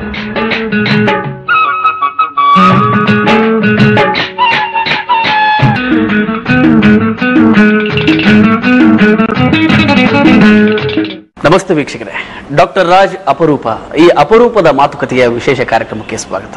ನಮಸ್ತೆ ವೀಕ್ಷಕರೇ ಡಾಕ್ಟರ್ ರಾಜ್ ಅಪರೂಪ ಈ ಅಪರೂಪದ ಮಾತುಕತೆಯ ವಿಶೇಷ ಕಾರ್ಯಕ್ರಮಕ್ಕೆ ಸ್ವಾಗತ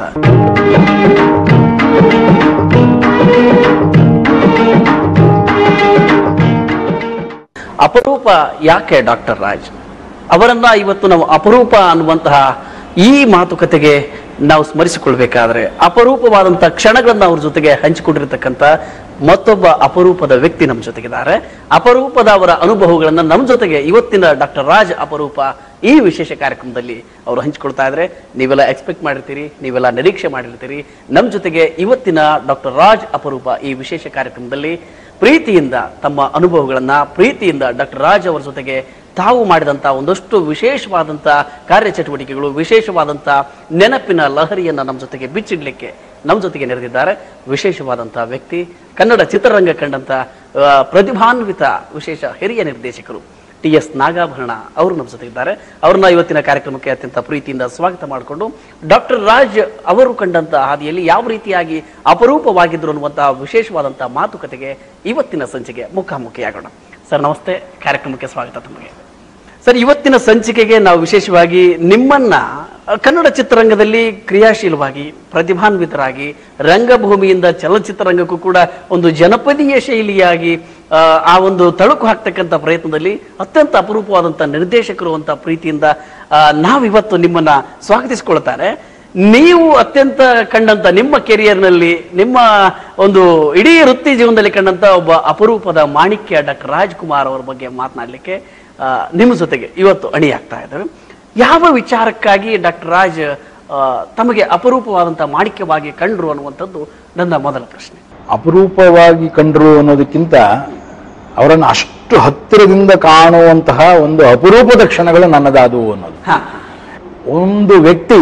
ಅಪರೂಪ ಯಾಕೆ ಡಾಕ್ಟರ್ ರಾಜ್ ಅವರನ್ನ ಇವತ್ತು ನಾವು ಅಪರೂಪ ಅನ್ನುವಂತಹ ಈ ಮಾತುಕತೆಗೆ ನಾವು ಸ್ಮರಿಸಿಕೊಳ್ಬೇಕಾದ್ರೆ ಅಪರೂಪವಾದಂತಹ ಕ್ಷಣಗಳನ್ನ ಅವ್ರ ಜೊತೆಗೆ ಹಂಚಿಕೊಂಡಿರ್ತಕ್ಕಂಥ ಮತ್ತೊಬ್ಬ ಅಪರೂಪದ ವ್ಯಕ್ತಿ ನಮ್ಮ ಜೊತೆಗಿದ್ದಾರೆ ಅಪರೂಪದ ಅವರ ಅನುಭವಗಳನ್ನ ನಮ್ಮ ಜೊತೆಗೆ ಇವತ್ತಿನ ಡಾಕ್ಟರ್ ರಾಜ್ ಅಪರೂಪ ಈ ವಿಶೇಷ ಕಾರ್ಯಕ್ರಮದಲ್ಲಿ ಅವರು ಹಂಚಿಕೊಳ್ತಾ ಇದ್ರೆ ನೀವೆಲ್ಲ ಎಕ್ಸ್ಪೆಕ್ಟ್ ಮಾಡಿರ್ತೀರಿ ನೀವೆಲ್ಲ ನಿರೀಕ್ಷೆ ಮಾಡಿರ್ತೀರಿ ನಮ್ಮ ಜೊತೆಗೆ ಇವತ್ತಿನ ಡಾಕ್ಟರ್ ರಾಜ್ ಅಪರೂಪ ಈ ವಿಶೇಷ ಕಾರ್ಯಕ್ರಮದಲ್ಲಿ ಪ್ರೀತಿಯಿಂದ ತಮ್ಮ ಅನುಭವಗಳನ್ನ ಪ್ರೀತಿಯಿಂದ ಡಾಕ್ಟರ್ ರಾಜ್ ಅವರ ಜೊತೆಗೆ ತಾವು ಮಾಡಿದಂತ ಒಂದಷ್ಟು ವಿಶೇಷವಾದಂತ ಕಾರ್ಯಚಟುವಟಿಕೆಗಳು ವಿಶೇಷವಾದಂತ ನೆನಪಿನ ಲಹರಿಯನ್ನ ನಮ್ಮ ಜೊತೆಗೆ ಬಿಚ್ಚಿಡ್ಲಿಕ್ಕೆ ನಮ್ಮ ಜೊತೆಗೆ ನೆರೆದಿದ್ದಾರೆ ವಿಶೇಷವಾದಂತ ವ್ಯಕ್ತಿ ಕನ್ನಡ ಚಿತ್ರರಂಗ ಕಂಡಂತ ಆ, ಪ್ರತಿಭಾನ್ವಿತ ವಿಶೇಷ ಹಿರಿಯ ನಿರ್ದೇಶಕರು ಟಿ ಎಸ್ ನಾಗಾಭರಣ ಅವರು ನಮ್ಮ ಜೊತೆಗಿದ್ದಾರೆ ಅವ್ರನ್ನ ಇವತ್ತಿನ ಕಾರ್ಯಕ್ರಮಕ್ಕೆ ಅತ್ಯಂತ ಪ್ರೀತಿಯಿಂದ ಸ್ವಾಗತ ಮಾಡಿಕೊಂಡು ಡಾಕ್ಟರ್ ರಾಜ್ ಅವರು ಕಂಡಂತ ಹಾದಿಯಲ್ಲಿ ಯಾವ ರೀತಿಯಾಗಿ ಅಪರೂಪವಾಗಿದ್ರು ಅನ್ನುವಂತಹ ವಿಶೇಷವಾದಂತಹ ಮಾತುಕತೆಗೆ ಇವತ್ತಿನ ಸಂಚಿಕೆ ಮುಖಾಮುಖಿಯಾಗೋಣ ಸರ್ ನಮಸ್ತೆ ಕಾರ್ಯಕ್ರಮಕ್ಕೆ ಸ್ವಾಗತ ತಮಗೆ ಸರ್ ಇವತ್ತಿನ ಸಂಚಿಕೆಗೆ ನಾವು ವಿಶೇಷವಾಗಿ ನಿಮ್ಮನ್ನ ಅ, ಕನ್ನಡ ಚಿತ್ರರಂಗದಲ್ಲಿ ಕ್ರಿಯಾಶೀಲವಾಗಿ ಪ್ರತಿಭಾನ್ವಿತರಾಗಿ ರಂಗಭೂಮಿಯಿಂದ ಚಲನಚಿತ್ರರಂಗಕ್ಕೂ ಕೂಡ ಒಂದು ಜನಪದೀಯ ಶೈಲಿಯಾಗಿ ಆ, ಆ ಒಂದು ತಳುಕು ಹಾಕ್ತಕ್ಕಂಥ ಪ್ರಯತ್ನದಲ್ಲಿ ಅತ್ಯಂತ ಅಪರೂಪವಾದಂಥ ನಿರ್ದೇಶಕರು ಅಂತ ಪ್ರೀತಿಯಿಂದ ಆ, ನಾವಿವತ್ತು ನಿಮ್ಮನ್ನ ಸ್ವಾಗತಿಸಿಕೊಳ್ತಾರೆ ನೀವು ಅತ್ಯಂತ ಕಂಡಂತ ನಿಮ್ಮ ಕೆರಿಯರ್ನಲ್ಲಿ ನಿಮ್ಮ ಒಂದು ಇಡೀ ವೃತ್ತಿ ಜೀವನದಲ್ಲಿ ಕಂಡಂತ ಒಬ್ಬ ಅಪರೂಪದ ಮಾಣಿಕ್ಯ ಡಾಕ್ಟರ್ ರಾಜ್ಕುಮಾರ್ ಅವರ ಬಗ್ಗೆ ಮಾತನಾಡಲಿಕ್ಕೆ ಆ, ನಿಮ್ಮ ಜೊತೆಗೆ ಇವತ್ತು ಅಣಿಯಾಗ್ತಾ ಇದ್ದೇವೆ ಯಾವ ವಿಚಾರಕ್ಕಾಗಿ ಡಾಕ್ಟರ್ ರಾಜ್ ಆ, ತಮಗೆ ಅಪರೂಪವಾದಂತ ಮಾಣಿಕ್ಯವಾಗಿ ಕಂಡ್ರು ಅನ್ನುವಂಥದ್ದು ನನ್ನ ಮೊದಲ ಪ್ರಶ್ನೆ ಅಪರೂಪವಾಗಿ ಕಂಡ್ರು ಅನ್ನೋದಕ್ಕಿಂತ ಅವರನ್ನು ಅಷ್ಟು ಹತ್ತಿರದಿಂದ ಕಾಣುವಂತಹ ಒಂದು ಅಪರೂಪದ ಕ್ಷಣಗಳು ನನ್ನದಾದವು ಅನ್ನೋದು ಹಾ ಒಂದು ವ್ಯಕ್ತಿ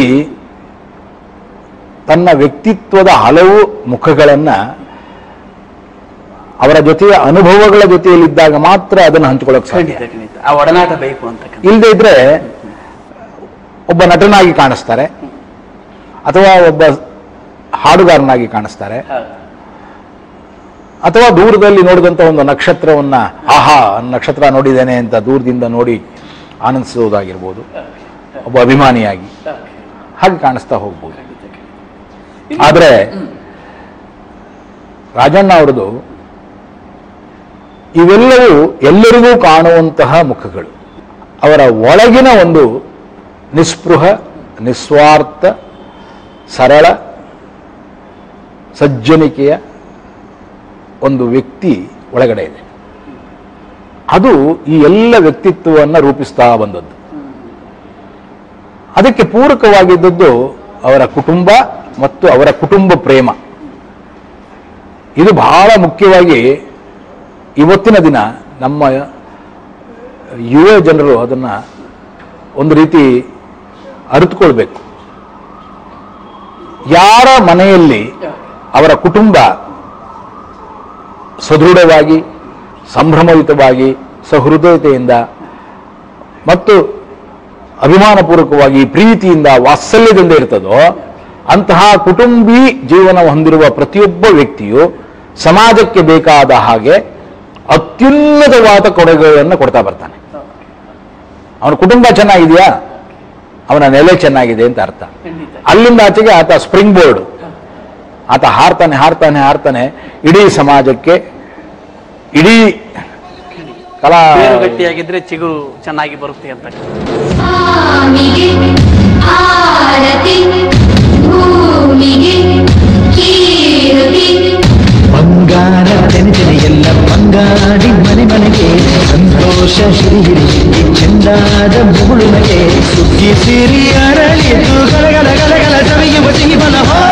ತನ್ನ ವ್ಯಕ್ತಿತ್ವದ ಹಲವು ಮುಖಗಳನ್ನ ಅವರ ಜೊತೆಯ ಅನುಭವಗಳ ಜೊತೆಯಲ್ಲಿದ್ದಾಗ ಮಾತ್ರ ಅದನ್ನು ಹಂಚಿಕೊಳ್ಳೋಕೆ ಸಾಧ್ಯ ಖಂಡಿತ ಖಂಡಿತ ಆ ಒಡನಾಟ ಬೇಕು ಅಂತಕ್ಕಂಥ ಇಲ್ಲದೆ ಇದ್ರೆ ಒಬ್ಬ ನಟನಾಗಿ ಕಾಣಿಸ್ತಾರೆ ಅಥವಾ ಒಬ್ಬ ಹಾಡುಗಾರನಾಗಿ ಕಾಣಿಸ್ತಾರೆ ಅಥವಾ ದೂರದಲ್ಲಿ ನೋಡಿದಂತ ಒಂದು ನಕ್ಷತ್ರವನ್ನ ಆಹಾ ನಕ್ಷತ್ರ ನೋಡಿದ್ದೇನೆ ಅಂತ ದೂರದಿಂದ ನೋಡಿ ಆನಂದಿಸುವುದಾಗಿರ್ಬೋದು ಒಬ್ಬ ಅಭಿಮಾನಿಯಾಗಿ ಹಾಗೆ ಕಾಣಿಸ್ತಾ ಹೋಗ್ಬೋದು ಆದ್ರೆ ರಾಜಣ್ಣ ಅವ್ರದ್ದು ಇವೆಲ್ಲವೂ ಎಲ್ಲರಿಗೂ ಕಾಣುವಂತಹ ಮುಖಗಳು ಅವರ ಒಳಗಿನ ಒಂದು ನಿಸ್ಪೃಹ ನಿಸ್ವಾರ್ಥ ಸರಳ ಸಜ್ಜನಿಕೆಯ ಒಂದು ವ್ಯಕ್ತಿ ಒಳಗಡೆ ಇದೆ ಅದು ಈ ಎಲ್ಲ ವ್ಯಕ್ತಿತ್ವವನ್ನು ರೂಪಿಸ್ತಾ ಬಂದದ್ದು ಅದಕ್ಕೆ ಪೂರಕವಾಗಿದ್ದದ್ದು ಅವರ ಕುಟುಂಬ ಮತ್ತು ಅವರ ಕುಟುಂಬ ಪ್ರೇಮ ಇದು ಬಹಳ ಮುಖ್ಯವಾಗಿ ಇವತ್ತಿನ ದಿನ ನಮ್ಮ ಯುವ ಜನರು ಅದನ್ನ ಒಂದು ರೀತಿ ಅರಿತುಕೊಳ್ಬೇಕು ಯಾರ ಮನೆಯಲ್ಲಿ ಅವರ ಕುಟುಂಬ ಸದೃಢವಾಗಿ ಸಂಭ್ರಮಯುತವಾಗಿ ಸಹೃದಯತೆಯಿಂದ ಮತ್ತು ಅಭಿಮಾನಪೂರ್ವಕವಾಗಿ ಪ್ರೀತಿಯಿಂದ ವಾತ್ಸಲ್ಯದಿಂದ ಇರ್ತದೋ ಅಂತಹ ಕುಟುಂಬಿ ಜೀವನ ಹೊಂದಿರುವ ಪ್ರತಿಯೊಬ್ಬ ವ್ಯಕ್ತಿಯು ಸಮಾಜಕ್ಕೆ ಬೇಕಾದ ಹಾಗೆ ಅತ್ಯುನ್ನತವಾದ ಕೊಡುಗೆಗಳನ್ನು ಕೊಡ್ತಾ ಬರ್ತಾನೆ ಅವನ ಕುಟುಂಬ ಚೆನ್ನಾಗಿದೆಯಾ ಅವನ ನೆಲೆ ಚೆನ್ನಾಗಿದೆ ಅಂತ ಅರ್ಥ ಅಲ್ಲಿಂದ ಆಚೆಗೆ ಆತ ಸ್ಪ್ರಿಂಗ್ ಬೋರ್ಡ್ ಆತ ಹಾರ್ತಾನೆ ಹಾರ್ತಾನೆ ಹಾರ್ತಾನೆ ಇಡೀ ಸಮಾಜಕ್ಕೆ ಇಡೀ ಕಲಾ ಬೇರು ಗಟ್ಟಿಯಾಗಿದ್ರೆ ಚಿಗುರು ಚೆನ್ನಾಗಿ ಬರುತ್ತೆ ಅಂತ ಸ್ವಾಮಿಗೆ ಆರತಿ ಭೂಮಿಗೆ ಕೀರ್ತಿ ಬಂಗಾರ ತೆನೆತೆನೆ ಎಲ್ಲ ಬಂಗಾಡಿ ಮನೆ ಮನೆಗೆ ಸಂತೋಷ ಹಿರಿ ಹಿರಿ ಈ ಚೆಂದಾದ ಮುಗುಳುನಗೆ ಸುಗ್ಗಿ ಸಿರಿ ಅರಳಿತು ಗಲಗಲ ಗಲಗಲ ಸವಿಯುವ ಜೀವನ ಹೋ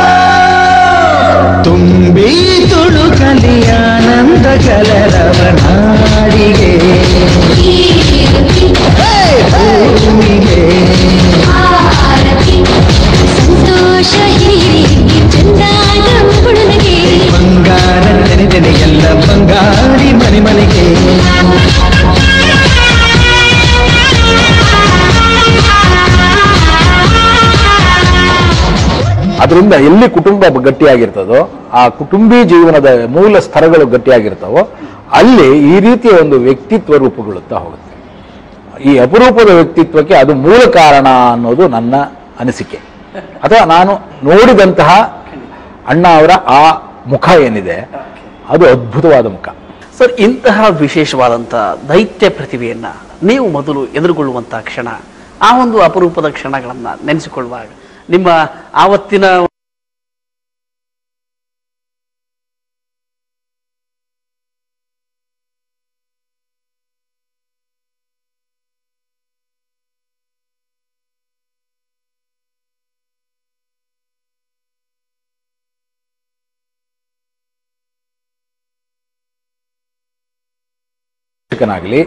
ತುಂಬಿ ತುಳುಕಲಿ ಆನಂದ ಕಲರವ ನಾಡಿಗೆ ಕೀರ್ತಿ ಹೇ, ಭೂಮಿಗೆ ಆರತಿ ಸಂತೋಷ ಹಿರಿಯಿರಿ ಚಂದಾದ ಮುಗುಳುನಗೆ ಬಂಗಾರ ತೆನೆತೆನೆ ಎಲ್ಲ ಬಂಗಾರಿ ಮನೆ ಮನೆಗೆ ಆ ಅದರಿಂದ ಎಲ್ಲಿ ಕುಟುಂಬ ಗಟ್ಟಿಯಾಗಿರ್ತದೋ ಆ ಕುಟುಂಬಿ ಜೀವನದ ಮೂಲ ಸ್ತರಗಳು ಗಟ್ಟಿಯಾಗಿರ್ತಾವೋ ಅಲ್ಲಿ ಈ ರೀತಿಯ ಒಂದು ವ್ಯಕ್ತಿತ್ವ ರೂಪುಗೊಳ್ಳುತ್ತಾ ಹೋಗುತ್ತೆ ಈ ಅಪರೂಪದ ವ್ಯಕ್ತಿತ್ವಕ್ಕೆ ಅದು ಮೂಲ ಕಾರಣ ಅನ್ನೋದು ನನ್ನ ಅನಿಸಿಕೆ ಅಥವಾ ನಾನು ನೋಡಿದಂತಹ ಅಣ್ಣ ಅವರ ಆ ಮುಖ ಏನಿದೆ ಅದು ಅದ್ಭುತವಾದ ಮುಖ ಸರ್ ಇಂತಹ ವಿಶೇಷವಾದಂತಹ ದೈತ್ಯ ಪ್ರತಿಭೆಯನ್ನ ನೀವು ಮೊದಲು ಎದುರುಗೊಳ್ಳುವಂತಹ ಕ್ಷಣ ಆ ಒಂದು ಅಪರೂಪದ ಕ್ಷಣಗಳನ್ನ ನೆನೆಸಿಕೊಳ್ಳುವಾಗ ನಿಮ್ಮ ಆವತ್ತಿನ ಶಿಕ್ಷಕನಾಗಲಿ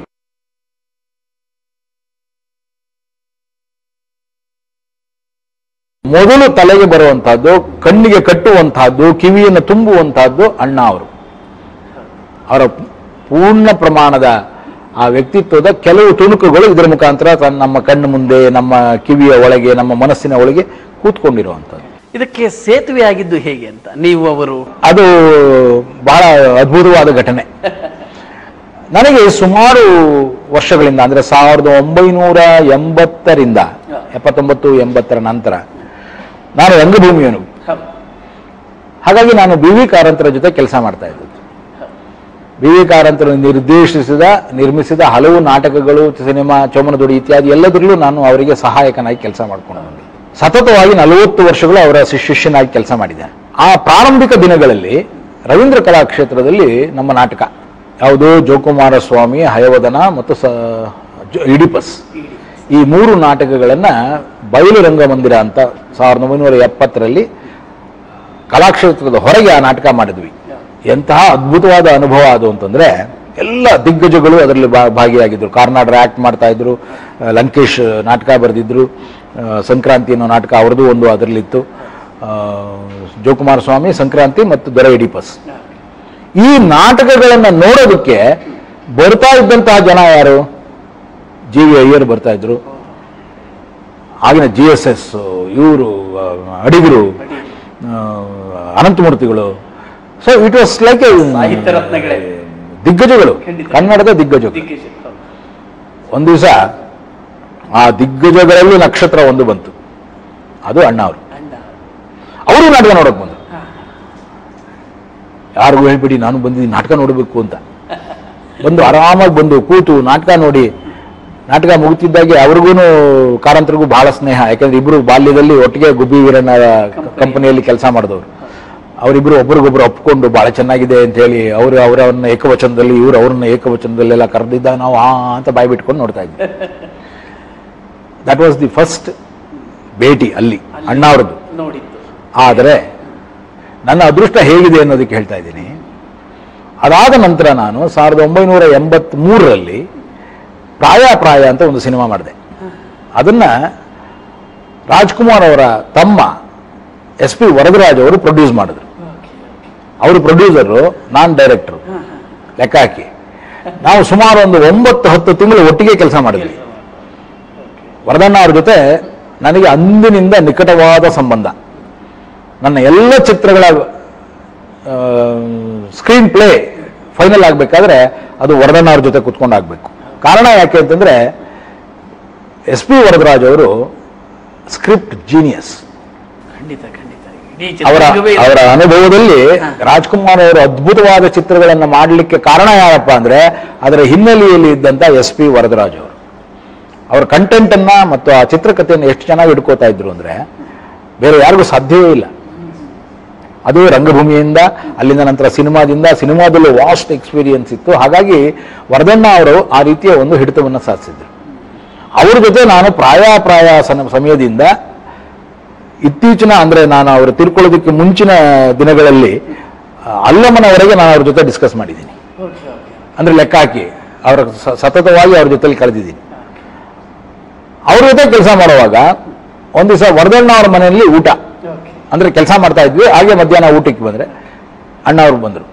ಮೊದಲು ತಲೆಗೆ ಬರುವಂತಹದ್ದು ಕಣ್ಣಿಗೆ ಕಟ್ಟುವಂತಹದ್ದು ಕಿವಿಯನ್ನು ತುಂಬುವಂತಹದ್ದು ಅಣ್ಣ ಅವರು ಅವರ ಪೂರ್ಣ ಪ್ರಮಾಣದ ಆ ವ್ಯಕ್ತಿತ್ವದ ಕೆಲವು ತುಣುಕುಗಳು ಇದರ ಮುಖಾಂತರ ತನ್ನ ನಮ್ಮ ಕಣ್ಣು ಮುಂದೆ ನಮ್ಮ ಕಿವಿಯ ಒಳಗೆ ನಮ್ಮ ಮನಸ್ಸಿನ ಒಳಗೆ ಕೂತ್ಕೊಂಡಿರುವಂಥದ್ದು ಇದಕ್ಕೆ ಸೇತುವೆ ಆಗಿದ್ದು ಹೇಗೆ ಅಂತ ನೀವು ಅವರು ಅದು ಬಹಳ ಅದ್ಭುತವಾದ ಘಟನೆ ನನಗೆ ಸುಮಾರು ವರ್ಷಗಳಿಂದ ಅಂದ್ರೆ ಸಾವಿರದ ಒಂಬೈನೂರ ಎಂಬತ್ತರಿಂದ ಎಪ್ಪತ್ತೊಂಬತ್ತು ಎಂಬತ್ತರ ನಂತರ ನಾನು ರಂಗಭೂಮಿಯವನು ಹಾಗಾಗಿ ನಾನು ಬಿ ವಿ ಕಾರಂತರ ಜೊತೆ ಕೆಲಸ ಮಾಡ್ತಾ ಇದ್ದದ್ದು ಬಿ ವಿ ಕಾರಂತರು ನಿರ್ದೇಶಿಸಿದ ನಿರ್ಮಿಸಿದ ಹಲವು ನಾಟಕಗಳು ಸಿನಿಮಾ ಚೋಮನದುಡಿ ಇತ್ಯಾದಿ ಎಲ್ಲದರಲ್ಲೂ ನಾನು ಅವರಿಗೆ ಸಹಾಯಕನಾಗಿ ಕೆಲಸ ಮಾಡ್ಕೊಂಡು ಬಂದೆ ಸತತವಾಗಿ ನಲವತ್ತು ವರ್ಷಗಳು ಅವರ ಶಿ- ಶಿಷ್ಯನಾಗಿ ಕೆಲಸ ಮಾಡಿದ್ದೇನೆ ಆ ಪ್ರಾರಂಭಿಕ ದಿನಗಳಲ್ಲಿ ರವೀಂದ್ರ ಕಲಾಕ್ಷೇತ್ರದಲ್ಲಿ ನಮ್ಮ ನಾಟಕ ಯಾವುದು ಜೋಕುಮಾರ ಸ್ವಾಮಿ ಹಯವದನ ಮತ್ತು ಸ ಜೊ- ಇಡಿಪಸ್ ಈ ಮೂರು ನಾಟಕಗಳನ್ನ ಬಯಲು ರಂಗಮಂದಿರ ಅಂತ ಸಾವಿರದ ಒಂಬೈನೂರ ಎಪ್ಪತ್ತರಲ್ಲಿ ಕಲಾಕ್ಷೇತ್ರದ ಹೊರಗೆ ಆ ನಾಟಕ ಮಾಡಿದ್ವಿ ಎಂತಹ ಅದ್ಭುತವಾದ ಅನುಭವ ಅದು ಅಂತಂದ್ರೆ ಎಲ್ಲ ದಿಗ್ಗಜಗಳು ಅದರಲ್ಲಿ ಭಾ- ಭಾಗಿಯಾಗಿದ್ರು ಕಾರ್ನಾಡ್ರ ಆಕ್ಟ್ ಮಾಡ್ತಾ ಇದ್ರು ಆ, ಲಂಕೇಶ್ ನಾಟಕ ಬರೆದಿದ್ರು ಆ, ಸಂಕ್ರಾಂತಿ ಅನ್ನೋ ನಾಟಕ ಅವ್ರದ್ದು ಒಂದು ಅದರಲ್ಲಿತ್ತು ಆ, ಜೋಕುಮಾರ ಸ್ವಾಮಿ ಸಂಕ್ರಾಂತಿ ಮತ್ತು ದೊರೆ ಇಡಿಪಸ್ ಈ ನಾಟಕಗಳನ್ನ ನೋಡೋದಕ್ಕೆ ಬರ್ತಾ ಇದ್ದಂತಹ ಜನ ಯಾರು ಜಿ ವಿ ಅಯ್ಯರ್ ಬರ್ತಾ ಇದ್ರು ಆಗಿನ ಜಿ ಎಸ್ ಎಸ್ ಇವರು ಅಡಿಗರು ಆ, ಅನಂತಮೂರ್ತಿಗಳು ಸೊ ಇಟ್ ವಾಸ್ ಲೈಕ್ ಸಾಹಿತ್ಯ ರತ್ನಗಳೇ. ದಿಗ್ಗಜಗಳು ಖಂಡಿತ. ಕನ್ನಡದ ದಿಗ್ಗಜಗಳು ಒಂದು ದಿವಸ ಆ ದಿಗ್ಗಜಗಳಲ್ಲಿ ನಕ್ಷತ್ರ ಒಂದು ಬಂತು ಅದು ಅಣ್ಣ ಅವರು ಅವರು ನಾಟಕ ನೋಡಕ್ ಬಂದರು ಯಾರಿಗೂ ಹೇಳ್ಬಿಡಿ ನಾನು ಬಂದಿದ್ದೀನಿ ನಾಟಕ ನೋಡಬೇಕು ಅಂತ ಬಂದು ಆರಾಮಾಗಿ ಬಂದು ಕೂತು ನಾಟಕ ನೋಡಿ ನಾಟಕ ಮುಗುತ್ತಿದ್ದಾಗೆ ಅವ್ರಿಗೂ ಕಾರಂತರಿಗೂ ಬಹಳ ಸ್ನೇಹ ಯಾಕಂದ್ರೆ ಇಬ್ರು ಬಾಲ್ಯದಲ್ಲಿ ಒಟ್ಟಿಗೆ ಗುಬ್ಬಿ ವೀರಣ್ಣ ಕಂಪನಿಯಲ್ಲಿ ಕೆಲಸ ಮಾಡಿದವರು ಅವರಿಬ್ರು ಒಬ್ರಿಗೊಬ್ರು ಒಪ್ಕೊಂಡು ಬಹಳ ಚೆನ್ನಾಗಿದೆ ಅಂತ ಹೇಳಿ ಅವರು ಅವರನ್ನ ಏಕವಚನದಲ್ಲಿ ಇವರು ಅವ್ರನ್ನ ಏಕವಚನದಲ್ಲೆಲ್ಲ ಕರೆದಿದ್ದಾಗ ನಾವು ಆ ಅಂತ ಬಾಯಿ ಬಿಟ್ಕೊಂಡು ನೋಡ್ತಾ ಇದ್ವಿ ದಟ್ ವಾಸ್ ದಿ ಫಸ್ಟ್ ಭೇಟಿ ಅಲ್ಲಿ ಅಣ್ಣ ಅವ್ರದ್ದು ನೋಡಿದ್ದು ಆದರೆ ನನ್ನ ಅದೃಷ್ಟ ಹೇಗಿದೆ ಅನ್ನೋದಕ್ಕೆ ಹೇಳ್ತಾ ಇದ್ದೀನಿ ಅದಾದ ನಂತರ ನಾನು ಸಾವಿರದ ಒಂಬೈನೂರ ಎಂಬತ್ತ್ ಮೂರರಲ್ಲಿ ಪ್ರಾಯ ಪ್ರಾಯ ಅಂತ ಒಂದು ಸಿನಿಮಾ ಮಾಡಿದೆ ಅದನ್ನ ರಾಜ್ಕುಮಾರ್ ಅವರ ತಮ್ಮ ಎಸ್ ಪಿ ವರದರಾಜ್ ಅವರು ಪ್ರೊಡ್ಯೂಸ್ ಮಾಡಿದ್ರು ಅವರು ಪ್ರೊಡ್ಯೂಸರು ನಾನ್ ಡೈರೆಕ್ಟರ್ ಲೆಕ್ಕ ಹಾಕಿ ನಾವು ಸುಮಾರು ಒಂದು ಒಂಬತ್ತು ಹತ್ತು ತಿಂಗಳು ಒಟ್ಟಿಗೆ ಕೆಲಸ ಮಾಡಿದ್ವಿ ವರದಣ್ಣ ಅವ್ರ ಜೊತೆ ನನಗೆ ಅಂದಿನಿಂದ ನಿಕಟವಾದ ಸಂಬಂಧ ನನ್ನ ಎಲ್ಲ ಚಿತ್ರಗಳ ಸ್ಕ್ರೀನ್ ಪ್ಲೇ ಫೈನಲ್ ಆಗಬೇಕಾದ್ರೆ ಅದು ವರದಣ್ಣ ಅವ್ರ ಜೊತೆ ಕುತ್ಕೊಂಡು ಆಗ್ಬೇಕು ಕಾರಣ ಯಾಕೆ ಅಂತಂದ್ರೆ ಎಸ್ ಪಿ ವರದರಾಜ್ ಅವರು ಸ್ಕ್ರಿಪ್ಟ್ ಜೀನಿಯಸ್ ಖಂಡಿತ ಖಂಡಿತ ಇಡೀ ಅವರ ಚಿತ್ರರಂಗವೇ ಅವರ ಅನುಭವದಲ್ಲಿ ರಾಜ್ಕುಮಾರ್ ಅವರು ಅದ್ಭುತವಾದ ಚಿತ್ರಗಳನ್ನು ಮಾಡಲಿಕ್ಕೆ ಕಾರಣ ಯಾರಪ್ಪ ಅಂದ್ರೆ ಅದರ ಹಿನ್ನೆಲೆಯಲ್ಲಿ ಇದ್ದಂತ ಎಸ್ ಪಿ ವರದರಾಜ್ ಅವರು ಅವರ ಕಂಟೆಂಟ್ ಅನ್ನ ಮತ್ತು ಆ ಚಿತ್ರಕಥೆಯನ್ನು ಎಷ್ಟು ಚೆನ್ನಾಗಿ ಹಿಡ್ಕೋತಾ ಇದ್ರು ಅಂದ್ರೆ ಬೇರೆ ಯಾರಿಗೂ ಸಾಧ್ಯವೇ ಇಲ್ಲ ಅದು ರಂಗಭೂಮಿಯಿಂದ ಅಲ್ಲಿಂದ ನಂತರ ಸಿನಿಮಾದಿಂದ ಸಿನಿಮಾದಲ್ಲೂ ವಾಸ್ಟ್ ಎಕ್ಸ್ಪೀರಿಯನ್ಸ್ ಇತ್ತು ಹಾಗಾಗಿ ವರದಣ್ಣ ಅವರು ಆ ರೀತಿಯ ಒಂದು ಹಿಡಿತವನ್ನು ಸಾಧಿಸಿದ್ರು ಅವ್ರ ಜೊತೆ ನಾನು ಪ್ರಾಯ ಪ್ರಾಯ ಸನ- ಸಮಯದಿಂದ ಇತ್ತೀಚಿನ ಅಂದ್ರೆ ನಾನು ಅವರು ತಿಳ್ಕೊಳ್ಳೋದಕ್ಕೆ ಮುಂಚಿನ ದಿನಗಳಲ್ಲಿ ಆ, ಅಲ್ಲಮ್ಮನವರೆಗೆ ನಾನು ಅವ್ರ ಜೊತೆ ಡಿಸ್ಕಸ್ ಮಾಡಿದ್ದೀನಿ ಅಂದ್ರೆ ಲೆಕ್ಕ ಹಾಕಿ ಅವರ ಸ- ಸತತವಾಗಿ ಅವ್ರ ಜೊತೆಲಿ ಕಳೆದಿದ್ದೀನಿ ಅವ್ರ ಜೊತೆ ಕೆಲಸ ಮಾಡುವಾಗ ಒಂದ್ ದಿವಸ ವರದಣ್ಣ ಅವ್ರ ಮನೆಯಲ್ಲಿ ಊಟ ಅಂದ್ರೆ ಕೆಲಸ ಮಾಡ್ತಾ ಇದ್ವಿ ಹಾಗೆ ಮಧ್ಯಾಹ್ನ ಊಟಕ್ಕೆ ಬಂದ್ರೆ ಅಣ್ಣ ಅವ್ರು ಬಂದ್ರು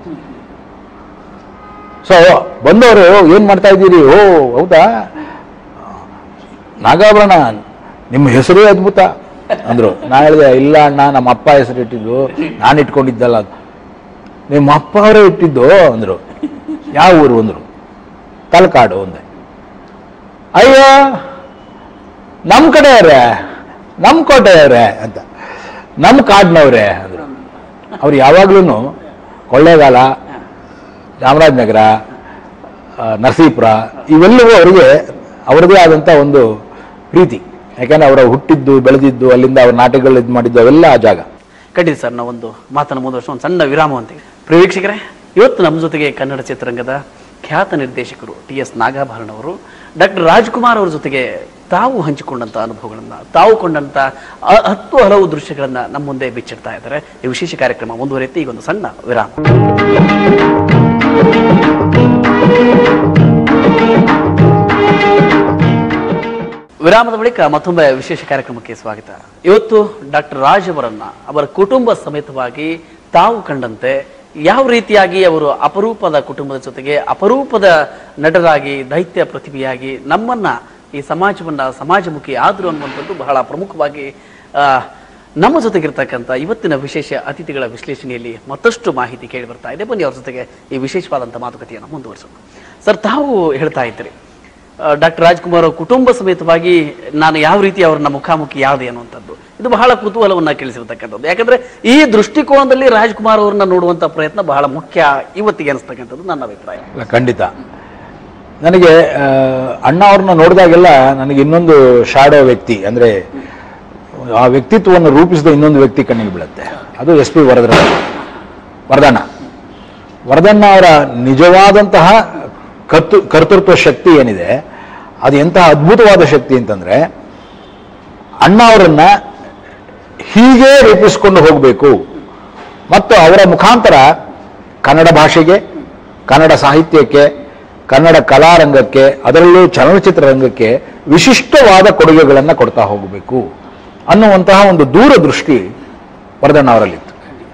ಸೊ ಬಂದವರು ಏನ್ ಮಾಡ್ತಾ ಇದ್ದೀರಿ ಓ ಹೌದಾ ನಾಗಾಭರಣ ನಿಮ್ಮ ಹೆಸರೇ ಅದ್ಭುತ ಅಂದ್ರು ನಾ ಹೇಳಿದೆ ಇಲ್ಲ ಅಣ್ಣ ನಮ್ಮ ಅಪ್ಪ ಹೆಸರು ಇಟ್ಟಿದ್ದು ನಾನು ಇಟ್ಕೊಂಡಿದ್ದಲ್ಲ ಅದು. ನಿಮ್ಮ ಅಪ್ಪ ಅವರೇ ಇಟ್ಟಿದ್ದು ಅಂದ್ರು ಯಾವ ಊರು ಅಂದ್ರು ತಲಕಾಡು ಒಂದೆ ಅಯ್ಯೋ ನಮ್ಮ ಕಡೆಯವ್ರೆ ನಮ್ಮ ಕೋಟೆಯವ್ರೆ ಅಂತ ನಮ್ಮ ಕಾಡ್ನವ್ರೆ ಅಂದ್ರು ಅವ್ರು ಯಾವಾಗ್ಲೂ ಕೊಳ್ಳೇಗಾಲ ಚಾಮರಾಜನಗರ ಆ, ನರಸೀಪುರ ಇವೆಲ್ಲವೂ ಅವರಿಗೆ ಅವರದೇ ಆದಂಥ ಒಂದು ಪ್ರೀತಿ ಯಾಕಂದ್ರೆ ಅವರ ಹುಟ್ಟಿದ್ದು ಬೆಳೆದಿದ್ದು ಅಲ್ಲಿಂದ ಅವ್ರ ನಾಟಕಗಳು ಇದು ಮಾಡಿದ್ದು ಅವೆಲ್ಲ ಆ ಜಾಗ ಖಂಡಿತ ಸರ್ ನಾವೊಂದು ಮಾತನ್ನು ಮುಂದುವರ್ಸೋ ಒಂದು ಸಣ್ಣ ವಿರಾಮ ಅಂತೀವಿ ಪ್ರಿಯ ವೀಕ್ಷಕರೇ ಇವತ್ತು ನಮ್ಮ ಜೊತೆಗೆ ಕನ್ನಡ ಚಿತ್ರರಂಗದ ಖ್ಯಾತ ನಿರ್ದೇಶಕರು ಟಿ ಎಸ್ ನಾಗಾಭರಣ ಅವರು ಡಾಕ್ಟರ್ ರಾಜ್ಕುಮಾರ್ ಅವರ ಜೊತೆಗೆ ತಾವು ಹಂಚಿಕೊಂಡಂತ ಅನುಭವಗಳನ್ನ ತಾವು ಕೊಂಡಂತ ಅ- ಹತ್ತು ಹಲವು ದೃಶ್ಯಗಳನ್ನ ನಮ್ಮ ಮುಂದೆ ಬಿಚ್ಚಿಡ್ತಾ ಇದ್ದಾರೆ ಈ ವಿಶೇಷ ಕಾರ್ಯಕ್ರಮ ಮುಂದುವರಿಯುತ್ತೆ ಈಗ ಒಂದು ಸಣ್ಣ ವಿರಾಮ ವಿರಾಮದ ಬಳಿಕ ಮತ್ತೊಮ್ಮೆ ವಿಶೇಷ ಕಾರ್ಯಕ್ರಮಕ್ಕೆ ಸ್ವಾಗತ ಇವತ್ತು ಡಾಕ್ಟರ್ ರಾಜ್ ಅವರನ್ನ ಅವರ ಕುಟುಂಬ ಸಮೇತವಾಗಿ ತಾವು ಕಂಡಂತೆ ಯಾವ ರೀತಿಯಾಗಿ ಅವರು ಅಪರೂಪದ ಕುಟುಂಬದ ಜೊತೆಗೆ ಅಪರೂಪದ ನಟರಾಗಿ ದೈತ್ಯ ಪ್ರತಿಭೆಯಾಗಿ ನಮ್ಮನ್ನ ಈ ಸಮಾಜವನ್ನ ಸಮಾಜಮುಖಿ ಆದ್ರು ಅನ್ನುವಂಥದ್ದು ಬಹಳ ಪ್ರಮುಖವಾಗಿ ಆ, ನಮ್ಮ ಜೊತೆಗಿರ್ತಕ್ಕಂಥ ಇವತ್ತಿನ ವಿಶೇಷ ಅತಿಥಿಗಳ ವಿಶ್ಲೇಷಣೆಯಲ್ಲಿ ಮತ್ತಷ್ಟು ಮಾಹಿತಿ ಕೇಳಿ ಬರ್ತಾ ಇದೆ ಬನ್ನಿ ಅವ್ರ ಜೊತೆಗೆ ಈ ವಿಶೇಷವಾದಂಥ ಮಾತುಕತೆಯನ್ನು ಮುಂದುವರಿಸೋಣ ಸರ್ ತಾವು ಹೇಳ್ತಾ ಇದ್ದೀರಿ ಡಾಕ್ಟರ್ ರಾಜ್ಕುಮಾರ್ ಅವ್ರ ಕುಟುಂಬ ಸಮೇತವಾಗಿ ನಾನು ಯಾವ ರೀತಿ ಅವ್ರನ್ನ ಮುಖಾಮುಖಿ ಯಾವ್ದು ಅನ್ನುವಂಥದ್ದು ಇದು ಬಹಳ ಕುತೂಹಲವನ್ನ ಕೇಳಿಸಿರ್ತಕ್ಕಂಥದ್ದು ಯಾಕಂದ್ರೆ ಈ ದೃಷ್ಟಿಕೋನದಲ್ಲಿ ರಾಜ್ಕುಮಾರ್ ಅವ್ರನ್ನ ನೋಡುವಂತ ಪ್ರಯತ್ನ ಬಹಳ ಮುಖ್ಯ ಇವತ್ತಿಗೆ ಅನಿಸ್ತಕ್ಕಂಥದ್ದು ನನ್ನ ಅಭಿಪ್ರಾಯ ಇಲ್ಲ ಖಂಡಿತ ನನಗೆ ಆ, ಅಣ್ಣ ಅವ್ರನ್ನ ನೋಡಿದಾಗೆಲ್ಲ ನನಗೆ ಇನ್ನೊಂದು ಶಾಡೋ ವ್ಯಕ್ತಿ ಅಂದ್ರೆ ಆ ವ್ಯಕ್ತಿತ್ವವನ್ನು ರೂಪಿಸಿದ ಇನ್ನೊಂದು ವ್ಯಕ್ತಿ ಕಣ್ಣಿಗೆ ಬೀಳುತ್ತೆ ಅದು ಎಸ್ ಪಿ ವರದರ ವರದಣ್ಣ ವರದಣ್ಣ ಅವರ ನಿಜವಾದಂತಹ ಕರ್ತು ಕರ್ತೃತ್ವ ಶಕ್ತಿ ಏನಿದೆ ಅದು ಎಂತಹ ಅದ್ಭುತವಾದ ಶಕ್ತಿ ಅಂತಂದ್ರೆ ಅಣ್ಣ ಅವರನ್ನ ಹೀಗೆ ರೂಪಿಸಿಕೊಂಡು ಹೋಗಬೇಕು ಮತ್ತು ಅವರ ಮುಖಾಂತರ ಕನ್ನಡ ಭಾಷೆಗೆ ಕನ್ನಡ ಸಾಹಿತ್ಯಕ್ಕೆ ಕನ್ನಡ ಕಲಾರಂಗಕ್ಕೆ ಅದರಲ್ಲೂ ಚಲನಚಿತ್ರ ರಂಗಕ್ಕೆ ವಿಶಿಷ್ಟವಾದ ಕೊಡುಗೆಗಳನ್ನು ಕೊಡ್ತಾ ಹೋಗಬೇಕು ಅನ್ನುವಂತಹ ಒಂದು ದೂರದೃಷ್ಟಿ ವರದಣ್ಣ ಅವರಲ್ಲಿತ್ತು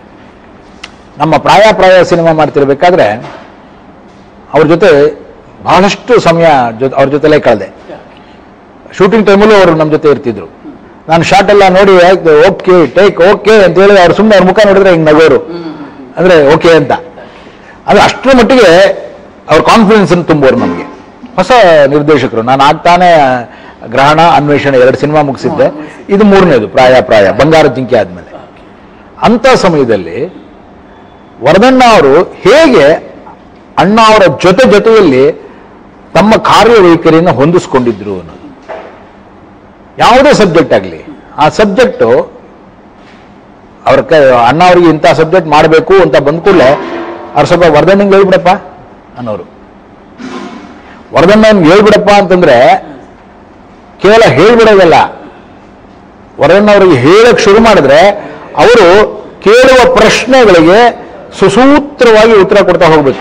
ನಮ್ಮ ಪ್ರಾಯ ಪ್ರಾಯ ಸಿನಿಮಾ ಮಾಡ್ತಿರ್ಬೇಕಾದ್ರೆ ಅವ್ರ ಜೊತೆ ಬಹಳಷ್ಟು ಸಮಯ ಜೊ ಅವ್ರ ಜೊತೆಲೇ ಕಳೆದೆ ಶೂಟಿಂಗ್ ಟೈಮಲ್ಲೂ ಅವರು ನಮ್ಮ ಜೊತೆ ಇರ್ತಿದ್ರು ನಾನು ಶಾರ್ಟ್ ಎಲ್ಲ ನೋಡಿ ಓಕೆ ಟೇಕ್ ಓಕೆ ಅಂತ ಹೇಳಿ ಅವ್ರು ಸುಮ್ಮನೆ ಅವ್ರ ಮುಖ ನೋಡಿದ್ರೆ ಹಿಂಗೆ ನಗೋರು ಅಂದ್ರೆ ಓಕೆ ಅಂತ ಅದು ಅಷ್ಟರ ಮಟ್ಟಿಗೆ ಅವ್ರ ಕಾನ್ಫಿಡೆನ್ಸ್ ಅನ್ನು ತುಂಬೋರು ನಮಗೆ ಹೊಸ ನಿರ್ದೇಶಕರು ನಾನು ಆಗ್ತಾನೆ ಗ್ರಹಣ ಅನ್ವೇಷಣೆ ಎರಡು ಸಿನಿಮಾ ಮುಗಿಸಿದ್ದೆ ಇದು ಮೂರನೇದು ಪ್ರಾಯ ಪ್ರಾಯ ಬಂಗಾರ ಜಿಂಕೆ ಆದ್ಮೇಲೆ ಅಂತ ಸಮಯದಲ್ಲಿ ವರದಣ್ಣ ಅವರು ಹೇಗೆ ಅಣ್ಣ ಅವರ ಜೊತೆ ಜೊತೆಯಲ್ಲಿ ತಮ್ಮ ಕಾರ್ಯವೈಖರಿಯನ್ನು ಹೊಂದಿಸ್ಕೊಂಡಿದ್ರು ಅನ್ನೋದು ಯಾವುದೇ ಸಬ್ಜೆಕ್ಟ್ ಆಗಲಿ ಆ ಸಬ್ಜೆಕ್ಟು ಅವ್ರ ಕ ಅಣ್ಣ ಅವ್ರಿಗೆ ಇಂಥ ಸಬ್ಜೆಕ್ಟ್ ಮಾಡಬೇಕು ಅಂತ ಬಂದ ಕೂಡಲೇ ಅವ್ರು ಸ್ವಲ್ಪ ವರದಣ್ಣಂಗೆ ಹೇಳ್ಬಿಡಪ್ಪ ಅನ್ನೋರು ವರದಣ್ಣಂಗೆ ಹೇಳ್ಬಿಡಪ್ಪ ಅಂತಂದ್ರೆ ಕೇವಲ ಹೇಳ್ಬಿಡೋದಲ್ಲ ವರದಣ್ಣ ಅವರಿಗೆ ಹೇಳಕ್ ಶುರು ಮಾಡಿದ್ರೆ ಅವರು ಕೇಳುವ ಪ್ರಶ್ನೆಗಳಿಗೆ ಸುಸೂತ್ರವಾಗಿ ಉತ್ತರ ಕೊಡ್ತಾ ಹೋಗ್ಬೇಕು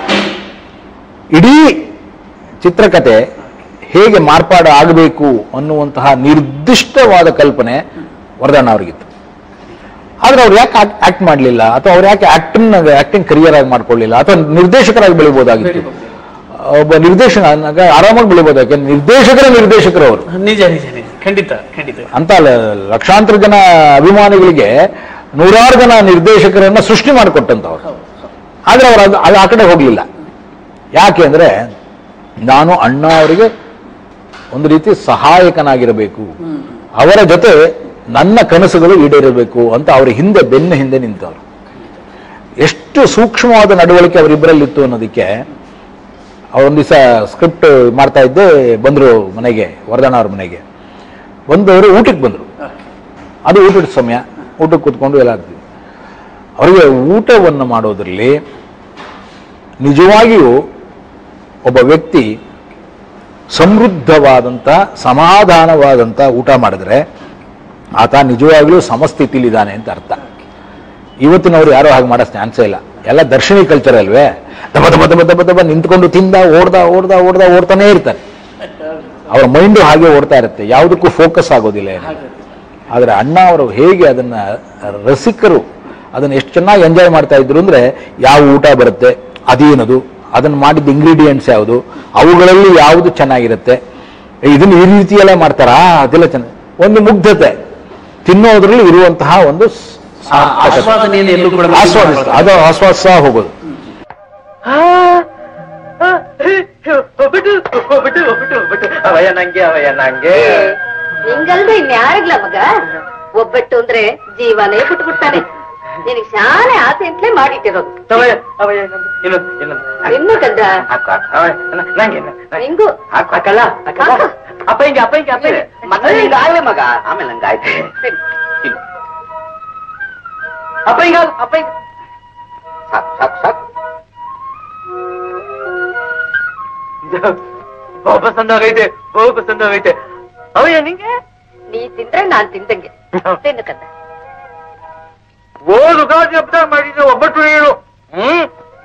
ಇಡೀ ಚಿತ್ರಕಥೆ ಹೇಗೆ ಮಾರ್ಪಾಡು ಆಗಬೇಕು ಅನ್ನುವಂತಹ ನಿರ್ದಿಷ್ಟವಾದ ಕಲ್ಪನೆ ವರದಣ್ಣ ಅವರಿಗಿತ್ತು ಆದ್ರೆ ಅವ್ರು ಯಾಕೆ ಆಕ್ಟ್ ಮಾಡಲಿಲ್ಲ ಅಥವಾ ಅವ್ರು ಯಾಕೆ ಆಕ್ಟಿಂಗ್ ಆಕ್ಟಿಂಗ್ ಕರಿಯರ್ ಆಗಿ ಮಾಡ್ಕೊಳ್ಳಿಲ್ಲ ಅಥವಾ ನಿರ್ದೇಶಕರಾಗಿ ಬೆಳಿಬೋದಾಗಿತ್ತು ಒಬ್ಬ ನಿರ್ದೇಶಕ ಆರಾಮಾಗಿ ಬೆಳಿಬೋದು ಯಾಕೆಂದ್ರೆ ನಿರ್ದೇಶಕರ ನಿರ್ದೇಶಕರು ಅವರು ನಿಜ ನಿಜ ನಿಜ ಖಂಡಿತ ಖಂಡಿತ ಅಂತ ಲ- ಲಕ್ಷಾಂತರ ಜನ ಅಭಿಮಾನಿಗಳಿಗೆ ನೂರಾರು ಜನ ನಿರ್ದೇಶಕರನ್ನ ಸೃಷ್ಟಿ ಮಾಡಿಕೊಟ್ಟಂತವ್ರು ಆದ್ರೆ ಅವರು ಅದು ಅದು ಆ ಕಡೆ ಹೋಗ್ಲಿಲ್ಲ ಯಾಕೆ ಅಂದ್ರೆ ನಾನು ಅಣ್ಣ ಅವರಿಗೆ ಒಂದು ರೀತಿ ಸಹಾಯಕನಾಗಿರಬೇಕು ಅವರ ಜೊತೆ ನನ್ನ ಕನಸುಗಳು ಈಡೇರಬೇಕು ಅಂತ ಅವರ ಹಿಂದೆ ಬೆನ್ನ ಹಿಂದೆ ನಿಂತವರು ಎಷ್ಟು ಸೂಕ್ಷ್ಮವಾದ ನಡವಳಿಕೆ ಅವರಿಬ್ಬರಲ್ಲಿತ್ತು ಅನ್ನೋದಕ್ಕೆ ಅವರೊಂದು ದಿವಸ ಸ್ಕ್ರಿಪ್ಟ್ ಮಾಡ್ತಾ ಇದ್ದೆ ಬಂದರು ಮನೆಗೆ ವರದಣ್ಣ ಅವ್ರ ಮನೆಗೆ ಬಂದವರು ಊಟಕ್ಕೆ ಬಂದರು ಅದು ಊಟದ ಸಮಯ ಊಟಕ್ಕೆ ಕೂತ್ಕೊಂಡು ಎಲ್ಲ ಆಗ್ತಿದೆ ಅವರಿಗೆ ಊಟವನ್ನು ಮಾಡೋದ್ರಲ್ಲಿ ನಿಜವಾಗಿಯೂ ಒಬ್ಬ ವ್ಯಕ್ತಿ ಸಮೃದ್ಧವಾದಂಥ ಸಮಾಧಾನವಾದಂಥ ಊಟ ಮಾಡಿದ್ರೆ ಆತ ನಿಜವಾಗ್ಲೂ ಸಮಸ್ಥಿತಿಲಿದ್ದಾನೆ ಅಂತ ಅರ್ಥ ಇವತ್ತಿನವ್ರು ಯಾರೋ ಹಾಗೆ ಮಾಡೋ ಚಾನ್ಸೇ ಇಲ್ಲ ಎಲ್ಲ ದರ್ಶನಿ ಕಲ್ಚರ್ ಅಲ್ವೇ ದಬ ದಬ ದಬ ದಬ ದಬ ನಿಂತ್ಕೊಂಡು ತಿಂದ ಓಡ್ದ ಓಡ್ದ ಓಡ್ದ ಓಡ್ತಾನೇ ಇರ್ತಾರೆ ಅವರ ಮೈಂಡು ಹಾಗೆ ಓಡ್ತಾ ಇರುತ್ತೆ ಯಾವುದಕ್ಕೂ ಫೋಕಸ್ ಆಗೋದಿಲ್ಲ ಏನು ಆದರೆ ಅಣ್ಣ ಅವರು ಹೇಗೆ ಅದನ್ನ ರಸಿಕರು ಅದನ್ನ ಎಷ್ಟು ಚೆನ್ನಾಗಿ ಎಂಜಾಯ್ ಮಾಡ್ತಾ ಇದ್ರು ಅಂದ್ರೆ ಯಾವ ಊಟ ಬರುತ್ತೆ ಅದೇನದು ಅದನ್ನ ಮಾಡಿದ ಇಂಗ್ರೀಡಿಯೆಂಟ್ಸ್ ಯಾವುದು ಅವುಗಳಲ್ಲಿ ಯಾವುದು ಚೆನ್ನಾಗಿರುತ್ತೆ ಇದನ್ನ ಈ ರೀತಿಯೆಲ್ಲ ಮಾಡ್ತಾರಾ ಅದೆಲ್ಲ ಚೆನ್ನಾಗಿ ಒಂದು ಮುಗ್ಧತೆ ತಿನ್ನೋದ್ರಲ್ಲಿ ಇರುವಂತಹ ಒಂದು ಸ್- ಆ ಸಾರ್ಥಕತೆ. ಆಸ್ವಾದನೆಯನ್ನು ಎಲ್ಲೂ ಕೂಡ ಆಸ್ವಾದಿಸ್ತಾ ಅದು ಆಸ್ವಾದಿಸ್ತಾ ಹೋಗೋದು ಒಬ್ಬಟ್ಟು ಒಬ್ಬಟ್ಟು ಒಬ್ಬಟ್ಟು ಒಬ್ಬಟ್ಟು ಅವಯ ನಂಗೆ ಅವಯ ನಂಗೆ ಹಿಂಗಲ್ದೆ ಇನ್ಯಾರಿಗ್ಲ ಮಗ ಒಬ್ಬಟ್ಟು ಅಂದ್ರೆ ಜೀವನೇ ಬಿಟ್ಬಿಡ್ತಾನೆ ನಿನಗ್ ಶಾನೆ ಆಸೆ ಅಂತಲೇ ಮಾಡಿಟ್ಟಿರೋದು ಅವಯ ಅವಯ ಇನ್ನೊಂದು ಇನ್ನೊಂದು ಇನ್ನೊಂದು ಇನ್ನು ಕಂದ ಹಾಕು ಹಾಕು ಅವಯ ನ- ನಂಗೆ ನಂಗೆ. ನಿಂಗು ಹಾಕು ಹಾಕಲ್ಲ ಹಾಕಲ್ಲ ಹಾಕು. ಅಪ್ಪ ಹಿಂಗೆ ಅಪ್ಪ ಹಿಂಗೆ ಅಪ್ಪ ಹಿಂಗೆ ಮತ್ತೆ ಹಿಂಗೆ ಆಗ್ಲಿ ಮಗ ಆಮೇಲೆ ನಂಗೆ ಆಯ್ತು ಸರಿ. ತಿನ್ನು. ಅಪ್ಪ ಹಿಂಗ ಅಪ್ಪ ಹಿಂಗ ಸಾಕು ಸಾಕು ಸಾಕು ಬಹು ಪಸಂದಾಗೈತೆ ಬಹು ಪಸಂದಾಗೈತೆ ಅವಯ್ಯ ನಿಂಗೆ ನೀ ತಿಂದ್ರೆ ನಾನ್ ತಿಂದಂಗೆ ತಿನ್ನು ಕಂದ ಓ ಯುಗಾದಿ ಹಬ್ಬ ಮಾಡಿದ್ರೆ ಒಬ್ಬಟ್ಟು ನೀನು ಹ್ಮ್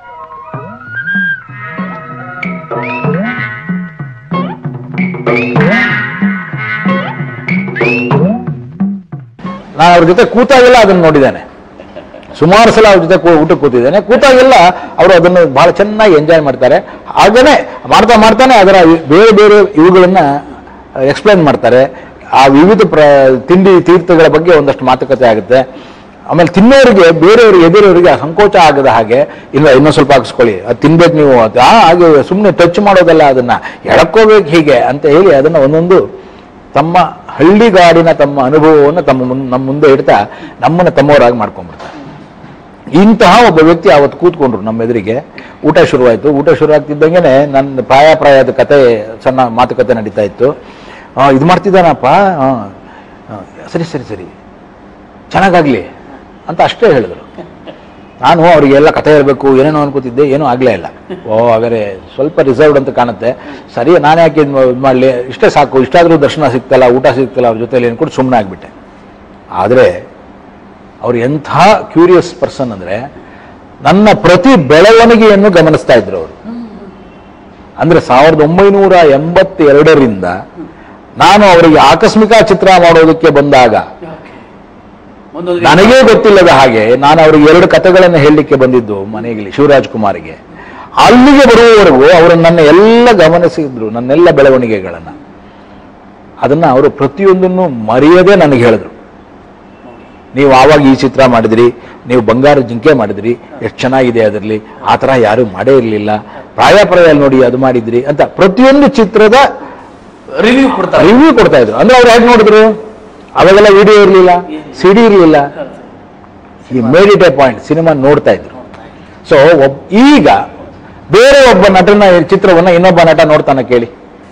ನಾನು ಅವ್ರ ಜೊತೆ ಕೂತಾಗೆಲ್ಲ ಅದನ್ನು ನೋಡಿದ್ದೇನೆ ಸುಮಾರು ಸಲ ಅವ್ರ ಜೊತೆ ಕೂ- ಊಟಕ್ಕೆ ಕೂತಿದ್ದೇನೆ ಕೂತಾಗೆಲ್ಲ ಅವರು ಅದನ್ನು ಬಹಳ ಚೆನ್ನಾಗಿ ಎಂಜಾಯ್ ಮಾಡ್ತಾರೆ ಹಾಗೇನೆ ಮಾಡ್ತಾ ಮಾಡ್ತಾನೆ ಅದರ ಬೇರೆ ಬೇರೆ ಇವುಗಳನ್ನ ಎಕ್ಸ್ಪ್ಲೈನ್ ಮಾಡ್ತಾರೆ ಆ ವಿವಿಧ ಪ್ರ ತಿಂಡಿ ತೀರ್ಥಗಳ ಬಗ್ಗೆ ಒಂದಷ್ಟು ಮಾತುಕತೆ ಆಗುತ್ತೆ ಆಮೇಲೆ ತಿನ್ನೋರಿಗೆ ಬೇರೆಯವ್ರಿಗೆ ಎದುರವರಿಗೆ ಸಂಕೋಚ ಆಗದ ಹಾಗೆ ಇಲ್ಲ ಇನ್ನೊಂದು ಸ್ವಲ್ಪ ಹಾಕಿಸ್ಕೊಳ್ಳಿ ಅದು ತಿನ್ಬೇಕು ನೀವು ಅದು ಆ ಹಾಗೆ ಸುಮ್ಮನೆ ಟಚ್ ಮಾಡೋದಲ್ಲ ಅದನ್ನ ಎಳ್ಕೋಬೇಕು ಹೀಗೆ ಅಂತ ಹೇಳಿ ಅದನ್ನ ಒಂದೊಂದು ತಮ್ಮ ಹಳ್ಳಿಗಾಡಿನ ತಮ್ಮ ಅನುಭವವನ್ನು ತಮ್ಮ ಮುನ್ ನಮ್ಮ ಮುಂದೆ ಇಡ್ತಾ ನಮ್ಮನ್ನು ತಮ್ಮವರಾಗಿ ಮಾಡ್ಕೊಂಡ್ಬಿಡ್ತಾರೆ ಇಂತಹ ಒಬ್ಬ ವ್ಯಕ್ತಿ ಅವತ್ತು ಕೂತ್ಕೊಂಡ್ರು ನಮ್ಮ ಎದುರಿಗೆ ಊಟ ಶುರುವಾಯಿತು ಊಟ ಶುರು ಆಗ್ತಿದ್ದಂಗೆ ನನ್ನ ಪ್ರಾಯ ಪ್ರಾಯದ ಕತೆ ಸಣ್ಣ ಮಾತುಕತೆ ನಡೀತಾ ಇತ್ತು ಆ, ಇದು ಮಾಡ್ತಿದ್ದಾನಪ್ಪ ಆ, ಆ, ಸರಿ ಸರಿ ಸರಿ ಚೆನ್ನಾಗಾಗ್ಲಿ ಅಂತ ಅಷ್ಟೇ ಹೇಳಿದ್ರು ನಾನು ಅವರಿಗೆಲ್ಲ ಕತೆ ಹೇಳಬೇಕು ಏನೇನೋ ಅನ್ಕೋತಿದ್ದೆ ಏನೂ ಆಗಲೇ ಇಲ್ಲ ಓ ಹಾಗಾದ್ರೆ ಸ್ವಲ್ಪ ರಿಸರ್ವ್ಡ್ ಅಂತ ಕಾಣುತ್ತೆ ಸರಿ ನಾನು ಯಾಕೆ ಇದು ಮಾಡಲಿ ಇಷ್ಟೇ ಸಾಕು ಇಷ್ಟಾದರೂ ದರ್ಶನ ಸಿಗ್ತಲ್ಲ ಊಟ ಸಿಗ್ತಲ್ಲ ಅವ್ರ ಜೊತೆಲಿ ಅನ್ಕೊಂಡು ಸುಮ್ಮನೆ ಆಗಿಬಿಟ್ಟೆ ಆದರೆ ಅವ್ರು ಎಂಥ ಕ್ಯೂರಿಯಸ್ ಪರ್ಸನ್ ಅಂದ್ರೆ ನನ್ನ ಪ್ರತಿ ಬೆಳವಣಿಗೆಯನ್ನು ಗಮನಿಸ್ತಾ ಇದ್ರು ಅವರು ಅಂದ್ರೆ ಸಾವಿರದ ಒಂಬೈನೂರ ಎಂಬತ್ತೆರಡರಿಂದ ನಾನು ಅವರಿಗೆ ಆಕಸ್ಮಿಕ ಚಿತ್ರ ಮಾಡೋದಕ್ಕೆ ಬಂದಾಗ ಒಂದೊಂದು ನನಗೇ ಗೊತ್ತಿಲ್ಲದ ಹಾಗೆ ನಾನು ಅವರಿಗೆ ಎರಡು ಕಥೆಗಳನ್ನು ಹೇಳಲಿಕ್ಕೆ ಬಂದಿದ್ದು ಮನೆಗೆ ಶಿವರಾಜ್ ಕುಮಾರ್ಗೆ ಅಲ್ಲಿಗೆ ಬರುವವರೆಗೂ ಅವರು ನನ್ನ ಎಲ್ಲ ಗಮನಿಸಿದ್ರು ನನ್ನೆಲ್ಲ ಬೆಳವಣಿಗೆಗಳನ್ನ ಅದನ್ನ ಅವರು ಪ್ರತಿಯೊಂದನ್ನು ಮರೆಯದೆ ನನಗೆ ಹೇಳಿದ್ರು ನೀವು ಆವಾಗ ಈ ಚಿತ್ರ ಮಾಡಿದ್ರಿ ನೀವು ಬಂಗಾರ ಜಿಂಕೆ ಮಾಡಿದ್ರಿ ಎಷ್ಟು ಚೆನ್ನಾಗಿದೆ ಅದರಲ್ಲಿ ಆ ಥರ ಯಾರು ಮಾಡೇ ಇರಲಿಲ್ಲ ಪ್ರಾಯ ಪ್ರಾಯ ನೋಡಿ ಅದು ಮಾಡಿದ್ರಿ ಅಂತ ಪ್ರತಿಯೊಂದು ಚಿತ್ರದ ರಿವ್ಯೂ ಕೊಡ್ತಾರೆ ರಿವ್ಯೂ ಕೊಡ್ತಾ ಇದ್ರು ಅಂದ್ರೆ ಅವ್ರು ಹೇಗೆ ನೋಡಿದ್ರು ಅವಾಗೆಲ್ಲ ವಿಡಿಯೋ ಇರಲಿಲ್ಲ ಸಿಡಿ ಇರಲಿಲ್ಲ ಈ made it a point cinema ನೋಡ್ತಾ ಇದ್ರು ಸೊ ಈಗ ಬೇರೆ ಒಬ್ಬ ನಟನ ಈ ಚಿತ್ರವನ್ನ ಇನ್ನೊಬ್ಬ ನಟ ನೋಡ್ತಾನೆ ಕೇಳಿ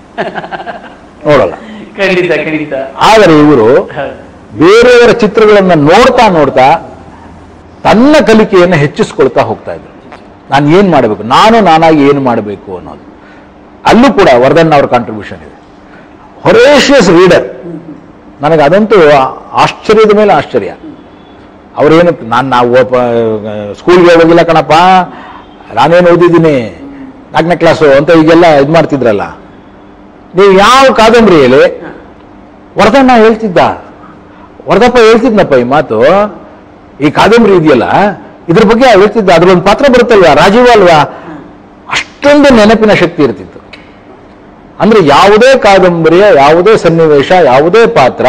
ನೋಡಲ್ಲ ಖಂಡಿತ ಖಂಡಿತ ಆದರೆ ಇವರು ಬೇರೆಯವರ ಚಿತ್ರಗಳನ್ನ ನೋಡ್ತಾ ನೋಡ್ತಾ ತನ್ನ ಕಲಿಕೆಯನ್ನು ಹೆಚ್ಚಿಸ್ಕೊಳ್ತಾ ಹೋಗ್ತಾ ಇದ್ರು ನಾನು ಏನ್ ಮಾಡಬೇಕು ನಾನು ನಾನಾಗಿ ಏನು ಮಾಡಬೇಕು ಅನ್ನೋದು ಅಲ್ಲೂ ಕೂಡ ವರ್ಧನ್ ಅವ್ರ ಕಾಂಟ್ರಿಬ್ಯೂಷನ್ ಇದೆ ಹೊರೇಷಿಯಸ್ ರೀಡರ್ ನನಗೆ ಅದಂತೂ ಆಶ್ಚರ್ಯದ ಮೇಲೆ ಆಶ್ಚರ್ಯ ಅವ್ರೇನು ನಾನು ನಾವು ಸ್ಕೂಲ್ಗೆ ಹೋಗಿಲ್ಲ ಕಣಪ್ಪ ನಾನೇನು ಓದಿದ್ದೀನಿ ನಾಲ್ಕನೇ ಕ್ಲಾಸು ಅಂತ ಈಗೆಲ್ಲ ಇದು ಮಾಡ್ತಿದ್ರಲ್ಲ ನೀವು ಯಾವ ಕಾದಂಬರಿಯಲ್ಲಿ ವರದಣ್ಣ ಹೇಳ್ತಿದ್ದ ವರದಪ್ಪ ಹೇಳ್ತಿದ್ನಪ್ಪ ಈ ಮಾತು ಈ ಕಾದಂಬರಿ ಇದೆಯಲ್ಲ ಇದ್ರ ಬಗ್ಗೆ ಹೇಳ್ತಿದ್ದ ಅದ್ರೊಂದು ಪಾತ್ರ ಬರುತ್ತಲ್ವಾ ರಾಜೀವ ಅಲ್ವಾ ಅಷ್ಟೊಂದು ನೆನಪಿನ ಶಕ್ತಿ ಇರ್ತಿತ್ತು ಅಂದ್ರೆ ಯಾವುದೇ ಕಾದಂಬರಿಯ ಯಾವುದೇ ಸನ್ನಿವೇಶ ಯಾವುದೇ ಪಾತ್ರ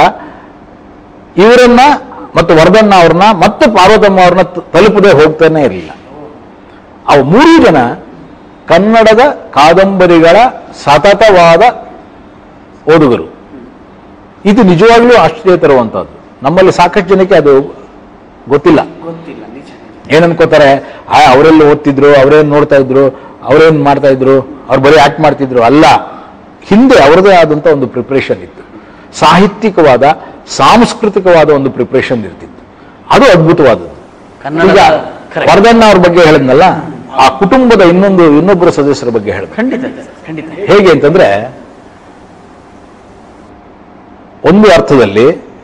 ಇವರನ್ನ ಮತ್ತು ವರ್ಧನ್ನ ಅವ್ರನ್ನ ಮತ್ತು ಪಾರ್ವತಮ್ಮ ಅವ್ರನ್ನ ತ- ತಲುಪದೆ ಹೋಗ್ತಾನೆ ಇರಲಿಲ್ಲ ಅವು ಮೂರೂ ಜನ ಕನ್ನಡದ ಕಾದಂಬರಿಗಳ ಸತತವಾದ ಓದುಗರು ಇದು ನಿಜವಾಗ್ಲೂ ಆಶ್ಚರ್ಯ ತರುವಂತಹದ್ದು ನಮ್ಮಲ್ಲಿ ಸಾಕಷ್ಟು ಜನಕ್ಕೆ ಅದು ಗೊತ್ತಿಲ್ಲ ಗೊತ್ತಿಲ್ಲ ನಿಜ ಏನ್ ಅನ್ಕೋತಾರೆ ಆ ಅವರೆಲ್ಲ ಓದ್ತಿದ್ರು ಅವರೇನ್ ನೋಡ್ತಾ ಇದ್ರು ಅವ್ರೇನ್ ಮಾಡ್ತಾ ಇದ್ರು ಅವ್ರು ಬರೀ ಆಕ್ಟ್ ಮಾಡ್ತಿದ್ರು ಅಲ್ಲ ಹಿಂದೆ ಅವರದೇ ಆದಂತ ಒಂದು ಪ್ರಿಪ್ರೇಷನ್ ಇತ್ತು ಸಾಹಿತ್ಯಿಕವಾದ ಸಾಂಸ್ಕೃತಿಕವಾದ ಒಂದು ಪ್ರಿಪ್ರೇಷನ್ ಇರ್ತಿತ್ತು ಅದು ಅದ್ಭುತವಾದದ್ದು ಕನ್ನಡದ ಈಗ correct. ವರದಣ್ಣ ಅವ್ರ ಬಗ್ಗೆ ಹೇಳಿದ್ನಲ್ಲ ಆ ಕುಟುಂಬದ ಇನ್ನೊಂದು ಇನ್ನೊಬ್ಬರು ಸದಸ್ಯರ ಬಗ್ಗೆ ಹೇಳಿದ್ರು ಖಂಡಿತ ಖಂಡಿತ ಹೇಗೆ ಅಂತಂದ್ರೆ ಒಂದು ಅರ್ಥದಲ್ಲಿ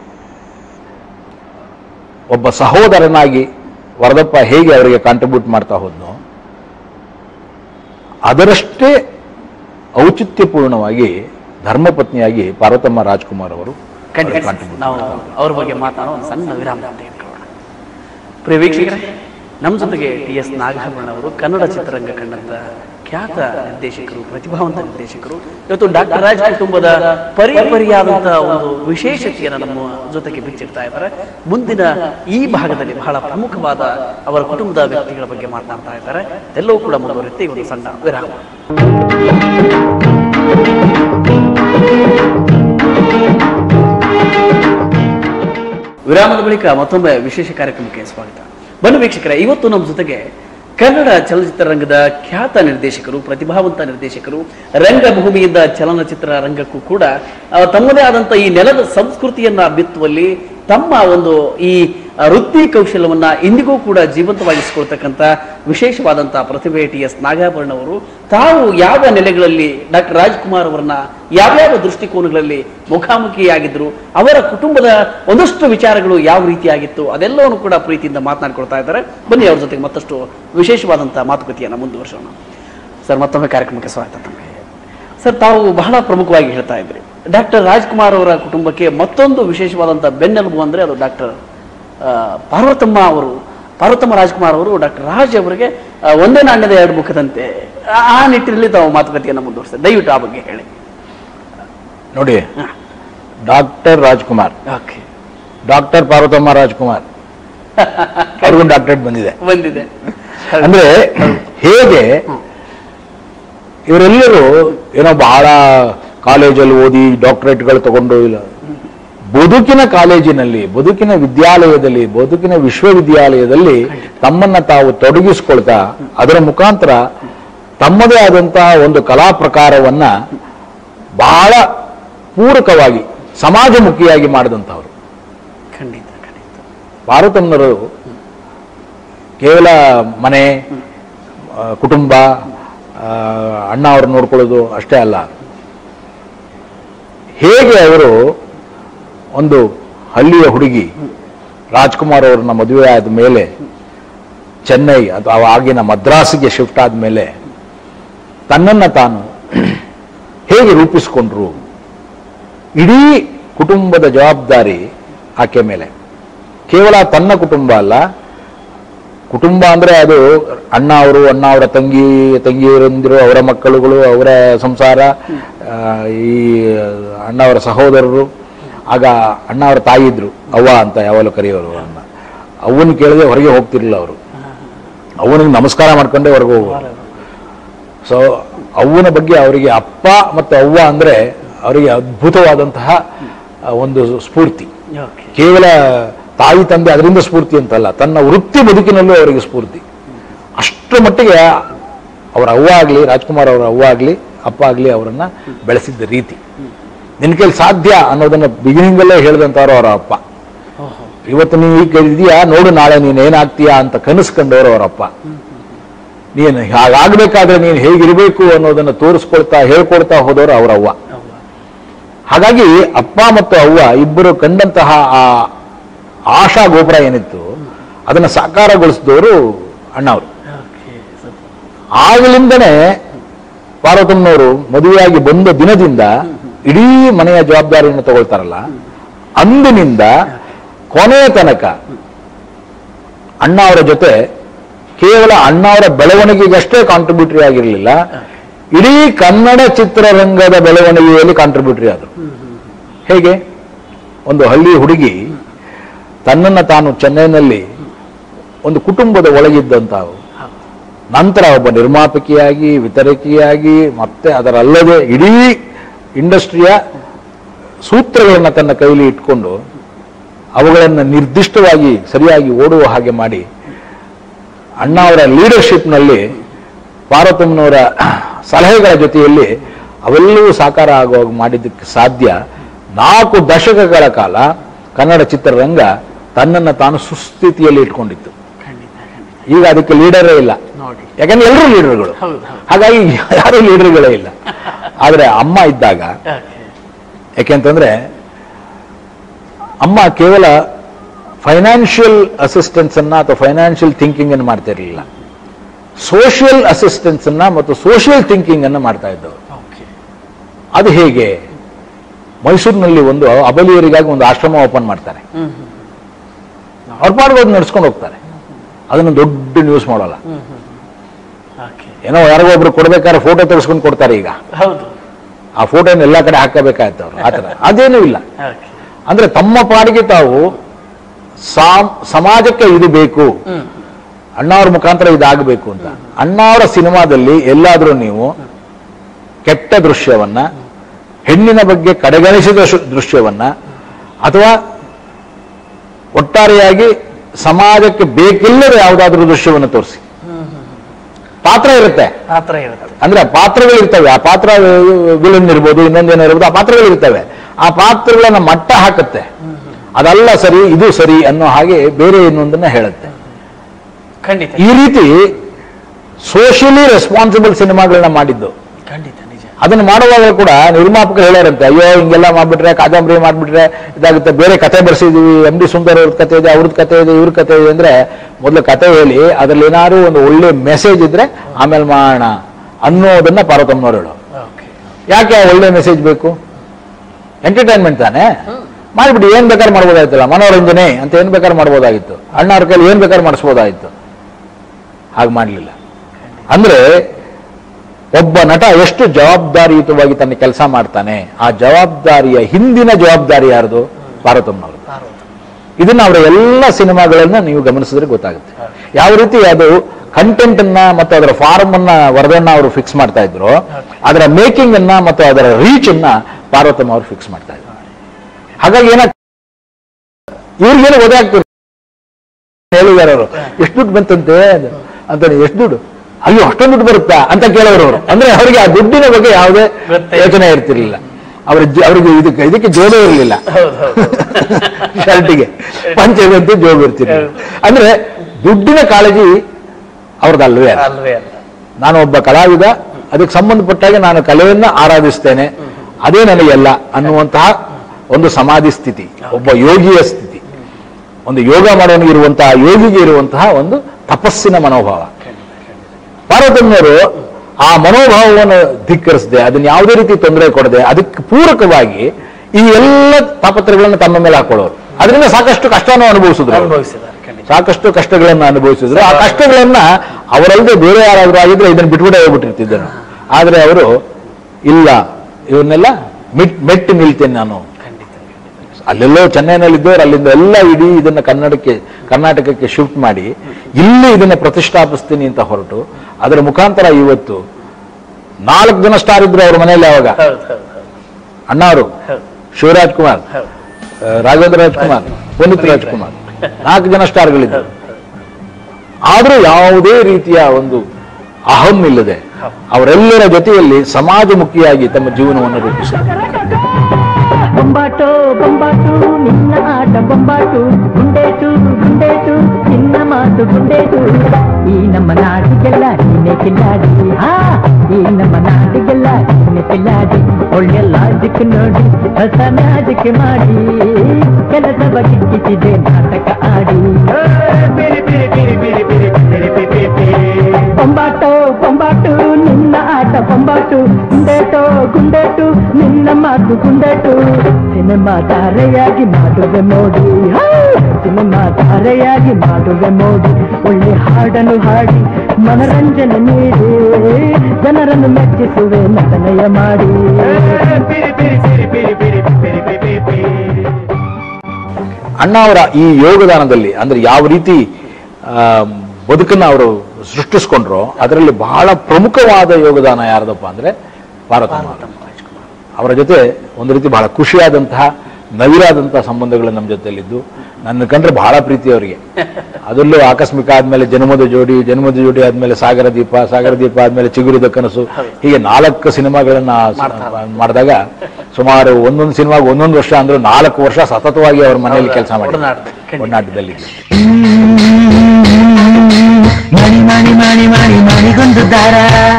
ಒಬ್ಬ ಸಹೋದರನಾಗಿ ವರದಪ್ಪ ಹೇಗೆ ಅವರಿಗೆ ಕಾಂಟ್ರಿಬ್ಯೂಟ್ ಮಾಡ್ತಾ ಹೋದ್ನೋ ಅದರಷ್ಟೇ ಔಚಿತ್ಯಪೂರ್ಣವಾಗಿ ಧರ್ಮಪತ್ನಿಯಾಗಿ ಪಾರ್ವತಮ್ಮ ರಾಜ್ಕುಮಾರ್ ಅವರು ಖಂಡಿತ contribute ನಾವು ಅವ್ರ ಬಗ್ಗೆ ಮಾತಾಡೋ ಒಂದು ಸಣ್ಣ ವಿರಾಮ ತೆಗೆದುಕೊಳ್ಳೋಣ ಪ್ರಿಯ ವೀಕ್ಷಕರೇ ನಮ್ಮ ಜೊತೆಗೆ ಟಿ ಎಸ್ ನಾಗಭರಣ ಅವರು ಕನ್ನಡ ಚಿತ್ರರಂಗ ಕಂಡಂತ ಖ್ಯಾತ ನಿರ್ದೇಶಕರು ಪ್ರತಿಭಾವಂತ ನಿರ್ದೇಶಕರು ಇವತ್ತು ಡಾಕ್ಟರ್ ರಾಜ್ ಕುಟುಂಬದ ಪರಿಪರಿಯಾದಂತಹ ಒಂದು ವಿಶೇಷತೆಯನ್ನು ನಮ್ಮ ಜೊತೆಗೆ ಬಿಚ್ಚಿಡ್ತಾ ಇದ್ದಾರೆ ಮುಂದಿನ ಈ ಭಾಗದಲ್ಲಿ ಬಹಳ ಪ್ರಮುಖವಾದ ಅವರ ಕುಟುಂಬದ ವ್ಯಕ್ತಿಗಳ ಬಗ್ಗೆ ಮಾತನಾಡ್ತಾ ಇದ್ದಾರೆ ಎಲ್ಲವೂ ಕೂಡ ಮುಂದುವರಿಯುತ್ತೆ ಈ ಒಂದು ಸಣ್ಣ ವಿರಾಮ ವಿರಾಮದ ಬಳಿಕ ಮತ್ತೊಮ್ಮೆ ವಿಶೇಷ ಕಾರ್ಯಕ್ರಮಕ್ಕೆ ಸ್ವಾಗತ ಬನ್ನಿ ವೀಕ್ಷಕರೇ ಇವತ್ತು ನಮ್ಮ ಜೊತೆಗೆ ಕನ್ನಡ ಚಲನಚಿತ್ರರಂಗದ ಖ್ಯಾತ ನಿರ್ದೇಶಕರು ಪ್ರತಿಭಾವಂತ ನಿರ್ದೇಶಕರು ರಂಗಭೂಮಿಯಿಂದ ಚಲನಚಿತ್ರ ರಂಗಕ್ಕೂ ಕೂಡ ಆ, ತಮ್ಮದೇ ಆದಂತ ಈ ನೆಲದ ಸಂಸ್ಕೃತಿಯನ್ನ ಬಿತ್ತುವಲ್ಲಿ ತಮ್ಮ ಒಂದು ಈ ವೃತ್ತಿ ಕೌಶಲ್ಯವನ್ನ ಇಂದಿಗೂ ಕೂಡ ಜೀವಂತವಾಗಿಸಿಕೊಳ್ತಕ್ಕಂಥ ವಿಶೇಷವಾದಂತಹ ಪ್ರತಿಭೆ ಟಿ ಎಸ್ ನಾಗಾಭರಣ ಅವರು ತಾವು ಯಾವ ನೆಲೆಗಳಲ್ಲಿ ಡಾಕ್ಟರ್ ರಾಜ್ಕುಮಾರ್ ಅವರನ್ನ ಯಾವ್ಯಾವ ದೃಷ್ಟಿಕೋನಗಳಲ್ಲಿ ಮುಖಾಮುಖಿಯಾಗಿದ್ರು ಅವರ ಕುಟುಂಬದ ಒಂದಷ್ಟು ವಿಚಾರಗಳು ಯಾವ ರೀತಿಯಾಗಿತ್ತು ಅದೆಲ್ಲವನ್ನು ಕೂಡ ಪ್ರೀತಿಯಿಂದ ಮಾತನಾಡ್ಕೊಳ್ತಾ ಇದ್ದಾರೆ ಬನ್ನಿ ಅವ್ರ ಜೊತೆಗೆ ಮತ್ತಷ್ಟು ವಿಶೇಷವಾದಂತಹ ಮಾತುಕತೆಯನ್ನು ಮುಂದುವರಿಸೋಣ ಸರ್ ಮತ್ತೊಮ್ಮೆ ಕಾರ್ಯಕ್ರಮಕ್ಕೆ ಸ್ವಾಗತ ತಮಗೆ ಸರ್ ತಾವು ಬಹಳ ಪ್ರಮುಖವಾಗಿ ಹೇಳ್ತಾ ಇದ್ರಿ ಡಾಕ್ಟರ್ ರಾಜ್ಕುಮಾರ್ ಅವರ ಕುಟುಂಬಕ್ಕೆ ಮತ್ತೊಂದು ವಿಶೇಷವಾದಂತಹ ಬೆನ್ನೆಲುಬು ಅಂದ್ರೆ ಅದು ಡಾಕ್ಟರ್ ಪಾರ್ವತಮ್ಮ ಅವರು ಪಾರ್ವತಮ್ಮ ರಾಜ್ಕುಮಾರ್ ಅವರು ಡಾಕ್ಟರ್ ರಾಜ್ ಅವರಿಗೆ ಆ, ಒಂದೇ ನಾಣ್ಯದ ಎರಡು ಮುಖದಂತೆ ಆ- ಆ ನಿಟ್ಟಿನಲ್ಲಿ ತಾವು ಮಾತುಕತೆಯನ್ನು ಮುಂದುವರಿಸ್ತಾರೆ ದಯವಿಟ್ಟು ಆ ಬಗ್ಗೆ ಹೇಳಿ ನೋಡಿ doctor Rajkumar okay doctor Parvathamma Rajkumar ಅವ್ರಿಗೂ ಡಾಕ್ಟರೇಟ್ ಬಂದಿದೆ ಬಂದಿದೆ ಅಂದ್ರೆ ಹೇಗೆ ಇವರೆಲ್ಲರೂ ಏನೋ ಬಹಳ ಕಾಲೇಜಲ್ಲಿ ಓದಿ ಡಾಕ್ಟರೇಟ್ಗಳು ತಗೊಂಡು ಇಲ್ಲ ಬದುಕಿನ ಕಾಲೇಜಿನಲ್ಲಿ ಬದುಕಿನ ವಿದ್ಯಾಲಯದಲ್ಲಿ ಬದುಕಿನ ವಿಶ್ವವಿದ್ಯಾಲಯದಲ್ಲಿ ತಮ್ಮನ್ನ ತಾವು ತೊಡಗಿಸ್ಕೊಳ್ತಾ ಅದರ ಮುಖಾಂತರ ತಮ್ಮದೇ ಆದಂತಹ ಒಂದು ಕಲಾ ಪ್ರಕಾರವನ್ನ ಬಹಳ ಪೂರಕವಾಗಿ ಸಮಾಜಮುಖಿಯಾಗಿ ಮಾಡಿದಂಥವ್ರು ಖಂಡಿತ ಖಂಡಿತ ಭಾರತನ್ನರು ಕೇವಲ ಮನೆ ಆ, ಕುಟುಂಬ ಆ, ಅಣ್ಣ ಅವ್ರು ನೋಡ್ಕೊಳ್ಳೋದು ಅಷ್ಟೇ ಅಲ್ಲ ಹೇಗೆ ಅವರು ಒಂದು ಹಳ್ಳಿಯ ಹುಡುಗಿ ರಾಜ್ಕುಮಾರ್ ಅವ್ರನ್ನ ಮದುವೆ ಆದ ಮೇಲೆ ಚೆನ್ನೈ ಅಥವಾ ಆಗಿನ ಮದ್ರಾಸಿಗೆ ಶಿಫ್ಟ್ ಆದಮೇಲೆ ತನ್ನನ್ನು ತಾನು ಹೇಗೆ ರೂಪಿಸ್ಕೊಂಡ್ರು ಇಡೀ ಕುಟುಂಬದ ಜವಾಬ್ದಾರಿ ಆಕೆ ಮೇಲೆ ಕೇವಲ ತನ್ನ ಕುಟುಂಬ ಅಲ್ಲ ಕುಟುಂಬ ಅಂದ್ರೆ ಅದು ಅಣ್ಣ ಅವರು ಅಣ್ಣ ಅವರ ತಂಗಿ ತಂಗಿಯರಂದಿರು ಅವರ ಮಕ್ಕಳುಗಳು ಅವರ ಸಂಸಾರ ಆ, ಈ ಅಣ್ಣ ಅವರ ಸಹೋದರರು ಆಗ ಅಣ್ಣ ಅವರ ತಾಯಿ ಇದ್ರು ಅವ್ವ ಅಂತ ಯಾವಾಗಲೂ ಕರೆಯೋರು ಅಣ್ಣ ಅವನ್ನ ಕೇಳದೆ ಹೊರಗೆ ಹೋಗ್ತಿರ್ಲಿಲ್ಲ ಅವರು ಅವನಿಗೆ ನಮಸ್ಕಾರ ಮಾಡ್ಕೊಂಡೇ ಹೊರಗೆ ಹೋಗೋರು ಸೊ ಅವ್ವನ ಬಗ್ಗೆ ಅವರಿಗೆ ಅಪ್ಪ ಮತ್ತು ಅವ್ವ ಅಂದ್ರೆ ಅವರಿಗೆ ಅದ್ಭುತವಾದಂತಹ ಆ, ಒಂದು ಸ್ಫೂರ್ತಿ ಓಕೆ ಕೇವಲ ತಾಯಿ ತಂದೆ ಅದರಿಂದ ಸ್ಫೂರ್ತಿ ಅಂತಲ್ಲ ತನ್ನ ವೃತ್ತಿ ಬದುಕಿನಲ್ಲೂ ಅವರಿಗೆ ಸ್ಫೂರ್ತಿ ಅಷ್ಟರ ಮಟ್ಟಿಗೆ ಅವರ ಅವ್ವ ಆಗಲಿ ರಾಜ್ಕುಮಾರ್ ಅವರ ಅವ್ವ ಆಗಲಿ ಅಪ್ಪ ಆಗಲಿ ಅವರನ್ನ ಬೆಳೆಸಿದ್ದ ರೀತಿ ನಿನ್ನ ಕೈಲಿ ಸಾಧ್ಯ ಅನ್ನೋದನ್ನ ಬಿಗಿನಿಂಗಲ್ಲೇ ಹೇಳಿದಂಥವ್ರು ಅವರ ಅಪ್ಪ ಇವತ್ತು ನೀನು ಈಗ ಇದೆಯಾ ನೋಡು ನಾಳೆ ನೀನು ಏನಾಗ್ತೀಯಾ ಅಂತ ಕನಸ್ಕೊಂಡವರು ಅವರ ಅಪ್ಪ ನೀನು ಹಾಗಾಗಬೇಕಾದ್ರೆ ನೀನು ಹೇಗಿರಬೇಕು ಅನ್ನೋದನ್ನ ತೋರಿಸ್ಕೊಳ್ತಾ ಹೇಳ್ಕೊಡ್ತಾ ಹೋದವರು ಅವರ ಅವ್ವ ಹಾಗಾಗಿ ಅಪ್ಪ ಮತ್ತು ಅವ್ವ ಇಬ್ಬರು ಕಂಡಂತಹ ಆ ಆಶಾ ಗೋಪುರ ಏನಿತ್ತು ಅದನ್ನ ಸಾಕಾರಗೊಳಿಸಿದವರು ಅಣ್ಣವರು ಓಕೆ ಆಗಲಿಂದನೇ ಪಾರ್ವತಮ್ಮನವರು ಮದುವೆಯಾಗಿ ಬಂದ ದಿನದಿಂದ ಇಡೀ ಮನೆಯ ಜವಾಬ್ದಾರಿಯನ್ನು ತಗೊಳ್ತಾರಲ್ಲ ಅಂದಿನಿಂದ ಕೊನೆಯ ತನಕ ಅಣ್ಣ ಅವರ ಜೊತೆ ಕೇವಲ ಅಣ್ಣ ಅವರ ಬೆಳವಣಿಗೆಗಷ್ಟೇ ಕಾಂಟ್ರಿಬ್ಯೂಟರಿ ಆಗಿರಲಿಲ್ಲ ಇಡೀ ಕನ್ನಡ ಚಿತ್ರರಂಗದ ಬೆಳವಣಿಗೆಯಲ್ಲಿ ಕಾಂಟ್ರಿಬ್ಯೂಟರಿ ಆದರು ಹೇಗೆ ಒಂದು ಹಳ್ಳಿ ಹುಡುಗಿ ತನ್ನನ್ನು ತಾನು ಚೆನ್ನೈನಲ್ಲಿ ಒಂದು ಕುಟುಂಬದ ಒಳಗಿದ್ದಂತಾವು ನಂತರ ಒಬ್ಬ ನಿರ್ಮಾಪಕಿಯಾಗಿ ವಿತರಕಿಯಾಗಿ ಮತ್ತೆ ಅದರಲ್ಲದೆ ಇಡೀ ಇಂಡಸ್ಟ್ರಿಯ ಸೂತ್ರಗಳನ್ನು ತನ್ನ ಕೈಲಿ ಇಟ್ಕೊಂಡು ಅವುಗಳನ್ನು ನಿರ್ದಿಷ್ಟವಾಗಿ ಸರಿಯಾಗಿ ಓಡುವ ಹಾಗೆ ಮಾಡಿ ಅಣ್ಣ ಅವರ ಲೀಡರ್ಶಿಪ್ನಲ್ಲಿ ಪಾರ್ವತಮ್ಮನವರ ಸಲಹೆಗಳ ಜೊತೆಯಲ್ಲಿ ಅವೆಲ್ಲವೂ ಸಾಕಾರ ಆಗುವಾಗ ಮಾಡಿದ್ದಕ್ಕೆ ಸಾಧ್ಯ ನಾಲ್ಕು ದಶಕಗಳ ಕಾಲ ಕನ್ನಡ ಚಿತ್ರರಂಗ ತನ್ನನ್ನು ತಾನು ಸುಸ್ಥಿತಿಯಲ್ಲಿ ಇಟ್ಕೊಂಡಿತ್ತು ಖಂಡಿತ ಖಂಡಿತ ಈಗ ಅದಕ್ಕೆ ಲೀಡರೇ ಇಲ್ಲ ನೋಡಿ ಯಾಕಂದ್ರೆ ಎಲ್ಲರೂ ಲೀಡರ್ಗಳು ಹೌದು ಹೌದು ಹಾಗಾಗಿ ಯಾರು ಲೀಡರ್ಗಳೇ ಇಲ್ಲ ಆದ್ರೆ ಅಮ್ಮ ಇದ್ದಾಗ ಓಕೆ ಯಾಕೆಂತಂದ್ರೆ ಅಮ್ಮ ಕೇವಲ ಫೈನಾನ್ಷಿಯಲ್ ಅಸಿಸ್ಟೆನ್ಸ್ ಅನ್ನ ಅಥವಾ ಫೈನಾನ್ಷಿಯಲ್ ಥಿಂಕಿಂಗ್ ಅನ್ನು ಮಾಡ್ತಾ ಇರಲಿಲ್ಲ ಸೋಷಿಯಲ್ ಅಸಿಸ್ಟೆನ್ಸ್ ಅನ್ನ ಮತ್ತು ಸೋಷಿಯಲ್ ಥಿಂಕಿಂಗ್ ಅನ್ನ ಮಾಡ್ತಾ ಇದ್ದವರು ಓಕೆ ಅದು ಹೇಗೆ ಮೈಸೂರಿನಲ್ಲಿ ಒಂದು ಅಬಲಿಯರಿಗಾಗಿ ಒಂದು ಆಶ್ರಮ ಓಪನ್ ಮಾಡ್ತಾರೆ ಹ್ಮ್ ಹ್ಮ್ ಅವ್ರ ಪಾಡ್ಗೆ ಹೋಗಿ ನಡ್ಸ್ಕೊಂಡು ಹೋಗ್ತಾರೆ ಅದನ್ನು ದೊಡ್ಡ ನ್ಯೂಸ್ ಮಾಡೋಲ್ಲ ಓಕೆ ಏನೋ ಯಾರಿಗೋ ಒಬ್ರು ಕೊಡ್ಬೇಕಾದ್ರೆ ಫೋಟೋ ತೆಗೆಸ್ಕೊಂಡು ಕೊಡ್ತಾರೆ ಈಗ ಹೌದು ಆ ಫೋಟೋನ ಎಲ್ಲ ಕಡೆ ಹಾಕಬೇಕಾಯ್ತು ಅವ್ರು ಆ ಥರ ಅದೇನೂ ಇಲ್ಲ ಓಕೆ ಅಂದ್ರೆ ತಮ್ಮ ಪಾಡಿಗೆ ತಾವು ಸಾಮ್ ಸಮಾಜಕ್ಕೆ ಇದು ಬೇಕು ಹ್ಮ್ ಅಣ್ಣಾವ್ರ ಮುಖಾಂತರ ಇದಾಗಬೇಕು ಅಂತ ಅಣ್ಣಾವರ ಸಿನಿಮಾದಲ್ಲಿ ಎಲ್ಲಾದ್ರೂ ನೀವು ಕೆಟ್ಟ ದೃಶ್ಯವನ್ನ ಹೆಣ್ಣಿನ ಬಗ್ಗೆ ಕಡೆಗಣಿಸಿದ ಶು- ದೃಶ್ಯವನ್ನ ಅಥವಾ ಒಟ್ಟಾರೆಯಾಗಿ ಸಮಾಜಕ್ಕೆ ಬೇಕಿಲ್ಲದ ಯಾವುದಾದ್ರೂ ದೃಶ್ಯವನ್ನು ತೋರಿಸಿ ಪಾತ್ರ ಇರುತ್ತೆ ಪಾತ್ರ ಇರುತ್ತೆ ಅಂದ್ರೆ ಪಾತ್ರಗಳಿರ್ತವೆ ಆ ಪಾತ್ರ ವಿಲನ್ ಇರ್ಬೋದು ಇನ್ನೊಂದೇನೋ ಇರ್ಬೋದು ಆ ಪಾತ್ರಗಳಿರ್ತವೆ ಆ ಪಾತ್ರಗಳನ್ನ ಮಟ್ಟ ಹಾಕುತ್ತೆ ಅದಲ್ಲ ಸರಿ ಇದು ಸರಿ ಅನ್ನೋ ಹಾಗೆ ಬೇರೆ ಇನ್ನೊಂದನ್ನ ಹೇಳುತ್ತೆ ಖಂಡಿತ ಈ ರೀತಿ ಸೋಷಿಯಲಿ ರೆಸ್ಪಾನ್ಸಿಬಲ್ ಸಿನಿಮಾಗಳನ್ನ ಮಾಡಿದ್ದು ಖಂಡಿತ ನಿಜ ಅದನ್ನ ಮಾಡುವಾಗ ಕೂಡ ನಿರ್ಮಾಪಕರು ಹೇಳಾರಂತೆ ಅಯ್ಯೋ ಹಿಂಗೆಲ್ಲ ಮಾಡ್ಬಿಟ್ರೆ ಕಾದಂಬರಿ ಮಾಡ್ಬಿಟ್ರೆ ಇದಾಗುತ್ತೆ ಬೇರೆ ಕತೆ ಬರ್ಸಿದೀವಿ ಎಂ ಡಿ ಸುಂದರ್ ಅವ್ರದ್ದು ಕತೆ ಇದೆ ಅವ್ರದ್ದು ಕತೆ ಇದೆ ಇವ್ರ ಕತೆ ಇದೆ ಅಂದ್ರೆ ಮೊದಲು ಕತೆ ಹೇಳಿ ಅದ್ರಲ್ಲಿ ಏನಾದ್ರು ಒಂದು ಒಳ್ಳೆ ಮೆಸೇಜ್ ಇದ್ರೆ ಆಮೇಲೆ ಮಾಡೋಣ ಅನ್ನೋದನ್ನ ಪಾರ್ವತಮ್ಮನವ್ರು ಹೇಳೋ ಓಕೆ ಯಾಕೆ ಆ ಒಳ್ಳೆ ಮೆಸೇಜ್ ಬೇಕು ಎಂಟರ್ಟೈನ್ಮೆಂಟ್ ತಾನೆ ಮಾಡ್ಬಿಡಿ ಏನ್ ಬೇಕಾದ್ರೆ ಮಾಡ್ಬೋದಾಯ್ತಲ್ಲ ಮನೋರಂಜನೆ ಅಂತ ಏನ್ ಬೇಕಾದ್ರೆ ಮಾಡ್ಬೋದಾಗಿತ್ತು ಅಣ್ಣವ್ರ ಕೈಲಿ ಏನ್ ಬೇಕಾದ್ರೆ ಮಾಡಿಸ್ಬೋದಾಗಿತ್ತು ಹಾಗೆ ಮಾಡಲಿಲ್ಲ ಅಂದ್ರೆ ಒಬ್ಬ ನಟ ಎಷ್ಟು ಜವಾಬ್ದಾರಿಯುತವಾಗಿ ತನ್ನ ಕೆಲಸ ಮಾಡ್ತಾನೆ ಆ ಜವಾಬ್ದಾರಿಯ ಹಿಂದಿನ ಜವಾಬ್ದಾರಿ ಯಾರ್ದು ಪಾರ್ವತಮ್ಮನವರು ಇದನ್ನ ಅವರ ಎಲ್ಲ ಸಿನಿಮಾಗಳನ್ನ ನೀವು ಗಮನಿಸಿದ್ರೆ ಗೊತ್ತಾಗುತ್ತೆ ಯಾವ ರೀತಿ ಅದು ಕಂಟೆಂಟ್ ಅನ್ನ ಮತ್ತು ಅದರ ಫಾರ್ಮ್ ಅನ್ನ ವರದಣ್ಣ ಅವರು ಫಿಕ್ಸ್ ಮಾಡ್ತಾ ಇದ್ರು ಅದರ ಮೇಕಿಂಗ್ ಅನ್ನ ಮತ್ತು ಅದರ ರೀಚ್ ಅನ್ನ ಪಾರ್ವತಮ್ಮ ಅವರು ಫಿಕ್ಸ್ ಮಾಡ್ತಾ ಇದ್ರು ಹಾಗಾಗಿ ಏನ ಇವ್ರಿಗೇನು ಗೊತ್ತಾಗ್ತದೆ ಹೇಳಿದಾರೆ ಅವರು ಎಷ್ಟು ದುಡ್ಡು ಬಂತಂತೆ ಅಂತಾನೆ ಎಷ್ಟು ದುಡ್ಡು ಅಯ್ಯೋ ಅಷ್ಟೊಂದು ದುಡ್ಡು ಬರುತ್ತಾ ಅಂತ ಕೇಳೋರು ಅವರು ಅಂದ್ರೆ ಅವರಿಗೆ ಆ ದುಡ್ಡಿನ ಬಗ್ಗೆ ಯಾವುದೇ ಗೊತ್ತೇ ಯೋಚನೆ ಇರ್ತಿರ್ಲಿಲ್ಲ ಅವ್ರ ಜ- ಅವ್ರಿಗೆ ಇದಕ್ಕೆ ಇದಕ್ಕೆ ಜೋಬೇ ಇರಲಿಲ್ಲ ಹೌದು ಹೌದು ಶರ್ಟಿಗೆ ಪಂಚೆಗಂತೂ ಜೋಬ್ ಇರ್ತಿರ್ಲಿಲ್ಲ ಅಂದ್ರೆ ದುಡ್ಡಿನ ಕಾಳಜಿ ಅವ್ರದ್ದಲ್ವೇ ಅಲ್ಲ ಅಲ್ವೇ ಅಲ್ಲ ನಾನು ಒಬ್ಬ ಕಲಾವಿದ ಅದಕ್ಕೆ ಸಂಬಂಧಪಟ್ಟಾಗ ನಾನು ಕಲೆಯನ್ನ ಆರಾಧಿಸ್ತೇನೆ ಅದೇ ನನಗೆಲ್ಲ ಅನ್ನುವಂತಹ ಒಂದು ಸಮಾಧಿ ಸ್ಥಿತಿ ಒಬ್ಬ ಯೋಗಿಯ ಸ್ಥಿತಿ ಒಂದು ಯೋಗ ಮಾಡೋನಿಗೆ ಇರುವಂತಹ ಯೋಗಿಗೆ ಇರುವಂತಹ ಒಂದು ತಪಸ್ಸಿನ ಮನೋಭಾವ ಪಾರ್ವತಮ್ಮನವರು ಆ ಮನೋಭಾವವನ್ನು ಧಿಕ್ಕರಿಸದೆ ಅದನ್ನ ಯಾವುದೇ ರೀತಿ ತೊಂದರೆ ಕೊಡದೆ ಅದಕ್ಕೆ ಪೂರಕವಾಗಿ ಈ ಎಲ್ಲ ತಾಪತ್ರಗಳನ್ನು ತಮ್ಮ ಮೇಲೆ ಹಾಕೊಳ್ಳೋರು ಅದರಿಂದ ಸಾಕಷ್ಟು ಕಷ್ಟವನ್ನು ಅನುಭವಿಸಿದ್ರು ಅವರು. ಅನುಭವಿಸಿದ್ದಾರೆ ಖಂಡಿತ ಸಾಕಷ್ಟು ಕಷ್ಟಗಳನ್ನ ಅನುಭವಿಸಿದ್ರು ಆ ಕಷ್ಟಗಳನ್ನ ಅವರಲ್ಲದೆ ಬೇರೆ ಯಾರಾದ್ರೂ ಆಗಿದ್ರೆ ಇದನ್ನ ಬಿಟ್ಬಿಟ್ಟೆ ಹೋಗ್ಬಿಟ್ಟಿರ್ತಿದ್ದರು ಆದ್ರೆ ಅವರು ಇಲ್ಲ ಇವನ್ನೆಲ್ಲ ಮಿಟ್ ಮೆಟ್ಟಿ ನಿಲ್ತೇನೆ ನಾನು ಅಲ್ಲೆಲ್ಲೋ ಚೆನ್ನೈನಲ್ಲಿದ್ದವ್ರು ಅಲ್ಲಿಂದ ಎಲ್ಲ ಇಡೀ ಇದನ್ನ ಕನ್ನಡಕ್ಕೆ ಕರ್ನಾಟಕಕ್ಕೆ ಶಿಫ್ಟ್ ಮಾಡಿ ಇಲ್ಲಿ ಇದನ್ನ ಪ್ರತಿಷ್ಠಾಪಿಸ್ತೀನಿ ಅಂತ ಹೊರಟು ಅದರ ಮುಖಾಂತರ ಇವತ್ತು ನಾಲ್ಕು ಜನ ಸ್ಟಾರ್ ಇದ್ರು ಅವ್ರ ಮನೆಯಲ್ಲಿ ಅವಾಗ ಹೌದು ಹೌದು ಹೌದು ಅಣ್ಣವರು ಹೌದು ಶಿವರಾಜ್ ಕುಮಾರ್ ಹೌದು ಆ, ರಾಘವೇಂದ್ರ ರಾಜ್ಕುಮಾರ್ ಪುನೀತ್ ರಾಜ್ಕುಮಾರ್ ನಾಲ್ಕು ಜನ ಸ್ಟಾರ್ಗಳಿದ್ರು ಆದ್ರೂ ಯಾವುದೇ ರೀತಿಯ ಒಂದು ಅಹಂ ಇಲ್ಲದೆ ಅವರೆಲ್ಲರ ಜೊತೆಯಲ್ಲಿ ಸಮಾಜಮುಖಿಯಾಗಿ ತಮ್ಮ ಜೀವನವನ್ನು ರೂಪಿಸಿದರು ಬೊಂಬಾಟೋ ಬೊಂಬಾಟು ನಿನ್ನ ಆಟ ಬೊಂಬಾಟು ಗುಂಡೇಟು ಗುಂಡೇಟು ನಿನ್ನ ಮಾತು ಗುಂಡೇಟು ಈ ನಮ್ಮ ನಾಟಿಗೆಲ್ಲ ನೀನೆ ಕಿಲ್ಲಾಡಿ ಹಾ ಈ ನಮ್ಮ ನಾಟಿಗೆಲ್ಲ ನೀನೆ ಕಿಲ್ಲಾಡಿ ಒಳ್ಳೆ ಲಾಜಿಕ್ ನೋಡಿ ಹೊಸ ಮ್ಯಾಜಿಕ್ ಮಾಡಿ ಕೆಲಸವ ಕಿಕ್ಕಿಸಿದೆ ನಾಟಕ ಆಡಿ ಬೊಂಬಾಟೋ ಬೊಂಬಾಟು ನಿನ್ನ ಆಟ ಬೊಂಬಾಟು ಗುಂಡೇಟೋ ಗುಂಡೇಟು ನಿನ್ನ ಮಾತು ಗುಂಡೇಟು ಸಿನಿಮಾ ಧಾರೆಯಾಗಿ ಮಾಡುವೆ ಮೋಡಿ ಹಾ! ಸಿನಿಮಾ ಧಾರೆಯಾಗಿ ಮಾಡುವೆ ಮೋಡಿ ಒಳ್ಳೆ ಹಾಡನ್ನು ಹಾಡಿ ಮನರಂಜನೆ ನೀಡಿ ಜನರನ್ನು ಮೆಚ್ಚಿಸುವೆ ನಟನೆಯ ಮಾಡಿ ಅಣ್ಣ ಅವರ ಈ ಯೋಗದಾನದಲ್ಲಿ ಅಂದ್ರೆ ಯಾವ ರೀತಿ ಆ, ಬದುಕನ್ನ ಅವರು ಸೃಷ್ಟಿಸ್ಕೊಂಡ್ರೋ ಅದರಲ್ಲಿ ಬಹಳ ಪ್ರಮುಖವಾದ ಯೋಗದಾನ ಯಾರ್ದಪ್ಪ ಅಂದ್ರೆ ಪಾರ್ವತಮ್ಮ ಅವರು. ಅವರ ಜೊತೆ ಒಂದು ರೀತಿ ಬಹಳ ಖುಷಿಯಾದಂತಹ ನವಿರಾದಂತಹ ಸಂಬಂಧಗಳು ನಮ್ಮ ಜೊತೆಲಿದ್ದು ನನ್ನ ಕಂಡ್ರೆ ಬಹಳ ಪ್ರೀತಿ ಅವರಿಗೆ ಅದರಲ್ಲೂ ಆಕಸ್ಮಿಕ ಆದ್ಮೇಲೆ ಜನ್ಮದ ಜೋಡಿ ಜನ್ಮದ ಜೋಡಿ ಆದ್ಮೇಲೆ ಸಾಗರ ದೀಪ ಸಾಗರ ದೀಪ ಆದ್ಮೇಲೆ ಚಿಗುರಿದ ಕನಸು ಹೀಗೆ ನಾಲ್ಕು ಸಿನಿಮಾಗಳನ್ನ ಮಾಡಿದಾಗ ಸುಮಾರು ಒಂದೊಂದು ಸಿನಿಮಾಗೆ ಒಂದೊಂದು ವರ್ಷ ಅಂದ್ರೆ ನಾಲ್ಕು ವರ್ಷ ಸತತವಾಗಿ ಅವ್ರ ಮನೆಯಲ್ಲಿ ಕೆಲಸ ಮಾಡಿ ಒಡನಾಟ, ಖಂಡಿತ. ಒಡನಾಟದಲ್ಲಿ ಮಣಿ ಮಣಿ ಮಣಿ ಮಣಿ ಮಣಿಗೊಂದು ದಾರ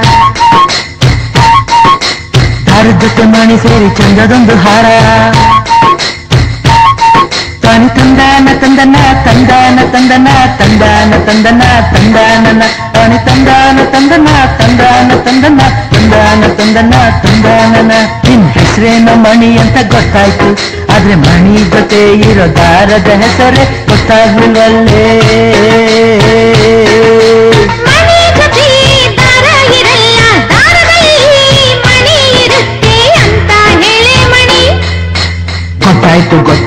ದಾರದ ಜೊತೆ ಮಣಿ ಸೇರಿ ಚಂದದೊಂದು ಹಾರ ತಾನಿ ತಂದಾನ ತಂದನ ತಂದಾನ ತಂದನ ತಂದಾನ ತಂದನ ತಂದಾನನ ತಾನಿ ತಂದಾನ ತಂದನ ತಂದಾನ ತಂದನ ತಂದಾನ ತಂದನ ತಂದಾನನ ನಿನ್ ಹೆಸರೇನೋ ಮಣಿ ಅಂತ ಗೊತ್ತಾಯ್ತು ಆದ್ರೆ ಮಣಿ ಜೊತೆ ಇರೋ ದಾರದ ಹೆಸರೇ ಗೊತ್ತಾಗ್ಲಿಲ್ವಲ್ಲೇ ಮನೆ ಜೊತೆ ದಾರ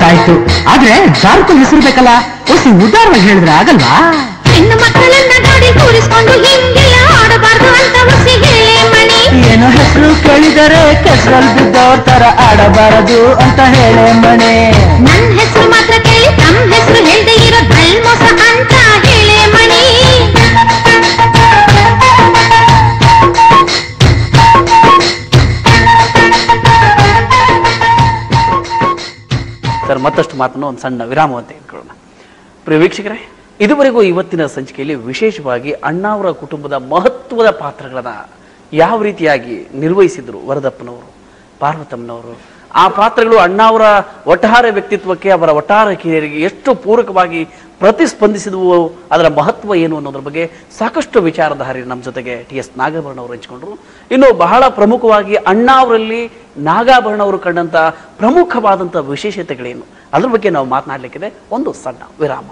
ಆಯ್ತು ಆದ್ರೆ ಜಾರಕಲ್ ಹೆಸರು ಬೇಕಲ್ಲ ಒಸಿ ಉದಾರವಾಗಿ ಹೇಳಿದ್ರೆ ಆಗಲ್ವಾ ಹೆಣ್ಣು ಮಕ್ಕಳನ್ನ ಗಾಡಿ ಕೂರಿಸ್ಕೊಂಡು ಹಿಂಗೆಲ್ಲ ಆಡಬಾರ್ದು ಅಂತ ಹುಸಿ ಹೇಳೆ ಮಣಿ ಏನೋ ಹೆಸರು ಕೇಳಿದರೆ ಕೆಸರಲ್ಲಿ ಬಿದ್ದವ್ರ ತರ ಆಡಬಾರದು ಅಂತ ಹೇಳೆ ಮನೆ ನನ್ ಹೆಸರು ಮಾತ್ರ ಕೇಳಿ ತಮ್ಮ ಹೆಸರು ಹೇಳ್ದೆ ಇರೋ ಬಲ್ ಮೋಸ ಅಂತ ಹೇಳೆ ಮಣಿ ಸರ್ ಮತ್ತಷ್ಟು ಮಾತನ್ನು ಒಂದು ಸಣ್ಣ ವಿರಾಮವನ್ನು ತೆಗೆದುಕೊಳ್ಳೋಣ ಪ್ರಿಯ ವೀಕ್ಷಕರೇ ಇದುವರೆಗೂ ಇವತ್ತಿನ ಸಂಚಿಕೆಯಲ್ಲಿ ವಿಶೇಷವಾಗಿ ಅಣ್ಣಾವರ ಕುಟುಂಬದ ಮಹತ್ವದ ಪಾತ್ರಗಳನ್ನ ಯಾವ ರೀತಿಯಾಗಿ ನಿರ್ವಹಿಸಿದ್ರು ವರದಪ್ಪನವರು ಪಾರ್ವತಮ್ಮನವರು ಆ ಪಾತ್ರಗಳು ಅಣ್ಣಾವರ ಒಟ್ಟಾರೆ ವ್ಯಕ್ತಿತ್ವಕ್ಕೆ ಅವರ ಒಟ್ಟಾರೆ ಕಿರಿಯರಿಗೆ ಎಷ್ಟು ಪೂರಕವಾಗಿ ಪ್ರತಿಸ್ಪಂದಿಸಿದವು ಅದರ ಮಹತ್ವ ಏನು ಅನ್ನೋದ್ರ ಬಗ್ಗೆ ಸಾಕಷ್ಟು ವಿಚಾರಧಾರಿ ನಮ್ಮ ಜೊತೆಗೆ ಟಿ ಎಸ್ ನಾಗಾಭರಣ ಅವರು ಹಂಚಿಕೊಂಡ್ರು ಇನ್ನು ಬಹಳ ಪ್ರಮುಖವಾಗಿ ಅಣ್ಣಾವರಲ್ಲಿ ನಾಗಾಭರಣ ಅವರು ಕಂಡಂತ ಪ್ರಮುಖವಾದಂಥ ವಿಶೇಷತೆಗಳೇನು ಅದ್ರ ಬಗ್ಗೆ ನಾವು ಮಾತನಾಡಲಿಕ್ಕಿದೆ ಒಂದು ಸಣ್ಣ ವಿರಾಮ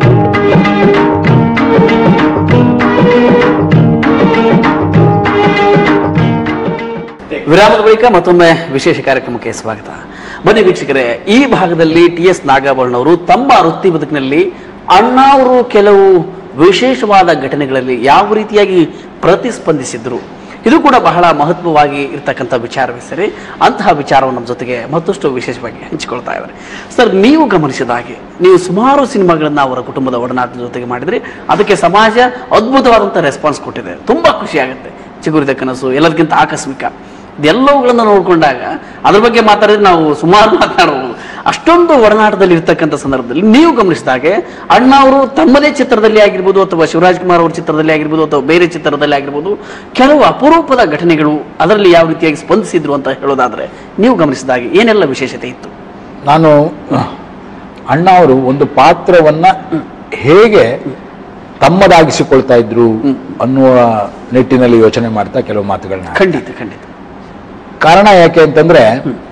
ವಿರಾಮದ ಬಳಿಕ ಮತ್ತೊಮ್ಮೆ ವಿಶೇಷ ಕಾರ್ಯಕ್ರಮಕ್ಕೆ ಸ್ವಾಗತ ಬನ್ನಿ ವೀಕ್ಷಕರೇ ಈ ಭಾಗದಲ್ಲಿ ಟಿ ಎಸ್ ನಾಗಾಭರಣ ಅವರು ತಮ್ಮ ವೃತ್ತಿ ಬದುಕಿನಲ್ಲಿ ಅಣ್ಣಾವರು ಕೆಲವು ವಿಶೇಷವಾದ ಘಟನೆಗಳಲ್ಲಿ ಯಾವ ರೀತಿಯಾಗಿ ಪ್ರತಿಸ್ಪಂದಿಸಿದ್ರು ಇದು ಕೂಡ ಬಹಳ ಮಹತ್ವವಾಗಿ ಇರ್ತಕ್ಕಂಥ ವಿಚಾರವೇ ಸರಿ ಅಂತಹ ವಿಚಾರವನ್ನು ನಮ್ಮ ಜೊತೆಗೆ ಮತ್ತಷ್ಟು ವಿಶೇಷವಾಗಿ ಹಂಚಿಕೊಳ್ತಾ ಇದ್ದಾರೆ ಸರ್ ನೀವು ಗಮನಿಸಿದ ಹಾಗೆ ನೀವು ಸುಮಾರು ಸಿನಿಮಾಗಳನ್ನ ಅವರ ಕುಟುಂಬದ ಒಡನಾಟದ ಜೊತೆಗೆ ಮಾಡಿದ್ರಿ ಅದಕ್ಕೆ ಸಮಾಜ ಅದ್ಭುತವಾದಂಥ ರೆಸ್ಪಾನ್ಸ್ ಕೊಟ್ಟಿದೆ ತುಂಬಾ ಖುಷಿ ಆಗುತ್ತೆ ಚಿಗುರಿದ ಕನಸು ಎಲ್ಲದಕ್ಕಿಂತ ಆಕಸ್ಮಿಕ ಇದೆಲ್ಲವುಗಳನ್ನು ನೋಡಿಕೊಂಡಾಗ ಅದ್ರ ಬಗ್ಗೆ ಮಾತಾಡಿದ್ರೆ ನಾವು ಸುಮಾರು ಮಾತನಾಡಬಹುದು ಅಷ್ಟೊಂದು ಒಡನಾಟದಲ್ಲಿ ಇರ್ತಕ್ಕಂಥ ಸಂದರ್ಭದಲ್ಲಿ ನೀವು ಗಮನಿಸಿದ ಹಾಗೆ ಅಣ್ಣ ಅವರು ತಮ್ಮದೇ ಚಿತ್ರದಲ್ಲಿ ಆಗಿರ್ಬೋದು ಅಥವಾ ಶಿವರಾಜ್ ಕುಮಾರ್ ಅವ್ರ ಚಿತ್ರದಲ್ಲಿ ಆಗಿರ್ಬೋದು ಅಥವಾ ಬೇರೆ ಚಿತ್ರದಲ್ಲಿ ಆಗಿರ್ಬೋದು ಕೆಲವು ಅಪರೂಪದ ಘಟನೆಗಳು ಅದರಲ್ಲಿ ಯಾವ ರೀತಿಯಾಗಿ ಸ್ಪಂದಿಸಿದ್ರು ಅಂತ ಹೇಳೋದಾದ್ರೆ ನೀವು ಗಮನಿಸಿದ ಹಾಗೆ ಏನೆಲ್ಲ ವಿಶೇಷತೆ ಇತ್ತು ನಾನು ಅಣ್ಣ ಅವರು ಒಂದು ಪಾತ್ರವನ್ನ ಹೇಗೆ ತಮ್ಮದಾಗಿಸಿಕೊಳ್ತಾ ಇದ್ರು ಅನ್ನುವ ನಿಟ್ಟಿನಲ್ಲಿ ಯೋಚನೆ ಮಾಡ್ತಾ ಕೆಲವು ಮಾತುಗಳನ್ನ ಖಂಡಿತ ಖಂಡಿತ ಕಾರಣ ಯಾಕೆ ಅಂತಂದ್ರೆ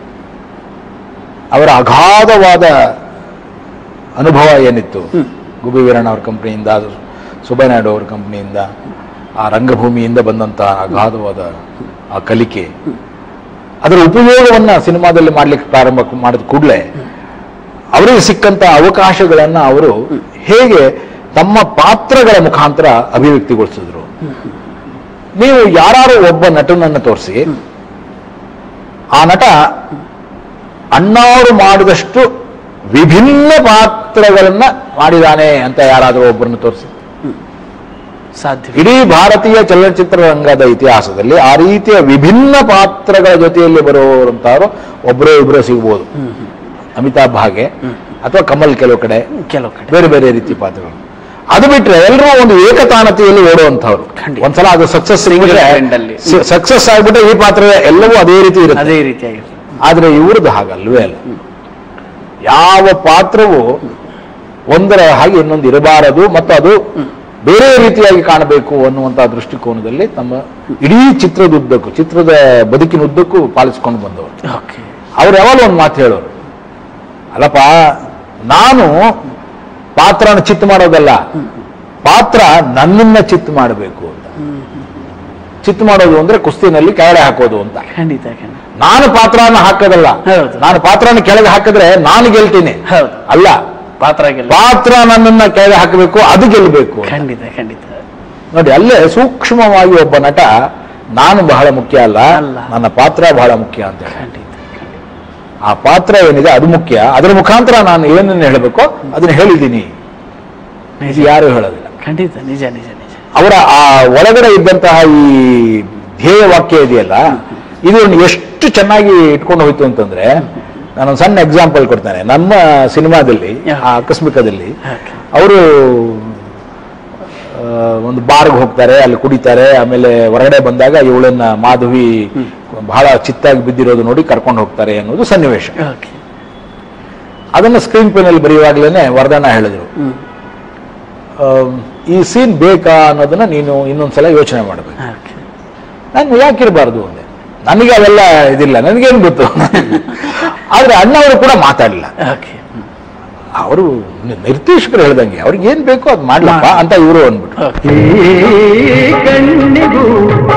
ಅವರ ಅಗಾಧವಾದ ಅನುಭವ ಏನಿತ್ತು ಗುಬ್ಬಿ ವೀರಣ್ಣ ಅವ್ರ ಕಂಪ್ನಿಯಿಂದ ಸುಬ್ಬಯ್ಯನಾಯ್ಡು ಅವ್ರ ಕಂಪ್ನಿಯಿಂದ ಆ ರಂಗಭೂಮಿಯಿಂದ ಬಂದಂತಹ ಅಗಾಧವಾದ ಆ ಕಲಿಕೆ ಅದರ ಉಪಯೋಗವನ್ನ ಸಿನಿಮಾದಲ್ಲಿ ಮಾಡ್ಲಿಕ್ಕೆ ಪ್ರಾರಂಭ ಮಾಡಿದ ಕೂಡಲೇ ಅವರಿಗೆ ಸಿಕ್ಕಂತ ಅವಕಾಶಗಳನ್ನ ಅವರು ಹೇಗೆ ತಮ್ಮ ಪಾತ್ರಗಳ ಮುಖಾಂತರ ಅಭಿವ್ಯಕ್ತಿಗೊಳಿಸಿದ್ರು ನೀವು ಯಾರು ಒಬ್ಬ ನಟನನ್ನು ತೋರಿಸಿ ಆ ನಟ ಅಣ್ಣಾವರು ಮಾಡಿದಷ್ಟು ವಿಭಿನ್ನ ಪಾತ್ರಗಳನ್ನ ಮಾಡಿದಾನೆ ಅಂತ ಯಾರಾದರೂ ಒಬ್ಬರನ್ನು ತೋರಿಸಿ ಸಾಧ್ಯ ಇಡೀ ಭಾರತೀಯ ಚಲನಚಿತ್ರ ರಂಗದ ಇತಿಹಾಸದಲ್ಲಿ ಆ ರೀತಿಯ ವಿಭಿನ್ನ ಪಾತ್ರಗಳ ಜೊತೆಯಲ್ಲಿ ಬರುವಂತಹವರು ಒಬ್ಬರೇ ಇಬ್ಬರೇ ಸಿಗ್ಬೋದು ಅಮಿತಾಬ್ ಹಾಗೆ ಅಥವಾ ಕಮಲ್ ಕೆಲವು ಕಡೆ ಕೆಲವು ಕಡೆ ಬೇರೆ ಬೇರೆ ರೀತಿ ಪಾತ್ರಗಳು ಅದು ಬಿಟ್ರೆ ಎಲ್ಲರೂ ಒಂದು ಏಕತಾನತೆಯಲ್ಲಿ ಓಡುವಂತವ್ರು ಖಂಡಿತ. ಒಂದ್ಸಲ ಅದು ಸಕ್ಸಸ್ trend ಅಲ್ಲಿ. ಸಕ್ಸಸ್ ಆಗ್ಬಿಟ್ರೆ ಈ ಪಾತ್ರ ಎಲ್ಲವೂ ಅದೇ ರೀತಿ ಇರುತ್ತೆ ಅದೇ ರೀತಿಯಾಗಿರ್ತದೆ ಆದ್ರೆ ಇವ್ರದ್ದು ಹಾಗಲ್ವೇ ಅಲ್ಲ ಯಾವ ಪಾತ್ರವು ಒಂದರ ಹಾಗೆ ಇನ್ನೊಂದು ಇರಬಾರದು ಮತ್ತು ಅದು ಬೇರೆ ರೀತಿಯಾಗಿ ಕಾಣಬೇಕು ಅನ್ನುವಂತಹ ದೃಷ್ಟಿಕೋನದಲ್ಲಿ ತಮ್ಮ ಇಡೀ ಚಿತ್ರದುದ್ದಕ್ಕೂ ಚಿತ್ರದ ಬದುಕಿನುದ್ದಕ್ಕೂ ಪಾಲಿಸ್ಕೊಂಡು ಬಂದವರು ಓಕೆ ಅವ್ರು ಯಾವಾಗಲೂ ಒಂದು ಮಾತು ಹೇಳೋರು ಅಲ್ಲಪ್ಪ ನಾನು ಪಾತ್ರನ ಚಿತ್ ಮಾಡೋದಲ್ಲ ಪಾತ್ರ ನನ್ನನ್ನ ಚಿತ್ ಮಾಡಬೇಕು ಅಂತ ಚಿತ್ ಮಾಡೋದು ಅಂದ್ರೆ ಕುಸ್ತಿನಲ್ಲಿ ಕೆಳಗೆ ಹಾಕೋದು ಅಂತ ಖಂಡಿತ ಖಂಡಿತ ನಾನು ಪಾತ್ರನ ಹಾಕೋದಲ್ಲ ಹೌದು. ನಾನು ಪಾತ್ರನ ಕೆಳಗೆ ಹಾಕಿದ್ರೆ ನಾನು ಗೆಲ್ತೀನಿ ಹೌದು. ಅಲ್ಲ ಪಾತ್ರ ಗೆಲ್ಲ ಪಾತ್ರ ನನ್ನನ್ನ ಕೆಳಗೆ ಹಾಕಬೇಕು ಅದು ಗೆಲ್ಲಬೇಕು ಅಂತ. ಖಂಡಿತ ಖಂಡಿತ ನೋಡಿ ಅಲ್ಲೇ ಸೂಕ್ಷ್ಮವಾಗಿ ಒಬ್ಬ ನಟ ನಾನು ಬಹಳ ಮುಖ್ಯ ಅಲ್ಲ ಅಲ್ಲ. ನನ್ನ ಪಾತ್ರ ಬಹಳ ಮುಖ್ಯ ಅಂತ ಹೇಳಿ ಖಂಡಿತ ಆ ಪಾತ್ರ ಏನಿದೆ ಅದು ಮುಖ್ಯ ಅದರ ಮುಖಾಂತರ ನಾನು ಏನನ್ನ ಹೇಳಬೇಕೋ ಅದನ್ನ ಹೇಳಿದ್ದೀನಿ ಇದು ಯಾರು ಹೇಳೋದಿಲ್ಲ ಖಂಡಿತ ನಿಜ ನಿಜ ನಿಜ ಅವರ ಆ ಒಳಗಡೆ ಇದ್ದಂತಹ ಈ ಧ್ಯೇಯ ವಾಕ್ಯ ಇದೆಯಲ್ಲ ಇದು ಎಷ್ಟು ಚೆನ್ನಾಗಿ ಇಟ್ಕೊಂಡು ಹೋಯ್ತು ಅಂತಂದ್ರೆ ನಾನೊಂದು ಸಣ್ಣ ಎಕ್ಸಾಂಪಲ್ ಕೊಡ್ತೇನೆ ನಮ್ಮ ಸಿನಿಮಾದಲ್ಲಿ ಆ ಆಕಸ್ಮಿಕದಲ್ಲಿ Okay. ಅವರು ಒಂದು ಬಾರ್ಗೆ ಹೋಗ್ತಾರೆ ಅಲ್ಲಿ ಕುಡಿತಾರೆ ಆಮೇಲೆ ಹೊರಗಡೆ ಬಂದಾಗ ಇವಳನ್ನ ಮಾಧವಿ ಬಹಳ ಚಿತ್ತಾಗಿ ಬಿದ್ದಿರೋದು ನೋಡಿ ಕರ್ಕೊಂಡು ಹೋಗ್ತಾರೆ ಅನ್ನೋದು ಸನ್ನಿವೇಶ ಓಕೆ ಅದನ್ನ ಸ್ಕ್ರೀನ್ ಪೇನಲ್ಲಿ ಬರೆಯುವಾಗ್ಲೇನೆ ವರದಾನ ಹೇಳಿದ್ರು ಹ್ಮ್ ಆಮ್, ಈ ಸೀನ್ ಬೇಕಾ ಅನ್ನೋದನ್ನ ನೀನು ಇನ್ನೊಂದ್ಸಲ ಯೋಚನೆ ಮಾಡಬೇಕು ಓಕೆ ನಾನು ಯಾಕಿರಬಾರ್ದು ಅಂದೆ ನನಗೆ ಅವೆಲ್ಲ ಇದಿಲ್ಲ ನನಗೇನು ಗೊತ್ತು ಆದ್ರೆ ಅಣ್ಣವರು ಕೂಡ ಮಾತಾಡಲಿಲ್ಲ ಓಕೆ ಅವರು ನಿರ್ದೇಶಕರು ಹೇಳ್ದಂಗೆ ಅವ್ರಿಗೆ ಏನ್ ಬೇಕೋ ಅದು ಮಾಡ್ಲಪ್ಪ ಅಂತ ಇವರು ಅಂದ್ಬಿಟ್ರು ಈ ಕಣ್ಣಿಗೂ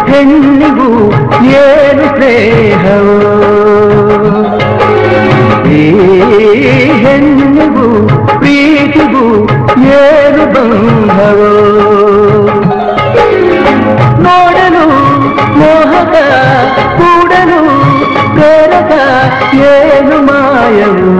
ಹೆಣ್ಣಿಗೂ ಏನು ಸ್ನೇಹವು ಈ ಹೆಣ್ಣಿಗೂ ಪ್ರೀತಿಗೂ ಏನು ಬಂಧವೋ ನೋಡಲು ಮೋಹಕ ಕೂಡಲು ಪ್ರೇರಕ ಏನು ಮಾಯವೋ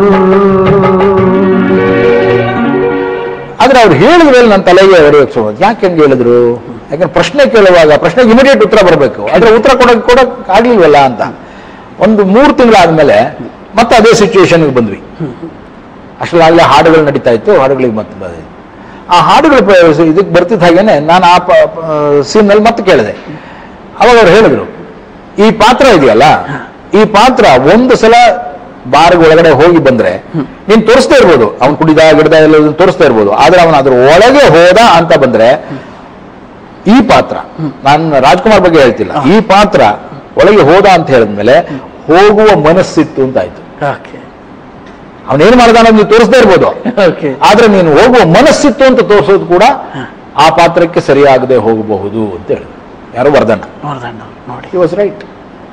ಆದ್ರೆ ಅವ್ರು ಹೇಳಿದ ಮೇಲೆ ನನ್ನ ತಲೆಗೆ ಅವರು ಯಾಕೆ ಹಂಗೆ ಹೇಳಿದ್ರು ಯಾಕಂದ್ರೆ ಪ್ರಶ್ನೆ ಕೇಳುವಾಗ ಪ್ರಶ್ನೆಗೆ ಇಮಿಡಿಯೇಟ್ ಉತ್ತರ ಬರಬೇಕು ಆದ್ರೆ ಉತ್ತರ ಕೊಡಕ್ ಕೊಡಕ್ ಆಗ್ಲಿಲ್ವಲ್ಲ ಅಂತ ಒಂದು ಮೂರು ತಿಂಗಳಾದ್ಮೇಲೆ ಮತ್ತೆ ಅದೇ ಸಿಚುವೇಶನ್ಗೆ ಬಂದ್ವಿ ಅಷ್ಟರಲ್ಲಾಗಲೇ ಹಾಡುಗಳು ನಡೀತಾ ಇತ್ತು ಹಾಡುಗಳಿಗೆ ಮತ್ತೆ ಬಂದಿದ್ದು. ಆ ಹಾಡುಗಳು ಪ- ಇದಕ್ಕೆ ಬರ್ತಿದ್ದ ಹಾಗೇನೆ ನಾನು ಆ ಸೀನ್ನಲ್ಲಿ ಮತ್ತೆ ಕೇಳಿದೆ ಅವಾಗ ಅವ್ರು ಹೇಳಿದ್ರು ಈ ಪಾತ್ರ ಇದೆಯಲ್ಲ ಈ ಪಾತ್ರ ಒಂದು ಸಲ ಬಾರ್ ಒಳಗಡೆ ಹೋಗಿ ಬಂದ್ರೆ ನೀನ್ ತೋರಿಸ್ತಾ ಇರ್ಬೋದು ಅವ್ನು ಕುಡಿದ ಗಿಡದ ಎಲ್ಲ ತೋರಿಸ್ತಾ ಇರ್ಬೋದು ಆದ್ರೆ ಅವನ ಅದ್ರ ಒಳಗೆ ಹೋದ ಅಂತ ಬಂದ್ರೆ ಈ ಪಾತ್ರ ನಾನು ರಾಜ್ಕುಮಾರ್ ಬಗ್ಗೆ ಹೇಳ್ತಿಲ್ಲ ಈ ಪಾತ್ರ ಒಳಗೆ ಹೋದ ಅಂತ ಹೇಳಿದ್ಮೇಲೆ ಹೋಗುವ ಮನಸ್ಸಿತ್ತು ಅಂತ ಆಯ್ತು ಓಕೆ ಅವನೇನ್ ಮಾಡ್ದ ಅನ್ನೋದು ನೀವು ತೋರಿಸ್ತಾ ಇರ್ಬೋದು ಓಕೆ ಆದ್ರೆ ನೀನು ಹೋಗುವ ಮನಸ್ಸಿತ್ತು ಅಂತ ತೋರಿಸೋದು ಕೂಡ ಆ ಪಾತ್ರಕ್ಕೆ ಸರಿಯಾಗದೆ ಹೋಗಬಹುದು ಅಂತ ಹೇಳಿದ್ರು ಯಾರು ವರ್ಧನ ನೋಡ್ದಣ್ಣ ನೋಡಿ ಹಿ ವಾಸ್ ರೈಟ್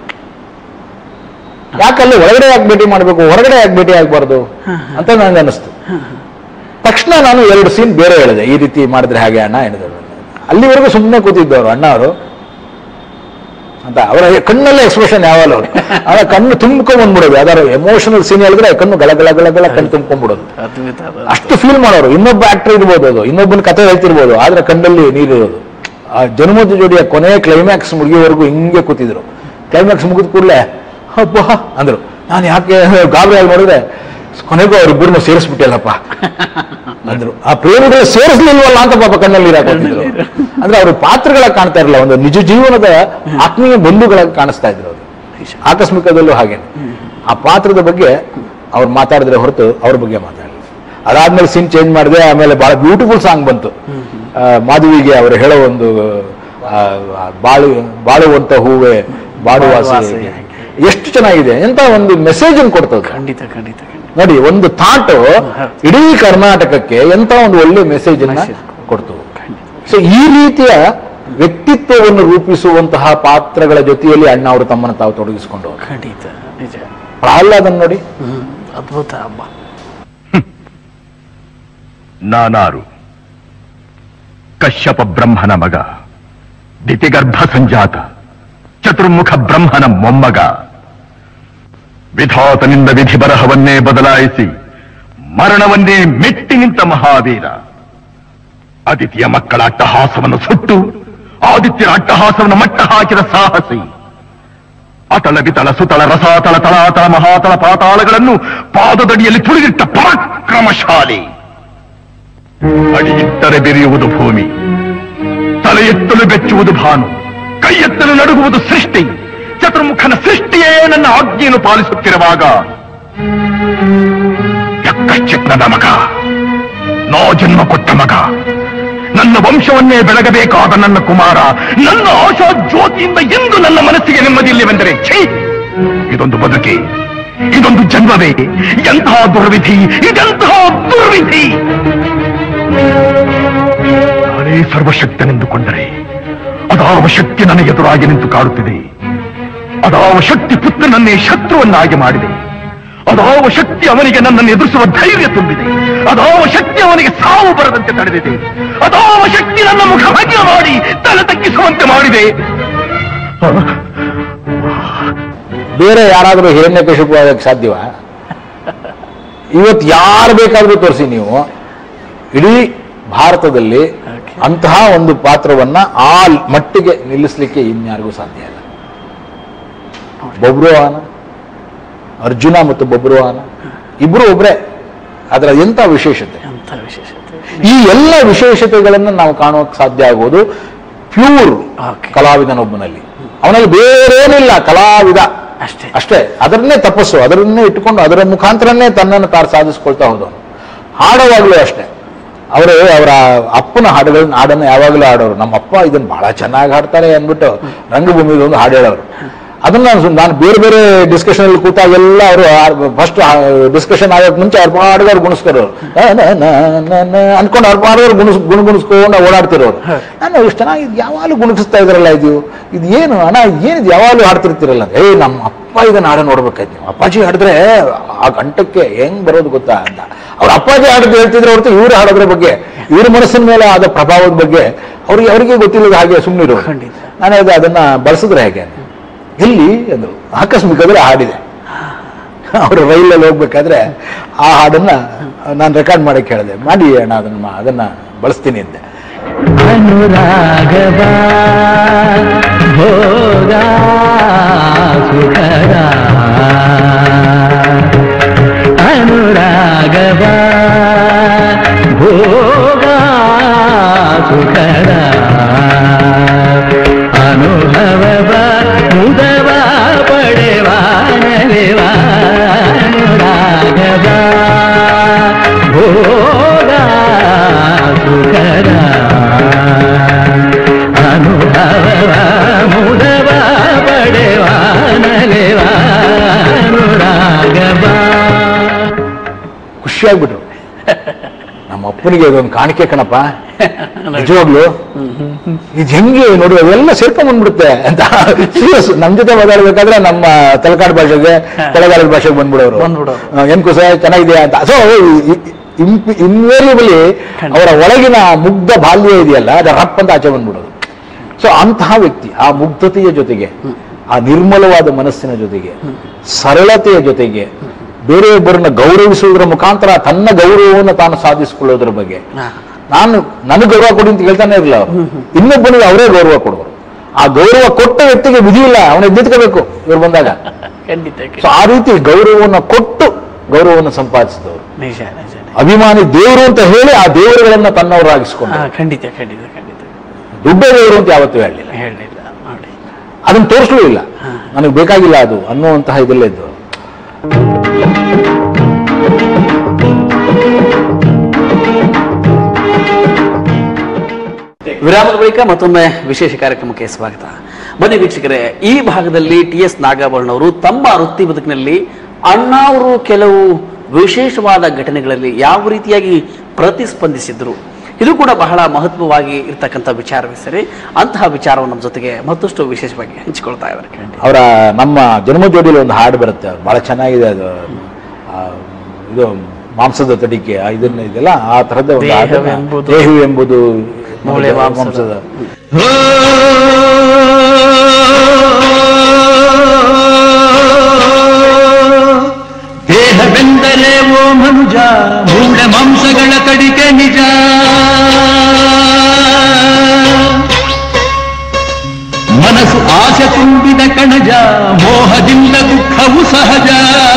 ಯಾಕಲ್ಲಿ ಒಳಗಡೆ ಯಾಕೆ ಭೇಟಿ ಮಾಡಬೇಕು ಹೊರಗಡೆ ಯಾಕೆ ಭೇಟಿ ಆಗಬಾರ್ದು ಅಂತ ನನಗೆ ಅನಿಸ್ತು ತಕ್ಷಣ ನಾನು ಎರಡು ಸೀನ್ ಬೇರೆ ಹೇಳಿದೆ ಈ ರೀತಿ ಮಾಡಿದ್ರೆ ಹಾಗೆ ಅಣ್ಣ ಹೇಳಿದ್ರು ಅಲ್ಲಿವರೆಗೂ ಸುಮ್ಮನೆ ಕೂತಿದ್ದವರು ಅಣ್ಣ ಅವರು ಅಂತ ಅವರ ಕಣ್ಣಲ್ಲೇ ಎಕ್ಸ್ಪ್ರೆಷನ್ ಯಾವಾಗಲೂ ಅವರು ಅವರ ಕಣ್ಣು ತುಂಬ್ಕೊಂಡ್ ಬಂದ್ಬಿಡೋದು ಯಾವ್ದಾದ್ರು ಎಮೋಷನಲ್ ಸೀನ್ ಹೇಳಿದ್ರೆ ಕಣ್ಣು ಗಳ ಗಳ ಗಳ ಗಳ ಕಣ್ಣು ತುಂಬ್ಕೊಂಡ್ಬಿಡೋದು ಅದ್ಭುತ ಅದು. ಅಷ್ಟು ಫೀಲ್ ಮಾಡೋರು ಇನ್ನೊಬ್ಬ ಆಕ್ಟರ್ ಇರ್ಬೋದು ಅದು ಇನ್ನೊಬ್ಬನ ಕಥೆ ಹೇಳ್ತಿರ್ಬೋದು ಆದ್ರೆ ಕಣ್ಣಲ್ಲಿ ನೀರಿರೋದು ಆ ಜನ್ಮದ ಜೋಡಿಯ ಕೊನೆಯ ಕ್ಲೈಮ್ಯಾಕ್ಸ್ ಮುಗಿಯೋವರೆಗೂ ಹಿಂಗೆ ಕೂತಿದ್ರು ಕ್ಲೈಮ್ಯಾಕ್ಸ್ ಮುಗಿದ ಕೂಡಲೇ ಹಬ್ಬ ಅಂದ್ರು ನಾನು ಯಾಕೆ ಗಾಬರಿ ಆಗಿ ನೋಡಿದ್ರೆ ಕೊನೆಗೂ ಅವ್ರಿಬ್ಬರನ್ನು ಸೇರಿಸ್ಬಿಟ್ಟಿಲ್ಲಪ್ಪ ಅಂದ್ರು ಆ ಪ್ರೇಮಿಗಳು ಸೇರಿಸ್ಲಿಲ್ವಲ್ಲ ಅಂತ ಪಾಪ ಕಣ್ಣಲ್ಲಿ ಇರಾಕಿದ್ರು ಅಂದ್ರೆ ಅವ್ರ ಪಾತ್ರಗಳ ಕಾಣ್ತಾ ಇರಲಿಲ್ಲ ಒಂದು ನಿಜ ಜೀವನದ ಆತ್ಮೀಯ ಬಂಧುಗಳಾಗಿ ಕಾಣಿಸ್ತಾ ಇದ್ರು ಅವರು ಆಕಸ್ಮಿಕದಲ್ಲೂ ಹಾಗೆ ಆ ಪಾತ್ರದ ಬಗ್ಗೆ ಅವ್ರು ಮಾತಾಡಿದ್ರೆ ಹೊರತು ಅವ್ರ ಬಗ್ಗೆ ಮಾತಾಡಲಿಲ್ಲ ಅದಾದ್ಮೇಲೆ ಸೀನ್ ಚೇಂಜ್ ಮಾಡಿದೆ ಆಮೇಲೆ ಬಹಳ ಬ್ಯೂಟಿಫುಲ್ ಸಾಂಗ್ ಬಂತು ಆ, ಮಾಧವಿಗೆ ಅವರು ಹೇಳೋ ಒಂದು ಆ, ಆ, ಬಾಳು ಬಾಳುವಂತ ಹೂವೆ ಬಾಡುವಾಸಿ ಬಾಡುವಾಸಿ. ಎಷ್ಟು ಚೆನ್ನಾಗಿದೆ ಎಂತ ಒಂದು ಮೆಸೇಜ್ ಅನ್ನು ಕೊಡ್ತದೆ ಖಂಡಿತ ಖಂಡಿತ ಖಂಡಿತ ನೋಡಿ ಒಂದು ಥಾಟ್ ಇಡೀ ಕರ್ನಾಟಕಕ್ಕೆ ಎಂತ ಒಂದು ಒಳ್ಳೆ ಮೆಸೇಜ್ ಅನ್ನ Message. ಕೊಡ್ತು ಸೊ ಈ ರೀತಿಯ ವ್ಯಕ್ತಿತ್ವವನ್ನು ರೂಪಿಸುವಂತಹ ಪಾತ್ರಗಳ ಜೊತೆಯಲ್ಲಿ ಅಣ್ಣ ಅವರು ತಮ್ಮನ್ನು ತಾವು ತೊಡಗಿಸಿಕೊಂಡು ಖಂಡಿತ ನಿಜ ಪ್ರಹ್ಲಾದನ್ ನೋಡಿ ಹ್ಮ್ ಅದ್ಭುತ ಹಬ್ಬ ನಾನಾರು ಕಶ್ಯಪ ಬ್ರಹ್ಮನ ಮಗ ದಿತಿಗರ್ಭ ಸಂಜಾತ ಚತುರ್ಮುಖ ಬ್ರಹ್ಮನ ಮೊಮ್ಮಗ ವಿಧಾತನಿಂದ ವಿಧಿ ಬರಹವನ್ನೇ ಬದಲಾಯಿಸಿ ಮರಣವನ್ನೇ ಮೆಟ್ಟಿ ನಿಂತ ಮಹಾವೀರ ಅದಿತಿಯ ಮಕ್ಕಳ ಅಟ್ಟಹಾಸವನ್ನು ಸುಟ್ಟು ಆದಿತ್ಯರ ಅಟ್ಟಹಾಸವನ್ನು ಮಟ್ಟ ಹಾಕಿದ ಸಾಹಸಿ ಅತಳ ವಿತಳ ಸುತಳ ರಸಾತಳ ತಳಾತಳ ಮಹಾತಳ ಪಾತಾಳಗಳನ್ನು ಪಾದದಡಿಯಲ್ಲಿ ತುಳಿದಿಟ್ಟ ಪರಾಕ್ರಮಶಾಲಿ ಅಡಿಯಿಟ್ಟರೆ ಬೆರೆಯುವುದು ಭೂಮಿ ತಲೆ ಎತ್ತಲು ಬೆಚ್ಚುವುದು ಭಾನು ಕೈ ಎತ್ತಲು ನಡುಗುವುದು ಸೃಷ್ಟಿ ಚತುರ್ಮುಖನ ಸೃಷ್ಟಿಯೇ ನನ್ನ ಆಜ್ಞೆಯನ್ನು ಪಾಲಿಸುತ್ತಿರುವಾಗ ಯಕ್ಕಶ್ಚಿತ್ನದ ಮಗ ನೋ ಜನ್ಮ ಕೊಟ್ಟ ಮಗ ನನ್ನ ವಂಶವನ್ನೇ ಬೆಳಗಬೇಕಾದ ನನ್ನ ಕುಮಾರ ನನ್ನ ಆಶಾ ಜ್ಯೋತಿಯಿಂದ ಎಂದು ನನ್ನ ಮನಸ್ಸಿಗೆ ನೆಮ್ಮದಿಯಿಲ್ಲವೆಂದರೆ ಛೀ ಇದೊಂದು ಬದುಕೆ ಇದೊಂದು ಜನ್ಮವೇ ಎಂತಹ ದುರ್ವಿಧಿ ಇದೆಂತಹ ದುರ್ವಿಧಿ ನಾನೇ ಸರ್ವಶಕ್ತನೆಂದುಕೊಂಡರೆ ಅದಾವ ಶಕ್ತಿ ನನ್ನ ಎದುರಾಗಿ ನಿಂತು ಕಾಡುತ್ತಿದೆ ಅದಾವ ಶಕ್ತಿ ಪುತ್ರನನ್ನೇ ಶತ್ರುವನ್ನಾಗಿ ಮಾಡಿದೆ ಅದಾವ ಶಕ್ತಿ ಅವನಿಗೆ ನನ್ನನ್ನು ಎದುರಿಸುವ ಧೈರ್ಯ ತುಂಬಿದೆ ಅದಾವ ಶಕ್ತಿ ಅವನಿಗೆ ಸಾವು ಬರದಂತೆ ತಡೆದಿದೆ ಅದಾವ ಶಕ್ತಿ ನನ್ನ ಮುಖ ಭಗ್ಯ ಮಾಡಿ ತಲೆ ತಗ್ಗಿಸುವಂತೆ ಮಾಡಿದೆ ಬೇರೆ ಯಾರಾದರೂ ಹಿರಣ್ಯಕಶಿಪು ಆಗಕ್ಕೆ ಸಾಧ್ಯವ ಇವತ್ತು ಯಾರು ಬೇಕಾದ್ರೂ ತೋರಿಸಿ ನೀವು ಇಡೀ ಭಾರತದಲ್ಲಿ ಅಂತಹ ಒಂದು ಪಾತ್ರವನ್ನ ಆ ಮಟ್ಟಿಗೆ ನಿಲ್ಲಿಸಲಿಕ್ಕೆ ಇನ್ಯಾರಿಗೂ ಸಾಧ್ಯ ಇಲ್ಲ ಬಬ್ರುವಾಹನ ಅರ್ಜುನ ಮತ್ತು ಬಬ್ರುವಾಹನ ಇಬ್ರು ಒಬ್ರೇ ಅದರ ಎಂತ ವಿಶೇಷತೆ ಎಂತ ವಿಶೇಷತೆ ಈ ಎಲ್ಲ ವಿಶೇಷತೆಗಳನ್ನು ನಾವು ಕಾಣೋಕೆ ಸಾಧ್ಯ ಆಗೋದು ಪ್ಯೂರ್ Okay. ಕಲಾವಿದನೊಬ್ಬನಲ್ಲಿ ಅವನಲ್ಲಿ ಬೇರೇನಿಲ್ಲ ಕಲಾವಿದ ಅಷ್ಟೇ ಅಷ್ಟೇ ಅದನ್ನೇ ತಪಸ್ಸು ಅದರನ್ನೇ ಇಟ್ಟುಕೊಂಡು ಅದರ ಮುಖಾಂತರನೇ ತನ್ನನ್ನು ತಾನು ಸಾಧಿಸ್ಕೊಳ್ತಾ ಹೋದವನು ಹಾಡುವಾಗಲೂ ಅಷ್ಟೇ ಅವರು ಅವರ ಅಪ್ಪನ ಹಾಡುಗಳನ್ನ ಹಾಡನ್ನು ಯಾವಾಗಲೂ ಹಾಡೋರು ನಮ್ಮ ಅಪ್ಪ ಇದನ್ನ ಬಹಳ ಚೆನ್ನಾಗಿ ಹಾಡ್ತಾರೆ ಅಂದ್ಬಿಟ್ಟು ರಂಗಭೂಮಿಗೆ ಒಂದು ಹಾಡು ಹೇಳೋರು ಅದನ್ನ ನಾನು ಸುಮ್- ನಾನು ಬೇರೆ ಬೇರೆ ಡಿಸ್ಕಷನ್ ಅಲ್ಲಿ ಕೂತಾಗೆಲ್ಲ ಅವರು ಫಸ್ಟ್ ಡಿಸ್ಕಷನ್ ಆಗೋಕೆ ಮುಂಚೆ ಅವ್ರ ಪಾಡುಗಾರು ಗುಣಿಸ್ತಾರೋ ಅನ್ಕೊಂಡು ಅವ್ರ ಪಾಡುಗಾರು ಗುಣಿಸ್ ಗುಣ ಗುಣಿಸ್ಕೊಂಡು ಓಡಾಡ್ತಿರೋರು ನಾನು ಇಷ್ಟು ಚೆನ್ನಾಗಿ ಇದು ಯಾವಾಗಲೂ ಗುಣಿಸ್ತಾ ಇದ್ರಲ್ಲ ಇದು ಇದು ಏನು ಅಣ್ಣ ಏನಿದು ಯಾವಾಗಲೂ ಹಾಡ್ತಿರ್ತಿರಲ್ಲ ಏ ನಮ್ಮ ಅಪ್ಪ ಅಪ್ಪ ಇದನ್ನ ಹಾಡ ನೋಡ್ಬೇಕಾಯ್ತು ನೀವು ಅಪ್ಪಾಜಿ ಹಾಡಿದ್ರೆ ಆ ಗಂಟಕ್ಕೆ ಹೆಂಗ್ ಬರೋದು ಗೊತ್ತಾ ಅಂತ ಅವ್ರ ಅಪ್ಪಾಜಿ ಹಾಡಿದ್ದು ಹೇಳ್ತಿದ್ರೆ ಹೊರತು ಇವ್ರು ಹಾಡೋದ್ರ ಬಗ್ಗೆ ಇವ್ರ ಮನಸ್ಸಿನ ಮೇಲೆ ಆದ ಪ್ರಭಾವದ ಬಗ್ಗೆ ಅವ್ರಿಗೆ ಅವರಿಗೆ ಗೊತ್ತಿಲ್ಲದ ಹಾಗೆ ಸುಮ್ಮನಿರು ಖಂಡಿತ. ನಾನು ಹೇಳಿದೆ ಅದನ್ನ ಬಳಸಿದ್ರೆ ಹೇಗೆ ಅಂತ. ಎಲ್ಲಿ ಅಂದ್ರು ಆಕಸ್ಮಿಕವಾಗಿ ಹಾಡಿದೆ ಅವರು ರೈಲಲ್ಲಿ ಹೋಗ್ಬೇಕಾದ್ರೆ ಆ ಹಾಡನ್ನ ನಾನು ರೆಕಾರ್ಡ್ ಮಾಡಕ್ಕೆ ಹೇಳಿದೆ ಮಾಡಿ ಅಣ್ಣ ಅದನ್ನ ಮಾ- ಅದನ್ನ ಬಳಸ್ತೀನಿ ಅಂದೆ ಅನುರಾಗವ ಭೋಗ ಸುಖದ ಅನುರಾಗವ ಭೋಗ ಸುಖದ ಅನುಭವವ ಮುದವ ಪಡೆವ ನಲಿವ ಅನುರಾಗವ ಭೋಗ ಸುಖದ ಅನುಭವ ಮುದವ ಪಡೆವ ನಲಿವ ಅನುರಾಗವ ಖುಷಿಯಾಗ್ಬಿಟ್ರು ನಮ್ಮ ಅಪ್ಪನಿಗೆ ಅದೊಂದು ಕಾಣಿಕೆ ಕಣಪ್ಪ ನಿಜವಾಗ್ಲು ಇದು ಹೆಂಗೆ ನೋಡಿ ಅವೆಲ್ಲ ಸೇರ್ಕೊಂಡ್ ಬಂದ್ಬಿಡುತ್ತೆ ಅಂತ ಸೀರಿಯಸ್ ನಮ್ ಜೊತೆ ಮಾತಾಡ್ಬೇಕಾದ್ರೆ ನಮ್ಮ ತಲಕಾಡು ಭಾಷೆಗೆ ತೆಲಗಾರದ ಭಾಷೆಗೆ ಬಂದ್ಬಿಡೋರು ಬಂದ್ಬಿಡೋರು. ಆ, ಏನ್ ಕುಸ ಚೆನ್ನಾಗಿದೆಯಾ ಅಂತ ಸೊ ಇನ್ವೇರಿಯಬಲಿ ಅವರ ಒಳಗಿನ ಮುಗ್ಧ ಬಾಲ್ಯ ಇದೆಯಲ್ಲ ಅದು ರಪ್ ಅಂತ ಆಚೆ ಬಂದ್ಬಿಡೋದು ಸೊ ಅಂತಹ ವ್ಯಕ್ತಿ ಆ ಮುಗ್ಧತೆಯ ಜೊತೆಗೆ ಆ ನಿರ್ಮಲವಾದ ಮನಸ್ಸಿನ ಜೊತೆಗೆ ಸರಳತೆಯ ಜೊತೆಗೆ ಬೇರೆಯೊಬ್ಬರನ್ನ ಗೌರವಿಸುವುದರ ಮುಖಾಂತರ ತನ್ನ ಗೌರವವನ್ನು ತಾನು ಸಾಧಿಸಿಕೊಳ್ಳೋದ್ರ ಬಗ್ಗೆ ನಾನು ನನಗೆ ಗೌರವ ಕೊಡಿ ಅಂತ ಹೇಳ್ತಾನೆ ಇರಲಿಲ್ಲ ಅವರು ಇನ್ನೊಬ್ಬನಿಗೆ ಅವರೇ ಗೌರವ ಕೊಡುವರು ಆ ಗೌರವ ಕೊಟ್ಟ ವ್ಯಕ್ತಿಗೆ ವಿಧಿ ಇಲ್ಲ ಅವನ ಎದ್ದಿತ್ಕೋಬೇಕು ಇವ್ರು ಬಂದಾಗ ಖಂಡಿತ ಸೊ ಆ ರೀತಿ ಗೌರವವನ್ನು ಕೊಟ್ಟು ಗೌರವವನ್ನು ಸಂಪಾದಿಸಿದವರು ನಿಜ ನಿಜ ಅಭಿಮಾನಿ ದೇವರು ಅಂತ ಹೇಳಿ ಆ ದೇವರುಗಳನ್ನ ತನ್ನವರಾಗಿಸಿಕೊಂಡು ಹಾ, ಖಂಡಿತ ಖಂಡಿತ ಖಂಡಿತ ದುಡ್ಡೇ ದೇವರು ಅಂತ ಯಾವತ್ತೂ ಹೇಳಲಿಲ್ಲ ಹೇಳಲಿಲ್ಲ ನೋಡಿ ಅದನ್ನ ತೋರಿಸ್ಲೂ ಇಲ್ಲ ನನಗೆ ಬೇಕಾಗಿಲ್ಲ ಅದು ಅನ್ನುವಂತಹ ಇದಲ್ಲೇ ಇದ್ದು ವಿರಾಮದ ಬಳಿಕ ಮತ್ತೊಮ್ಮೆ ವಿಶೇಷ ಕಾರ್ಯಕ್ರಮಕ್ಕೆ ಸ್ವಾಗತ ಬನ್ನಿ ವೀಕ್ಷಕರೇ ಈ ಭಾಗದಲ್ಲಿ ಟಿ ಎಸ್ ನಾಗಾಭರಣ ಅವರು ತಮ್ಮ ವೃತ್ತಿ ಬದುಕಿನಲ್ಲಿ ಅಣ್ಣಾವರು ಕೆಲವು ವಿಶೇಷವಾದ ಘಟನೆಗಳಲ್ಲಿ ಯಾವ ರೀತಿಯಾಗಿ ಪ್ರತಿಸ್ಪಂದಿಸಿದ್ರು ಇದು ಕೂಡ ಬಹಳ ಮಹತ್ವವಾಗಿ ಇರ್ತಕ್ಕಂಥ ವಿಚಾರವೇ ಸರಿ ಅಂತಹ ವಿಚಾರವನ್ನು ನಮ್ಮ ಜೊತೆಗೆ ಮತ್ತಷ್ಟು ವಿಶೇಷವಾಗಿ ಹಂಚಿಕೊಳ್ತಾ ಇದ್ದಾರೆ ಅವರ ನಮ್ಮ ಜನ್ಮ ಜೋಡಿಯಲ್ಲಿ ಒಂದು ಹಾಡು ಬರುತ್ತೆ ಬಹಳ ಚೆನ್ನಾಗಿದೆ ಅದು ಆ, ಇದು ಮಾಂಸದ ತಡಿಕೆ ಆ ಇದನ್ನ ಇದೆಲ್ಲ ಆ ತರದ ಒಂದು ಹಾಡನ್ನ- ದೇಹವೆಂಬುದು- ದೇಹವೆಂಬುದು ಮೂಳೆ ಮಾಂಸದ. ಮಾಂಸದ ದೇಹವೆಂದರೆ ಓ ಮನುಜ ಮೂಳೆ ಮಾಂಸಗಳ ಕಡಿಕೆ ನಿಜ ಮನಸ್ಸು ಆಸೆ ತುಂಬಿದ ಕಣಜ ಮೋಹದಿಂದ ದುಃಖವು ಸಹಜ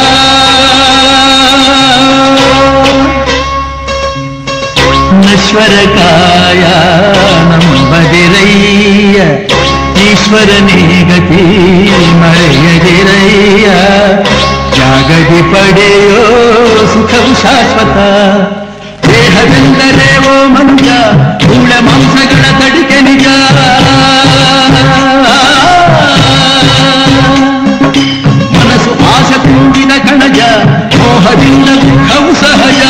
ನಶ್ವರ ಕಾಯ ನಂಬದಿರಯ್ಯ ಈಶ್ವರನೇ ಗತಿ ಮರೆಯದಿರಯ್ಯ ಜಾಗದಿ ಪಡೆಯೋ ಸುಖವು ಶಾಶ್ವತ ದೇಹವೆಂದರೆ ಓ ಮಂಜ ಮೂಳ ಮಾಂಸಗಳ ತಡಿಕೆ ನಿಜ ಮನಸ್ಸು ಆಸೆ ತುಂಬಿದ ಕಣಜ ಮೋಹದಿಂದ ದುಃಖವು ಸಹಜ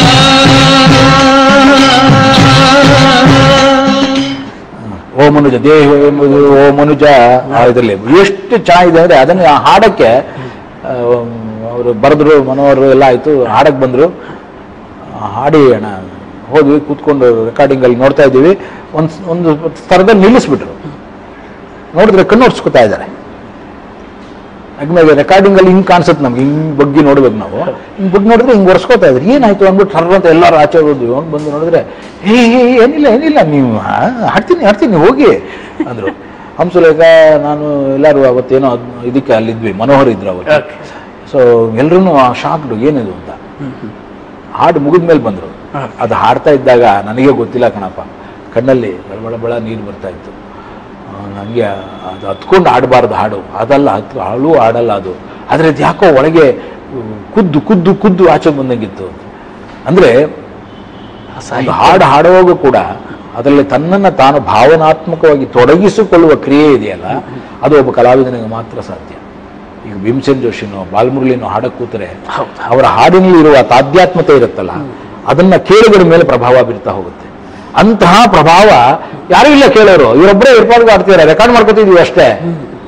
ಓ ಮನುಜ ದೇಹ ಎಂಬುದು ಓ ಮನುಜ ಆ ಇದರಲ್ಲಿ ಎಷ್ಟು ಚೆನ್ನಾಗಿದೆ ಅಂದ್ರೆ ಅದನ್ನ ಆ ಹಾಡಕ್ಕೆ ಅವರು ಬರೆದ್ರು ಮನೋಹರ್ ಎಲ್ಲ ಆಯ್ತು ಹಾಡಕ್ ಬಂದ್ರು ಆ, ಹಾಡಿ ಅಣ್ಣ ಹೋದ್ವಿ ಕೂತ್ಕೊಂಡು ರೆಕಾರ್ಡಿಂಗ್ ಅಲ್ಲಿ ನೋಡ್ತಾ ಇದ್ದೀವಿ ಒಂದ್ ಒಂದು ಸ್ಥಳದಲ್ಲಿ ನಿಲ್ಲಿಸ್ಬಿಟ್ರು ನೋಡಿದ್ರೆ ಕಣ್ಣು ಹೊಡ್ಸ್ಕೊತಾ ಇದ್ದಾರೆ ಆದ್ಮೇಲೆ ರೆಕಾರ್ಡಿಂಗ್ ಅಲ್ಲಿ ಹಿಂಗ್ ಕಾಣಿಸುತ್ತೆ ನಮ್ಗೆ ಹಿಂಗ್ ಬಗ್ಗಿ ನೋಡ್ಬೇಕು ನಾವು ಹಿಂಗ್ ಬಗ್ಗಿ ನೋಡಿದ್ರೆ ಹಿಂಗ್ ಒರೆಸ್ಕೋತಾ ಇದ್ರಿ ಏನಾಯ್ತು ಅಂದ್ಬಿಟ್ಟು ಸರ್ರ ಅಂತ ಎಲ್ಲರೂ ಆಚೆ ಹೋದ್ವಿ ಅವ್ನು ಬಂದು ನೋಡಿದ್ರೆ ಏ ಏ, ಏನಿಲ್ಲ ಏನಿಲ್ಲ ನೀವು ಆ, ಹಾಡ್ತೀನಿ ಹಾಡ್ತೀನಿ ಹೋಗಿ ಅಂದ್ರು ಹಂಸಲೇಖ ನಾನು ಎಲ್ಲರೂ ಅವತ್ತೇನೋ ಅದ್- ಇದಕ್ಕೆ ಅಲ್ಲಿದ್ವಿ ಮನೋಹರ್ ಇದ್ರು ಅವತ್ತು ಸೊ ಎಲ್ರೂ ಶಾಕ್ಡು ಏನಿದು ಅಂತ ಹಾಡು ಮುಗಿದ ಮೇಲೆ ಬಂದ್ರು ಅದು ಹಾಡ್ತಾ ಇದ್ದಾಗ ನನಗೆ ಗೊತ್ತಿಲ್ಲ ಕಣಪ್ಪ ಕಣ್ಣಲ್ಲಿ ಬಳಬಳ ಬಳ ನೀರು ಬರ್ತಾ ಇತ್ತು ಆ, ನನಗೆ ಅದು ಹತ್ಕೊಂಡು ಆಡಬಾರ್ದು ಹಾಡು ಅದಲ್ಲ ಹತ್ ಹಾಳು ಆಡಲ್ಲ ಅದು ಆದರೆ ಅದು ಯಾಕೋ ಒಳಗೆ ಉಮ್, ಕುದ್ದು ಕುದ್ದು ಕುದ್ದು ಆಚೆ ಬಂದಂಗಿತ್ತು ಅಂದ್ರೆ ಒಂದು ಹಾಡು ಹಾಡುವಾಗ ಕೂಡ ಅದರಲ್ಲಿ ತನ್ನನ್ನು ತಾನು ಭಾವನಾತ್ಮಕವಾಗಿ ತೊಡಗಿಸಿಕೊಳ್ಳುವ ಕ್ರಿಯೆ ಇದೆಯಲ್ಲ ಅದು ಒಬ್ಬ ಕಲಾವಿದನಿಗೆ ಮಾತ್ರ ಸಾಧ್ಯ ಈಗ ಭೀಮಸೇನ್ ಜೋಶಿನೋ ಬಾಲಮುರಳಿನೋ ಹಾಡಕ್ ಕೂತರೆ ಅವರ ಹಾಡಿನಲ್ಲಿ ಇರುವ ತಾಧ್ಯಾತ್ಮತೆ ಇರುತ್ತಲ್ಲ ಅದನ್ನ ಕೇಳುಗರ ಮೇಲೆ ಪ್ರಭಾವ ಬೀರ್ತಾ ಹೋಗುತ್ತೆ ಅಂತಹ ಪ್ರಭಾವ ಯಾರೂ ಇಲ್ಲ ಕೇಳೋರು ಇವರೊಬ್ಬರೇ ಇರ್ಪಾಡ್ಗೆ ಆಡ್ತಿದ್ದಾರೆ ರೆಕಾರ್ಡ್ ಮಾಡ್ಕೊತಿದೀವಿ ಅಷ್ಟೇ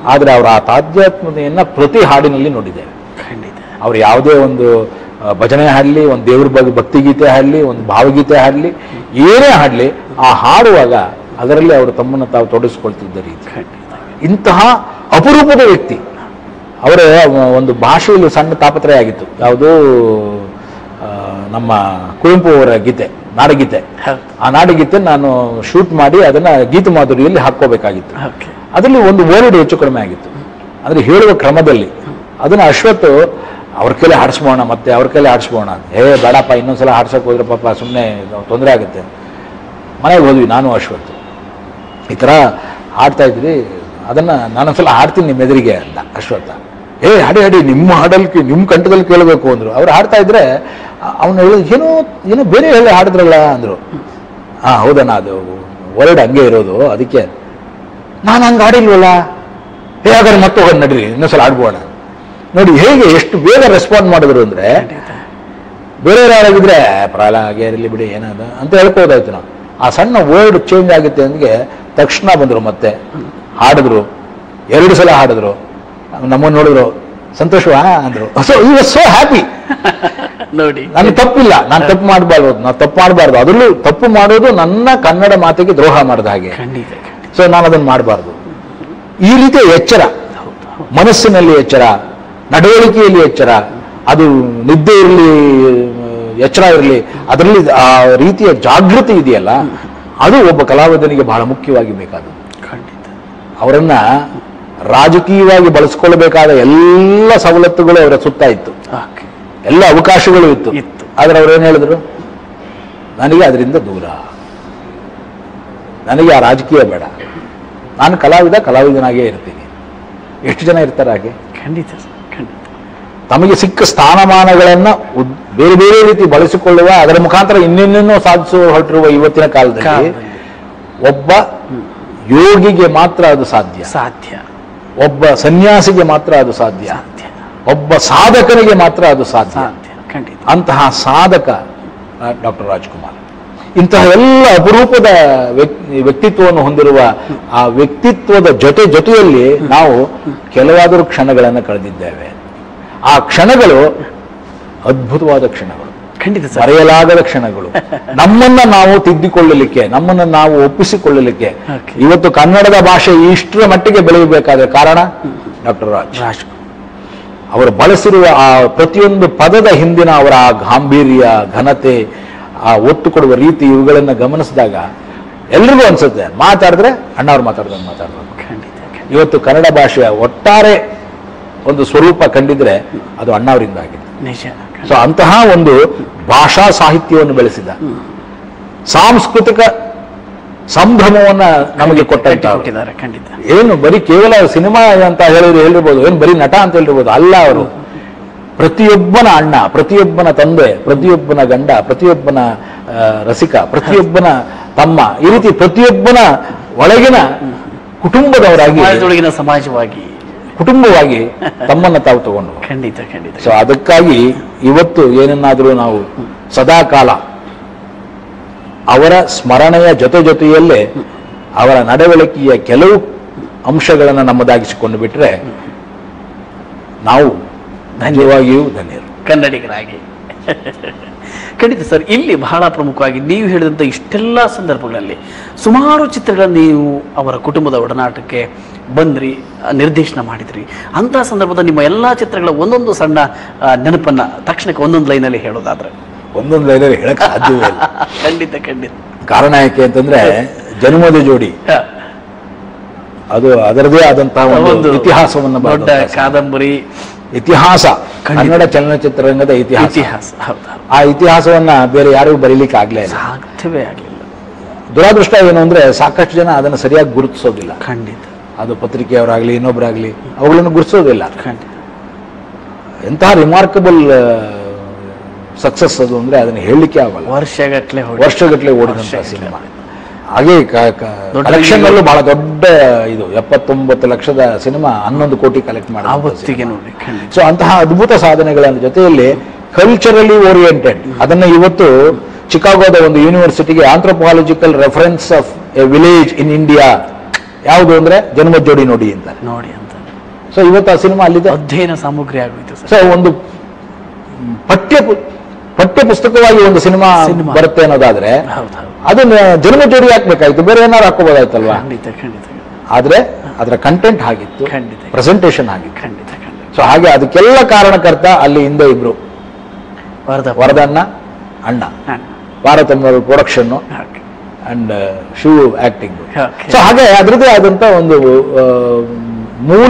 ಆದರೆ ಅವರ ಆ ತಾಧ್ಯಾತ್ಮತೆಯನ್ನ ಪ್ರತಿ ಹಾಡಿನಲ್ಲಿ ನೋಡಿದ್ದೇವೆ ಖಂಡಿತ ಅವ್ರು ಯಾವುದೇ ಒಂದು ಆ, ಭಜನೆ ಹಾಡಲಿ ಒಂದು ದೇವ್ರ ಬಗ್ಗೆ ಭಕ್ತಿಗೀತೆ ಹಾಡಲಿ ಒಂದು ಭಾವಗೀತೆ ಹಾಡಲಿ ಏನೇ ಹಾಡಲಿ ಆ ಹಾಡುವಾಗ ಅದರಲ್ಲಿ ಅವರು ತಮ್ಮನ್ನು ತಾವು ತೊಡಗಿಸ್ಕೊಳ್ತಿದ್ದ ರೀತಿ ಇಂತಹ ಅಪರೂಪದ ವ್ಯಕ್ತಿ ಅವರ ಒಂದು ಭಾಷೆಯಲ್ಲಿ ಸಣ್ಣ ತಾಪತ್ರಯ ಆಗಿತ್ತು ಯಾವುದೋ ಆ, ನಮ್ಮ ಕುವೆಂಪು ಅವರ ಗೀತೆ ನಾಡಗೀತೆ ಹೌದು. ಆ ನಾಡಗೀತೆ ನಾನು ಶೂಟ್ ಮಾಡಿ ಅದನ್ನ ಗೀತ ಮಾಧುರಿಯಲ್ಲಿ ಹಾಕೋಬೇಕಾಗಿತ್ತು ಓಕೆ ಅದರಲ್ಲಿ ಒಂದು ವರ್ಡ್ ಹೆಚ್ಚು ಕಡಿಮೆ ಆಗಿತ್ತು ಅಂದ್ರೆ ಹೇಳುವ ಕ್ರಮದಲ್ಲಿ ಅದನ್ನ ಅಶ್ವತ್ ಅವ್ರ ಕೈಲಿ ಹಾಡಿಸ್ಬೋಣ ಮತ್ತೆ ಅವ್ರ ಕೈಲಿ ಹಾಡಿಸ್ಬೋಣ ಏ ಬೇಡಪ್ಪ ಇನ್ನೊಂದ್ಸಲ ಹಾಡ್ಸಕ್ ಹೋದ್ರೆ ಪಾಪ ಸುಮ್ಮನೆ ತೊಂದರೆ ಆಗುತ್ತೆ ಮನೆಗೆ ಹೋದ್ವಿ ನಾನು ಅಶ್ವತ್ ಈ ಥರ ಹಾಡ್ತಾ ಇದ್ರಿ ಅದನ್ನ ನಾನೊಂದ್ಸಲ ಹಾಡ್ತೀನಿ ನಿಮ್ಮ ಎದುರಿಗೆ ಅಂದ ಅಶ್ವತ್ಥ ಏ ಹಾಡಿ ಹಾಡಿ ನಿಮ್ಮ ಹಾಡಲ್ಲಿ ಕೇ- ನಿಮ್ಮ ಕಂಠದಲ್ಲಿ ಕೇಳಬೇಕು ಅಂದ್ರು ಅವ್ರು ಹಾಡ್ತಾ ಇದ್ರೆ ಅವನು ಹೇಳಿದ್ ಏನೋ ಏನೋ ಬೇರೆ ಹೇಳಿ ಹಾಡಿದ್ರಲ್ಲ ಅಂದ್ರು ಹಾ ಹೌದಣ್ಣ ಅದು ವರ್ಡ್ ಹಂಗೆ ಇರೋದು ಅದಕ್ಕೆ ನಾನು ಹಂಗೆ ಹಾಡಿಲ್ವಲ್ಲ ಹೇ ಹಾಗಾದ್ರೆ ಮತ್ತೆ ಹೋಗೋದು ನಡ್ರಿ ಇನ್ನೊಂದ್ಸಲ ಆಡ್ಬೋಣ ನೋಡಿ ಹೇಗೆ ಎಷ್ಟು ಬೇಗ ರೆಸ್ಪಾಂಡ್ ಮಾಡಿದ್ರು ಅಂದ್ರೆ ಬೇರೆಯವ್ರು ಯಾರಾಗಿದ್ರೆ ಪ್ರಾಳ ಹಾಗೆ ಇರಲಿ ಬಿಡಿ ಏನದ ಅಂತ ಹೇಳ್ಕೋದಾಯ್ತು ನಾವು ಆ ಸಣ್ಣ ವರ್ಡ್ ಚೇಂಜ್ ಆಗುತ್ತೆ ಅಂದ್ಗೆ ತಕ್ಷಣ ಬಂದ್ರು ಮತ್ತೆ ಹಾಡಿದ್ರು ಎರಡು ಸಲ ಹಾಡಿದ್ರು ನಮ್ಮನ್ನು ನೋಡಿದ್ರು ಸಂತೋಷವಾ ಅಂದ್ರು ಸೊ ಈ ವಾಸ್ ಸೋ ಹ್ಯಾಪಿ ನೋಡಿ ನನಗೆ ತಪ್ಪಿಲ್ಲ ನಾನು ತಪ್ಪು ಮಾಡಬಾರ್ದು ನಾನು ತಪ್ಪು ಮಾಡಬಾರ್ದು ಅದರಲ್ಲೂ ತಪ್ಪು ಮಾಡೋದು ನನ್ನ ಕನ್ನಡ ಮಾತಿಗೆ ದ್ರೋಹ ಮಾಡಿದ ಹಾಗೆ ಖಂಡಿತ ಖಂಡಿತ ಸೊ ನಾನು ಅದನ್ನು ಮಾಡಬಾರ್ದು ಈ ರೀತಿಯ ಎಚ್ಚರ ಮನಸ್ಸಿನಲ್ಲಿ ಎಚ್ಚರ ನಡವಳಿಕೆಯಲ್ಲಿ ಎಚ್ಚರ ಅದು ನಿದ್ದೆ ಇರಲಿ ಎಚ್ಚರ ಇರಲಿ ಅದರಲ್ಲಿ ಆ ರೀತಿಯ ಜಾಗೃತಿ ಇದೆಯಲ್ಲ ಅದು ಒಬ್ಬ ಕಲಾವಿದನಿಗೆ ಬಹಳ ಮುಖ್ಯವಾಗಿ ಬೇಕಾದದ್ದು ಖಂಡಿತ ಅವರನ್ನ ರಾಜಕೀಯವಾಗಿ ಬಳಸ್ಕೊಳ್ಬೇಕಾದ ಎಲ್ಲ ಸವಲತ್ತುಗಳು ಅವರ ಸುತ್ತ ಇತ್ತು ಓಕೆ ಎಲ್ಲ ಅವಕಾಶಗಳು ಇತ್ತು ಇತ್ತು. ಆದ್ರೆ ಅವ್ರೇನು ಹೇಳಿದ್ರು ನನಗೆ ಅದರಿಂದ ದೂರ ನನಗೆ ಆ ರಾಜಕೀಯ ಬೇಡ ನಾನು ಕಲಾವಿದ ಕಲಾವಿದನಾಗೇ ಇರ್ತೀನಿ ಎಷ್ಟು ಜನ ಇರ್ತಾರೆ ಹಾಗೆ ಖಂಡಿತ ಸರ್, ಖಂಡಿತ ತಮಗೆ ಸಿಕ್ಕ ಸ್ಥಾನಮಾನಗಳನ್ನ ಉದ್- ಬೇರೆ ಬೇರೆ ರೀತಿ ಬಳಸಿಕೊಳ್ಳುವ ಅದರ ಮುಖಾಂತರ ಇನ್ನೇನೇನೋ ಸಾಧಿಸುವ ಹೊರಟಿರುವ ಇವತ್ತಿನ ಕಾಲದಲ್ಲಿ ಕಾಲದಲ್ಲಿ ಒಬ್ಬ ಯೋಗಿಗೆ ಮಾತ್ರ ಅದು ಸಾಧ್ಯ ಸಾಧ್ಯ ಒಬ್ಬ ಸನ್ಯಾಸಿಗೆ ಮಾತ್ರ ಅದು ಸಾಧ್ಯ ಸಾಧ್ಯ ಒಬ್ಬ ಸಾಧಕನಿಗೆ ಮಾತ್ರ ಅದು ಸಾಧ್ಯ ಸಾಧ್ಯ ಖಂಡಿತ ಅಂತಹ ಸಾಧಕ ಡಾಕ್ಟರ್ ರಾಜ್ಕುಮಾರ್ ಇಂತಹ ಎಲ್ಲ ಅಪರೂಪದ ವ್ಯಕ್- ವ್ಯಕ್ತಿತ್ವವನ್ನು ಹೊಂದಿರುವ ಆ ವ್ಯಕ್ತಿತ್ವದ ಜೊತೆ ಜೊತೆಯಲ್ಲಿ ನಾವು ಕೆಲವಾದರೂ ಕ್ಷಣಗಳನ್ನು ಕಳೆದಿದ್ದೇವೆ ಆ ಕ್ಷಣಗಳು ಅದ್ಭುತವಾದ ಕ್ಷಣಗಳು ಖಂಡಿತ ಸರ್ ಮರೆಯಲಾಗದ ಕ್ಷಣಗಳು ನಮ್ಮನ್ನ ನಾವು ತಿದ್ದಿಕೊಳ್ಳಲಿಕ್ಕೆ ನಮ್ಮನ್ನ ನಾವು ಒಪ್ಪಿಸಿಕೊಳ್ಳಲಿಕ್ಕೆ Okay. ಇವತ್ತು ಕನ್ನಡದ ಭಾಷೆ ಇಷ್ಟರ ಮಟ್ಟಿಗೆ ಬೆಳೆಯಬೇಕಾದ ಕಾರಣ ಡಾಕ್ಟರ್ ರಾಜ್ ರಾಜ್ ಅವರು ಬಳಸಿರುವ ಆ ಪ್ರತಿಯೊಂದು ಪದದ ಹಿಂದಿನ ಅವರ ಆ ಗಾಂಭೀರ್ಯ ಘನತೆ ಆ ಒತ್ತು ಕೊಡುವ ರೀತಿ ಇವುಗಳನ್ನ ಗಮನಿಸಿದಾಗ ಎಲ್ರಿಗೂ ಅನ್ಸುತ್ತೆ ಮಾತಾಡಿದ್ರೆ ಅಣ್ಣವ್ರು ಮಾತಾಡ್ದಂಗೆ ಮಾತಾಡ್ಬೇಕು ಖಂಡಿತ ಖಂಡಿತ ಇವತ್ತು ಕನ್ನಡ ಭಾಷೆಯ ಒಟ್ಟಾರೆ ಒಂದು ಸ್ವರೂಪ ಕಂಡಿದ್ರೆ ಅದು ಅಣ್ಣವರಿಂದ ಆಗಿದೆ ನಿಜ ಸೊ ಅಂತಹ ಒಂದು ಭಾಷಾ ಸಾಹಿತ್ಯವನ್ನು ಬೆಳೆಸಿದ ಸಾಂಸ್ಕೃತಿಕ ಸಂಭ್ರಮವನ್ನ ನಮಗೆ ಕೊಟ್ಟಂತ ಕೊಟ್ಟಿದ್ದಾರೆ ಖಂಡಿತ ಏನು ಬರೀ ಕೇವಲ ಸಿನಿಮಾ ಅಂತ ಹೇಳಿದ್ರೆ ಹೇಳಿರ್ಬೋದು ಏನು ಬರೀ ನಟ ಅಂತ ಹೇಳಿರ್ಬೋದು ಅಲ್ಲ ಅವರು ಪ್ರತಿಯೊಬ್ಬನ ಅಣ್ಣ ಪ್ರತಿಯೊಬ್ಬನ ತಂದೆ ಪ್ರತಿಯೊಬ್ಬನ ಗಂಡ ಪ್ರತಿಯೊಬ್ಬನ ಆ, ರಸಿಕ ಪ್ರತಿಯೊಬ್ಬನ ತಮ್ಮ ಈ ರೀತಿ ಪ್ರತಿಯೊಬ್ಬನ ಒಳಗಿನ ಕುಟುಂಬದವರಾಗಿ ಸಮಾಜದೊಳಗಿನ ಸಮಾಜವಾಗಿ ಕುಟುಂಬವಾಗಿ ತಮ್ಮನ್ನ ತಾವು ತಗೊಂಡು ಖಂಡಿತ ಖಂಡಿತ ಸೊ ಅದಕ್ಕಾಗಿ ಇವತ್ತು ಏನನ್ನಾದರೂ ನಾವು ಸದಾಕಾಲ ಅವರ ಸ್ಮರಣೆಯ ಜೊತೆ ಜೊತೆಯಲ್ಲೇ ಅವರ ನಡವಳಿಕೆಯ ಕೆಲವು ಅಂಶಗಳನ್ನು ನಮ್ಮದಾಗಿಸಿಕೊಂಡು ಬಿಟ್ರೆ ನಾವು ಧನ್ಯವಾಗಿಯೂ ಧನ್ಯರು ಕನ್ನಡಿಗರಾಗಿ ಖಂಡಿತ ಸರ್ ಇಲ್ಲಿ ಬಹಳ ಪ್ರಮುಖವಾಗಿ ನೀವು ಹೇಳಿದಂಥ ಇಷ್ಟೆಲ್ಲ ಸಂದರ್ಭಗಳಲ್ಲಿ ಸುಮಾರು ಚಿತ್ರಗಳನ್ನು ನೀವು ಅವರ ಕುಟುಂಬದ ಒಡನಾಟಕ್ಕೆ ಬಂದ್ರಿ ಆ, ನಿರ್ದೇಶನ ಮಾಡಿದ್ರಿ ಅಂತಹ ಸಂದರ್ಭದ ನಿಮ್ಮ ಎಲ್ಲಾ ಚಿತ್ರಗಳ ಒಂದೊಂದು ಸಣ್ಣ ಆ, ನೆನಪನ್ನ ತಕ್ಷಣಕ್ಕೆ ಒಂದೊಂದು ಲೈನಲ್ಲಿ ಹೇಳೋದಾದ್ರೆ ಒಂದೊಂದು ಲೈನಲ್ಲಿ ಹೇಳಕ್ ಸಾಧ್ಯವೇ ಇಲ್ಲ ಖಂಡಿತ ಖಂಡಿತ ಕಾರಣ ಯಾಕೆ ಅಂತಂದ್ರೆ ಜನ್ಮದ ಜೋಡಿ ಹ, ಅದು ಅದರದೇ ಆದಂತಹ ಒಂದು ಒಂದು ಇತಿಹಾಸವನ್ನ ದೊಡ್ಡ ಬರೆದಂತಹ ಸಾಹಿತ್ಯ. ಕಾದಂಬರಿ ಇತಿಹಾಸ ಖಂಡಿತ. ಕನ್ನಡ ಚಲನಚಿತ್ರರಂಗದ ಇತಿಹಾಸ ಇತಿಹಾಸ ಹೌದು ಹೌದು. ಆ ಇತಿಹಾಸವನ್ನ ಬೇರೆ ಯಾರಿಗೂ ಬರೀಲಿಕ್ಕೆ ಆಗ್ಲೇ ಇಲ್ಲ ಸಾಧ್ಯವೇ ಆಗಲಿಲ್ಲ ದುರಾದೃಷ್ಟ ಏನು ಅಂದ್ರೆ ಸಾಕಷ್ಟು ಜನ ಅದನ್ನು ಸರಿಯಾಗಿ ಗುರುತಿಸೋದಿಲ್ಲ ಖಂಡಿತ ಅದು ಪತ್ರಿಕೆಯವರಾಗ್ಲಿ ಇನ್ನೊಬ್ಬರಾಗ್ಲಿ ಅವುಗಳನ್ನು ಗುರುತಿಸೋದಿಲ್ಲ ಖಂಡಿತ ಎಂತಹ ರಿಮಾರ್ಕಬಲ್ ಸಕ್ಸಸ್ ಅದು ಅಂದ್ರೆ ಅದನ್ನ ಹೇಳಲಿಕ್ಕೆ ಆಗಲ್ಲ ವರ್ಷಗಟ್ಟಲೆ ವರ್ಷಗಟ್ಟಲೆ ಓಡಿದಂತ ವರ್ಷಗಟ್ಲೆ. ಸಿನಿಮಾ ಹಾಗೆ ದೊಡ್ಡ ಕಲೆಕ್ಷನ್ ಅಲ್ಲೂ ಬಹಳ ದೊಡ್ಡ ಇದು ಎಪ್ಪತ್ತೊಂಬತ್ತು ಲಕ್ಷದ ಸಿನಿಮಾ ಹನ್ನೊಂದು ಕೋಟಿ ಕಲೆಕ್ಟ್ ಮಾಡಿ ಆವತ್ತಿಗೆ ನೋಡಿ ಖಂಡಿತ ಸೊ ಅಂತಹ ಅದ್ಭುತ ಸಾಧನೆಗಳ ಜೊತೆಯಲ್ಲಿ ಕಲ್ಚರಲಿ ಓರಿಯೆಂಟೆಡ್ ಅದನ್ನ ಇವತ್ತು ಚಿಕಾಗೋದ ಒಂದು ಯೂನಿವರ್ಸಿಟಿಗೆ anthropological reference of a village in India ಯಾವುದು ಅಂದ್ರೆ ಜನ್ಮ ಜೋಡಿ ನೋಡಿ ಅಂತ ನೋಡಿ ಅಂತ ಸೊ ಇವತ್ತು ಆ ಸಿನಿಮಾ ಅಲ್ಲಿದೆ ಅಧ್ಯಯನ ಸಾಮಗ್ರಿ ಆಗೋಯ್ತು ಸರ್ ಸೊ ಒಂದು ಪಠ್ಯ ಪು- ಪಠ್ಯ ಪುಸ್ತಕವಾಗಿ ಒಂದು ಸಿನಿಮಾ ಸಿನಿಮಾ. ಬರುತ್ತೆ ಅನ್ನೋದಾದ್ರೆ ಹೌದು ಹೌದು ಅದನ್ನ ಜನ್ಮ ಜೋಡಿ ಹಾಕ್ಬೇಕಾಯ್ತು ಬೇರೆ ಏನಾರು ಹಾಕೋಬೋದಾಯ್ತಲ್ವಾ ಖಂಡಿತ ಖಂಡಿತ ಆದ್ರೆ ಅದರ ಕಂಟೆಂಟ್ ಆಗಿತ್ತು ಖಂಡಿತ. ಪ್ರೆಸೆಂಟೇಷನ್ ಆಗಿತ್ತು ಖಂಡಿತ ಖಂಡಿತ ಸೊ ಹಾಗೆ ಅದಕ್ಕೆಲ್ಲ ಕಾರಣಕರ್ತ ಅಲ್ಲಿ ಹಿಂದೆ ಇಬ್ರು ವರದ ವರದಣ್ಣ ಅಣ್ಣ ಹಾ. ಭಾರತಮ್ಮರ production okay. And Shiv acting Okay. So ಹಾಗೆ ಅದರದ್ದೇ ಆದಂತ ಒಂದು ಆ, ಮೂಲ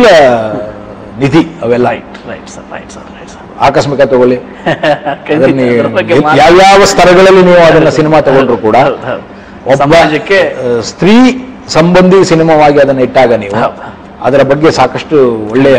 ನಿಧಿ ಅವೆಲ್ಲ right right sir right sir right sir ಆಕಸ್ಮಿಕ ತಗೊಳ್ಳಿ ಖಂಡಿತ ಅದನ್ನ ಅದ್ರ ಬಗ್ಗೆ ಮಾತಾಡಿ. ಯಾವ್ಯಾವ ಸ್ತರಗಳಲ್ಲಿ ನೀವು ಅದನ್ನ ಸಿನಿಮಾ ತಗೊಂಡ್ರು ಕೂಡ ಹೌದು, ಹೌದು. ಒಬ್ಬ ಸಮಾಜಕ್ಕೆ ಆ, ಸ್ತ್ರೀ ಸಂಬಂಧಿ ಸಿನಿಮಾವಾಗಿ ಅದನ್ನ ಇಟ್ಟಾಗ ನೀವು ಹೌದು. ಅದರ ಬಗ್ಗೆ ಸಾಕಷ್ಟು ಒಳ್ಳೆಯ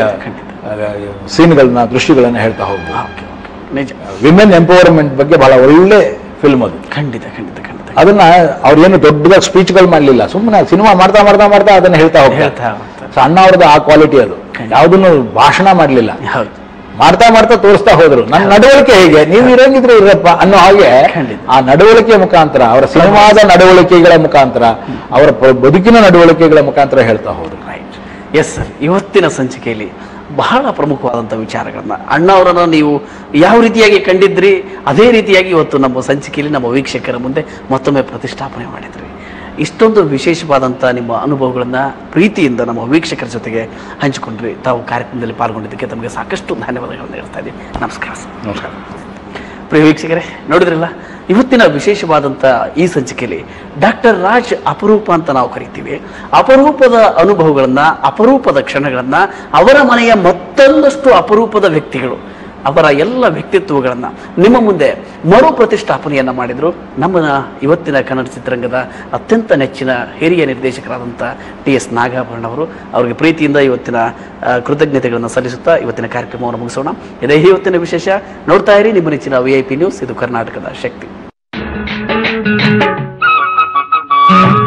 ಸೀನ್ಗಳನ್ನ ದೃಶ್ಯಗಳನ್ನ ಹೇಳ್ತಾ ಹೋಗ್ಬೋದು ಓಕೆ, ಓಕೆ. ನಿಜ ವಿಮೆನ್ ಎಂಪವರ್ಮೆಂಟ್ ಬಗ್ಗೆ ಬಹಳ ಒಳ್ಳೆ ಫಿಲ್ಮ್ ಅದು ಖಂಡಿತ ಖಂಡಿತ ಖಂಡಿತ ಅದನ್ನ ಅವ್ರೇನು ದೊಡ್ಡದಾಗಿ ಸ್ಪೀಚ್ಗಳು ಮಾಡ್ಲಿಲ್ಲ ಸುಮ್ಮನೆ ಸಿನಿಮಾ ಮಾಡ್ತಾ ಮಾಡ್ತಾ ಮಾಡ್ತಾ ಅದನ್ನ ಹೇಳ್ತಾ ಹೋಗ್ತಾರೆ ಹೇಳ್ತಾ ಹೋಗ್ತಾರೆ. ಸೊ ಅಣ್ಣ ಅವ್ರದ್ದು ಆ ಕ್ವಾಲಿಟಿ ಅದು ಯಾವುದನ್ನು ಭಾಷಣ ಮಾಡ್ಲಿಲ್ಲ ಹೌದು ಮಾಡ್ತಾ ಮಾಡ್ತಾ ತೋರಿಸ್ತಾ ಹೋದ್ರು ನನ್ನ ನಡವಳಿಕೆ ಹೇಗೆ ನೀವು ಇರಂಗಿದ್ರೆ ಇರಪ್ಪ ಅನ್ನೋ ಹಾಗೆ ಖಂಡಿತ. ಆ ನಡವಳಿಕೆ ಮುಖಾಂತರ ಅವರ ಸಿನಿಮಾದ ನಡವಳಿಕೆಗಳ ಮುಖಾಂತರ ಅವರ ಪ- ಬದುಕಿನ ನಡವಳಿಕೆಗಳ ಮುಖಾಂತರ ಹೇಳ್ತಾ ಹೋದ್ರು ರೈಟ್ ಎಸ್ ಸರ್ ಇವತ್ತಿನ ಸಂಚಿಕೆಯಲ್ಲಿ ಬಹಳ ಪ್ರಮುಖವಾದಂಥ ವಿಚಾರಗಳನ್ನ ಅಣ್ಣ ಅವರನ್ನ ನೀವು ಯಾವ ರೀತಿಯಾಗಿ ಕಂಡಿದ್ರಿ ಅದೇ ರೀತಿಯಾಗಿ ಇವತ್ತು ನಮ್ಮ ಸಂಚಿಕೆಯಲ್ಲಿ ನಮ್ಮ ವೀಕ್ಷಕರ ಮುಂದೆ ಮತ್ತೊಮ್ಮೆ ಪ್ರತಿಷ್ಠಾಪನೆ ಮಾಡಿದ್ರಿ ಇಷ್ಟೊಂದು ವಿಶೇಷವಾದಂಥ ನಿಮ್ಮ ಅನುಭವಗಳನ್ನ ಪ್ರೀತಿಯಿಂದ ನಮ್ಮ ವೀಕ್ಷಕರ ಜೊತೆಗೆ ಹಂಚಿಕೊಂಡ್ರಿ ತಾವು ಕಾರ್ಯಕ್ರಮದಲ್ಲಿ ಪಾಲ್ಗೊಂಡಿದ್ದಕ್ಕೆ ತಮಗೆ ಸಾಕಷ್ಟು ಧನ್ಯವಾದಗಳನ್ನು ಹೇಳ್ತಾ ಇದ್ದೀವಿ ನಮಸ್ಕಾರ ಸರ್ ನಮಸ್ಕಾರ ಪ್ರಿಯ ವೀಕ್ಷಕರೇ ನೋಡಿದ್ರಲ್ಲ ಇವತ್ತಿನ ವಿಶೇಷವಾದಂಥ ಈ ಸಂಚಿಕೆಯಲ್ಲಿ ಡಾಕ್ಟರ್ ರಾಜ್ ಅಪರೂಪ ಅಂತ ನಾವು ಕರಿತೀವಿ ಅಪರೂಪದ ಅನುಭವಗಳನ್ನ ಅಪರೂಪದ ಕ್ಷಣಗಳನ್ನ ಅವರ ಮನೆಯ ಮತ್ತೊಂದಷ್ಟು ಅಪರೂಪದ ವ್ಯಕ್ತಿಗಳು ಅವರ ಎಲ್ಲ ವ್ಯಕ್ತಿತ್ವಗಳನ್ನ ನಿಮ್ಮ ಮುಂದೆ ಮರು ಪ್ರತಿಷ್ಠಾಪನೆಯನ್ನ ಮಾಡಿದ್ರು ನಮ್ಮ ಇವತ್ತಿನ ಕನ್ನಡ ಚಿತ್ರರಂಗದ ಅತ್ಯಂತ ನೆಚ್ಚಿನ ಹಿರಿಯ ನಿರ್ದೇಶಕರಾದಂಥ ಟಿ ಎಸ್ ನಾಗಾಭರಣ ಅವರು ಅವರಿಗೆ ಪ್ರೀತಿಯಿಂದ ಇವತ್ತಿನ ಆ, ಕೃತಜ್ಞತೆಗಳನ್ನು ಸಲ್ಲಿಸುತ್ತಾ ಇವತ್ತಿನ ಕಾರ್ಯಕ್ರಮವನ್ನು ಮುಗಿಸೋಣ ಇದೇ ಇವತ್ತಿನ ವಿಶೇಷ ನೋಡ್ತಾ ಇರಿ ನಿಮ್ಮ ನೆಚ್ಚಿನ ವಿ ಐ ಪಿ ನ್ಯೂಸ್ ಇದು ಕರ್ನಾಟಕದ ಶಕ್ತಿ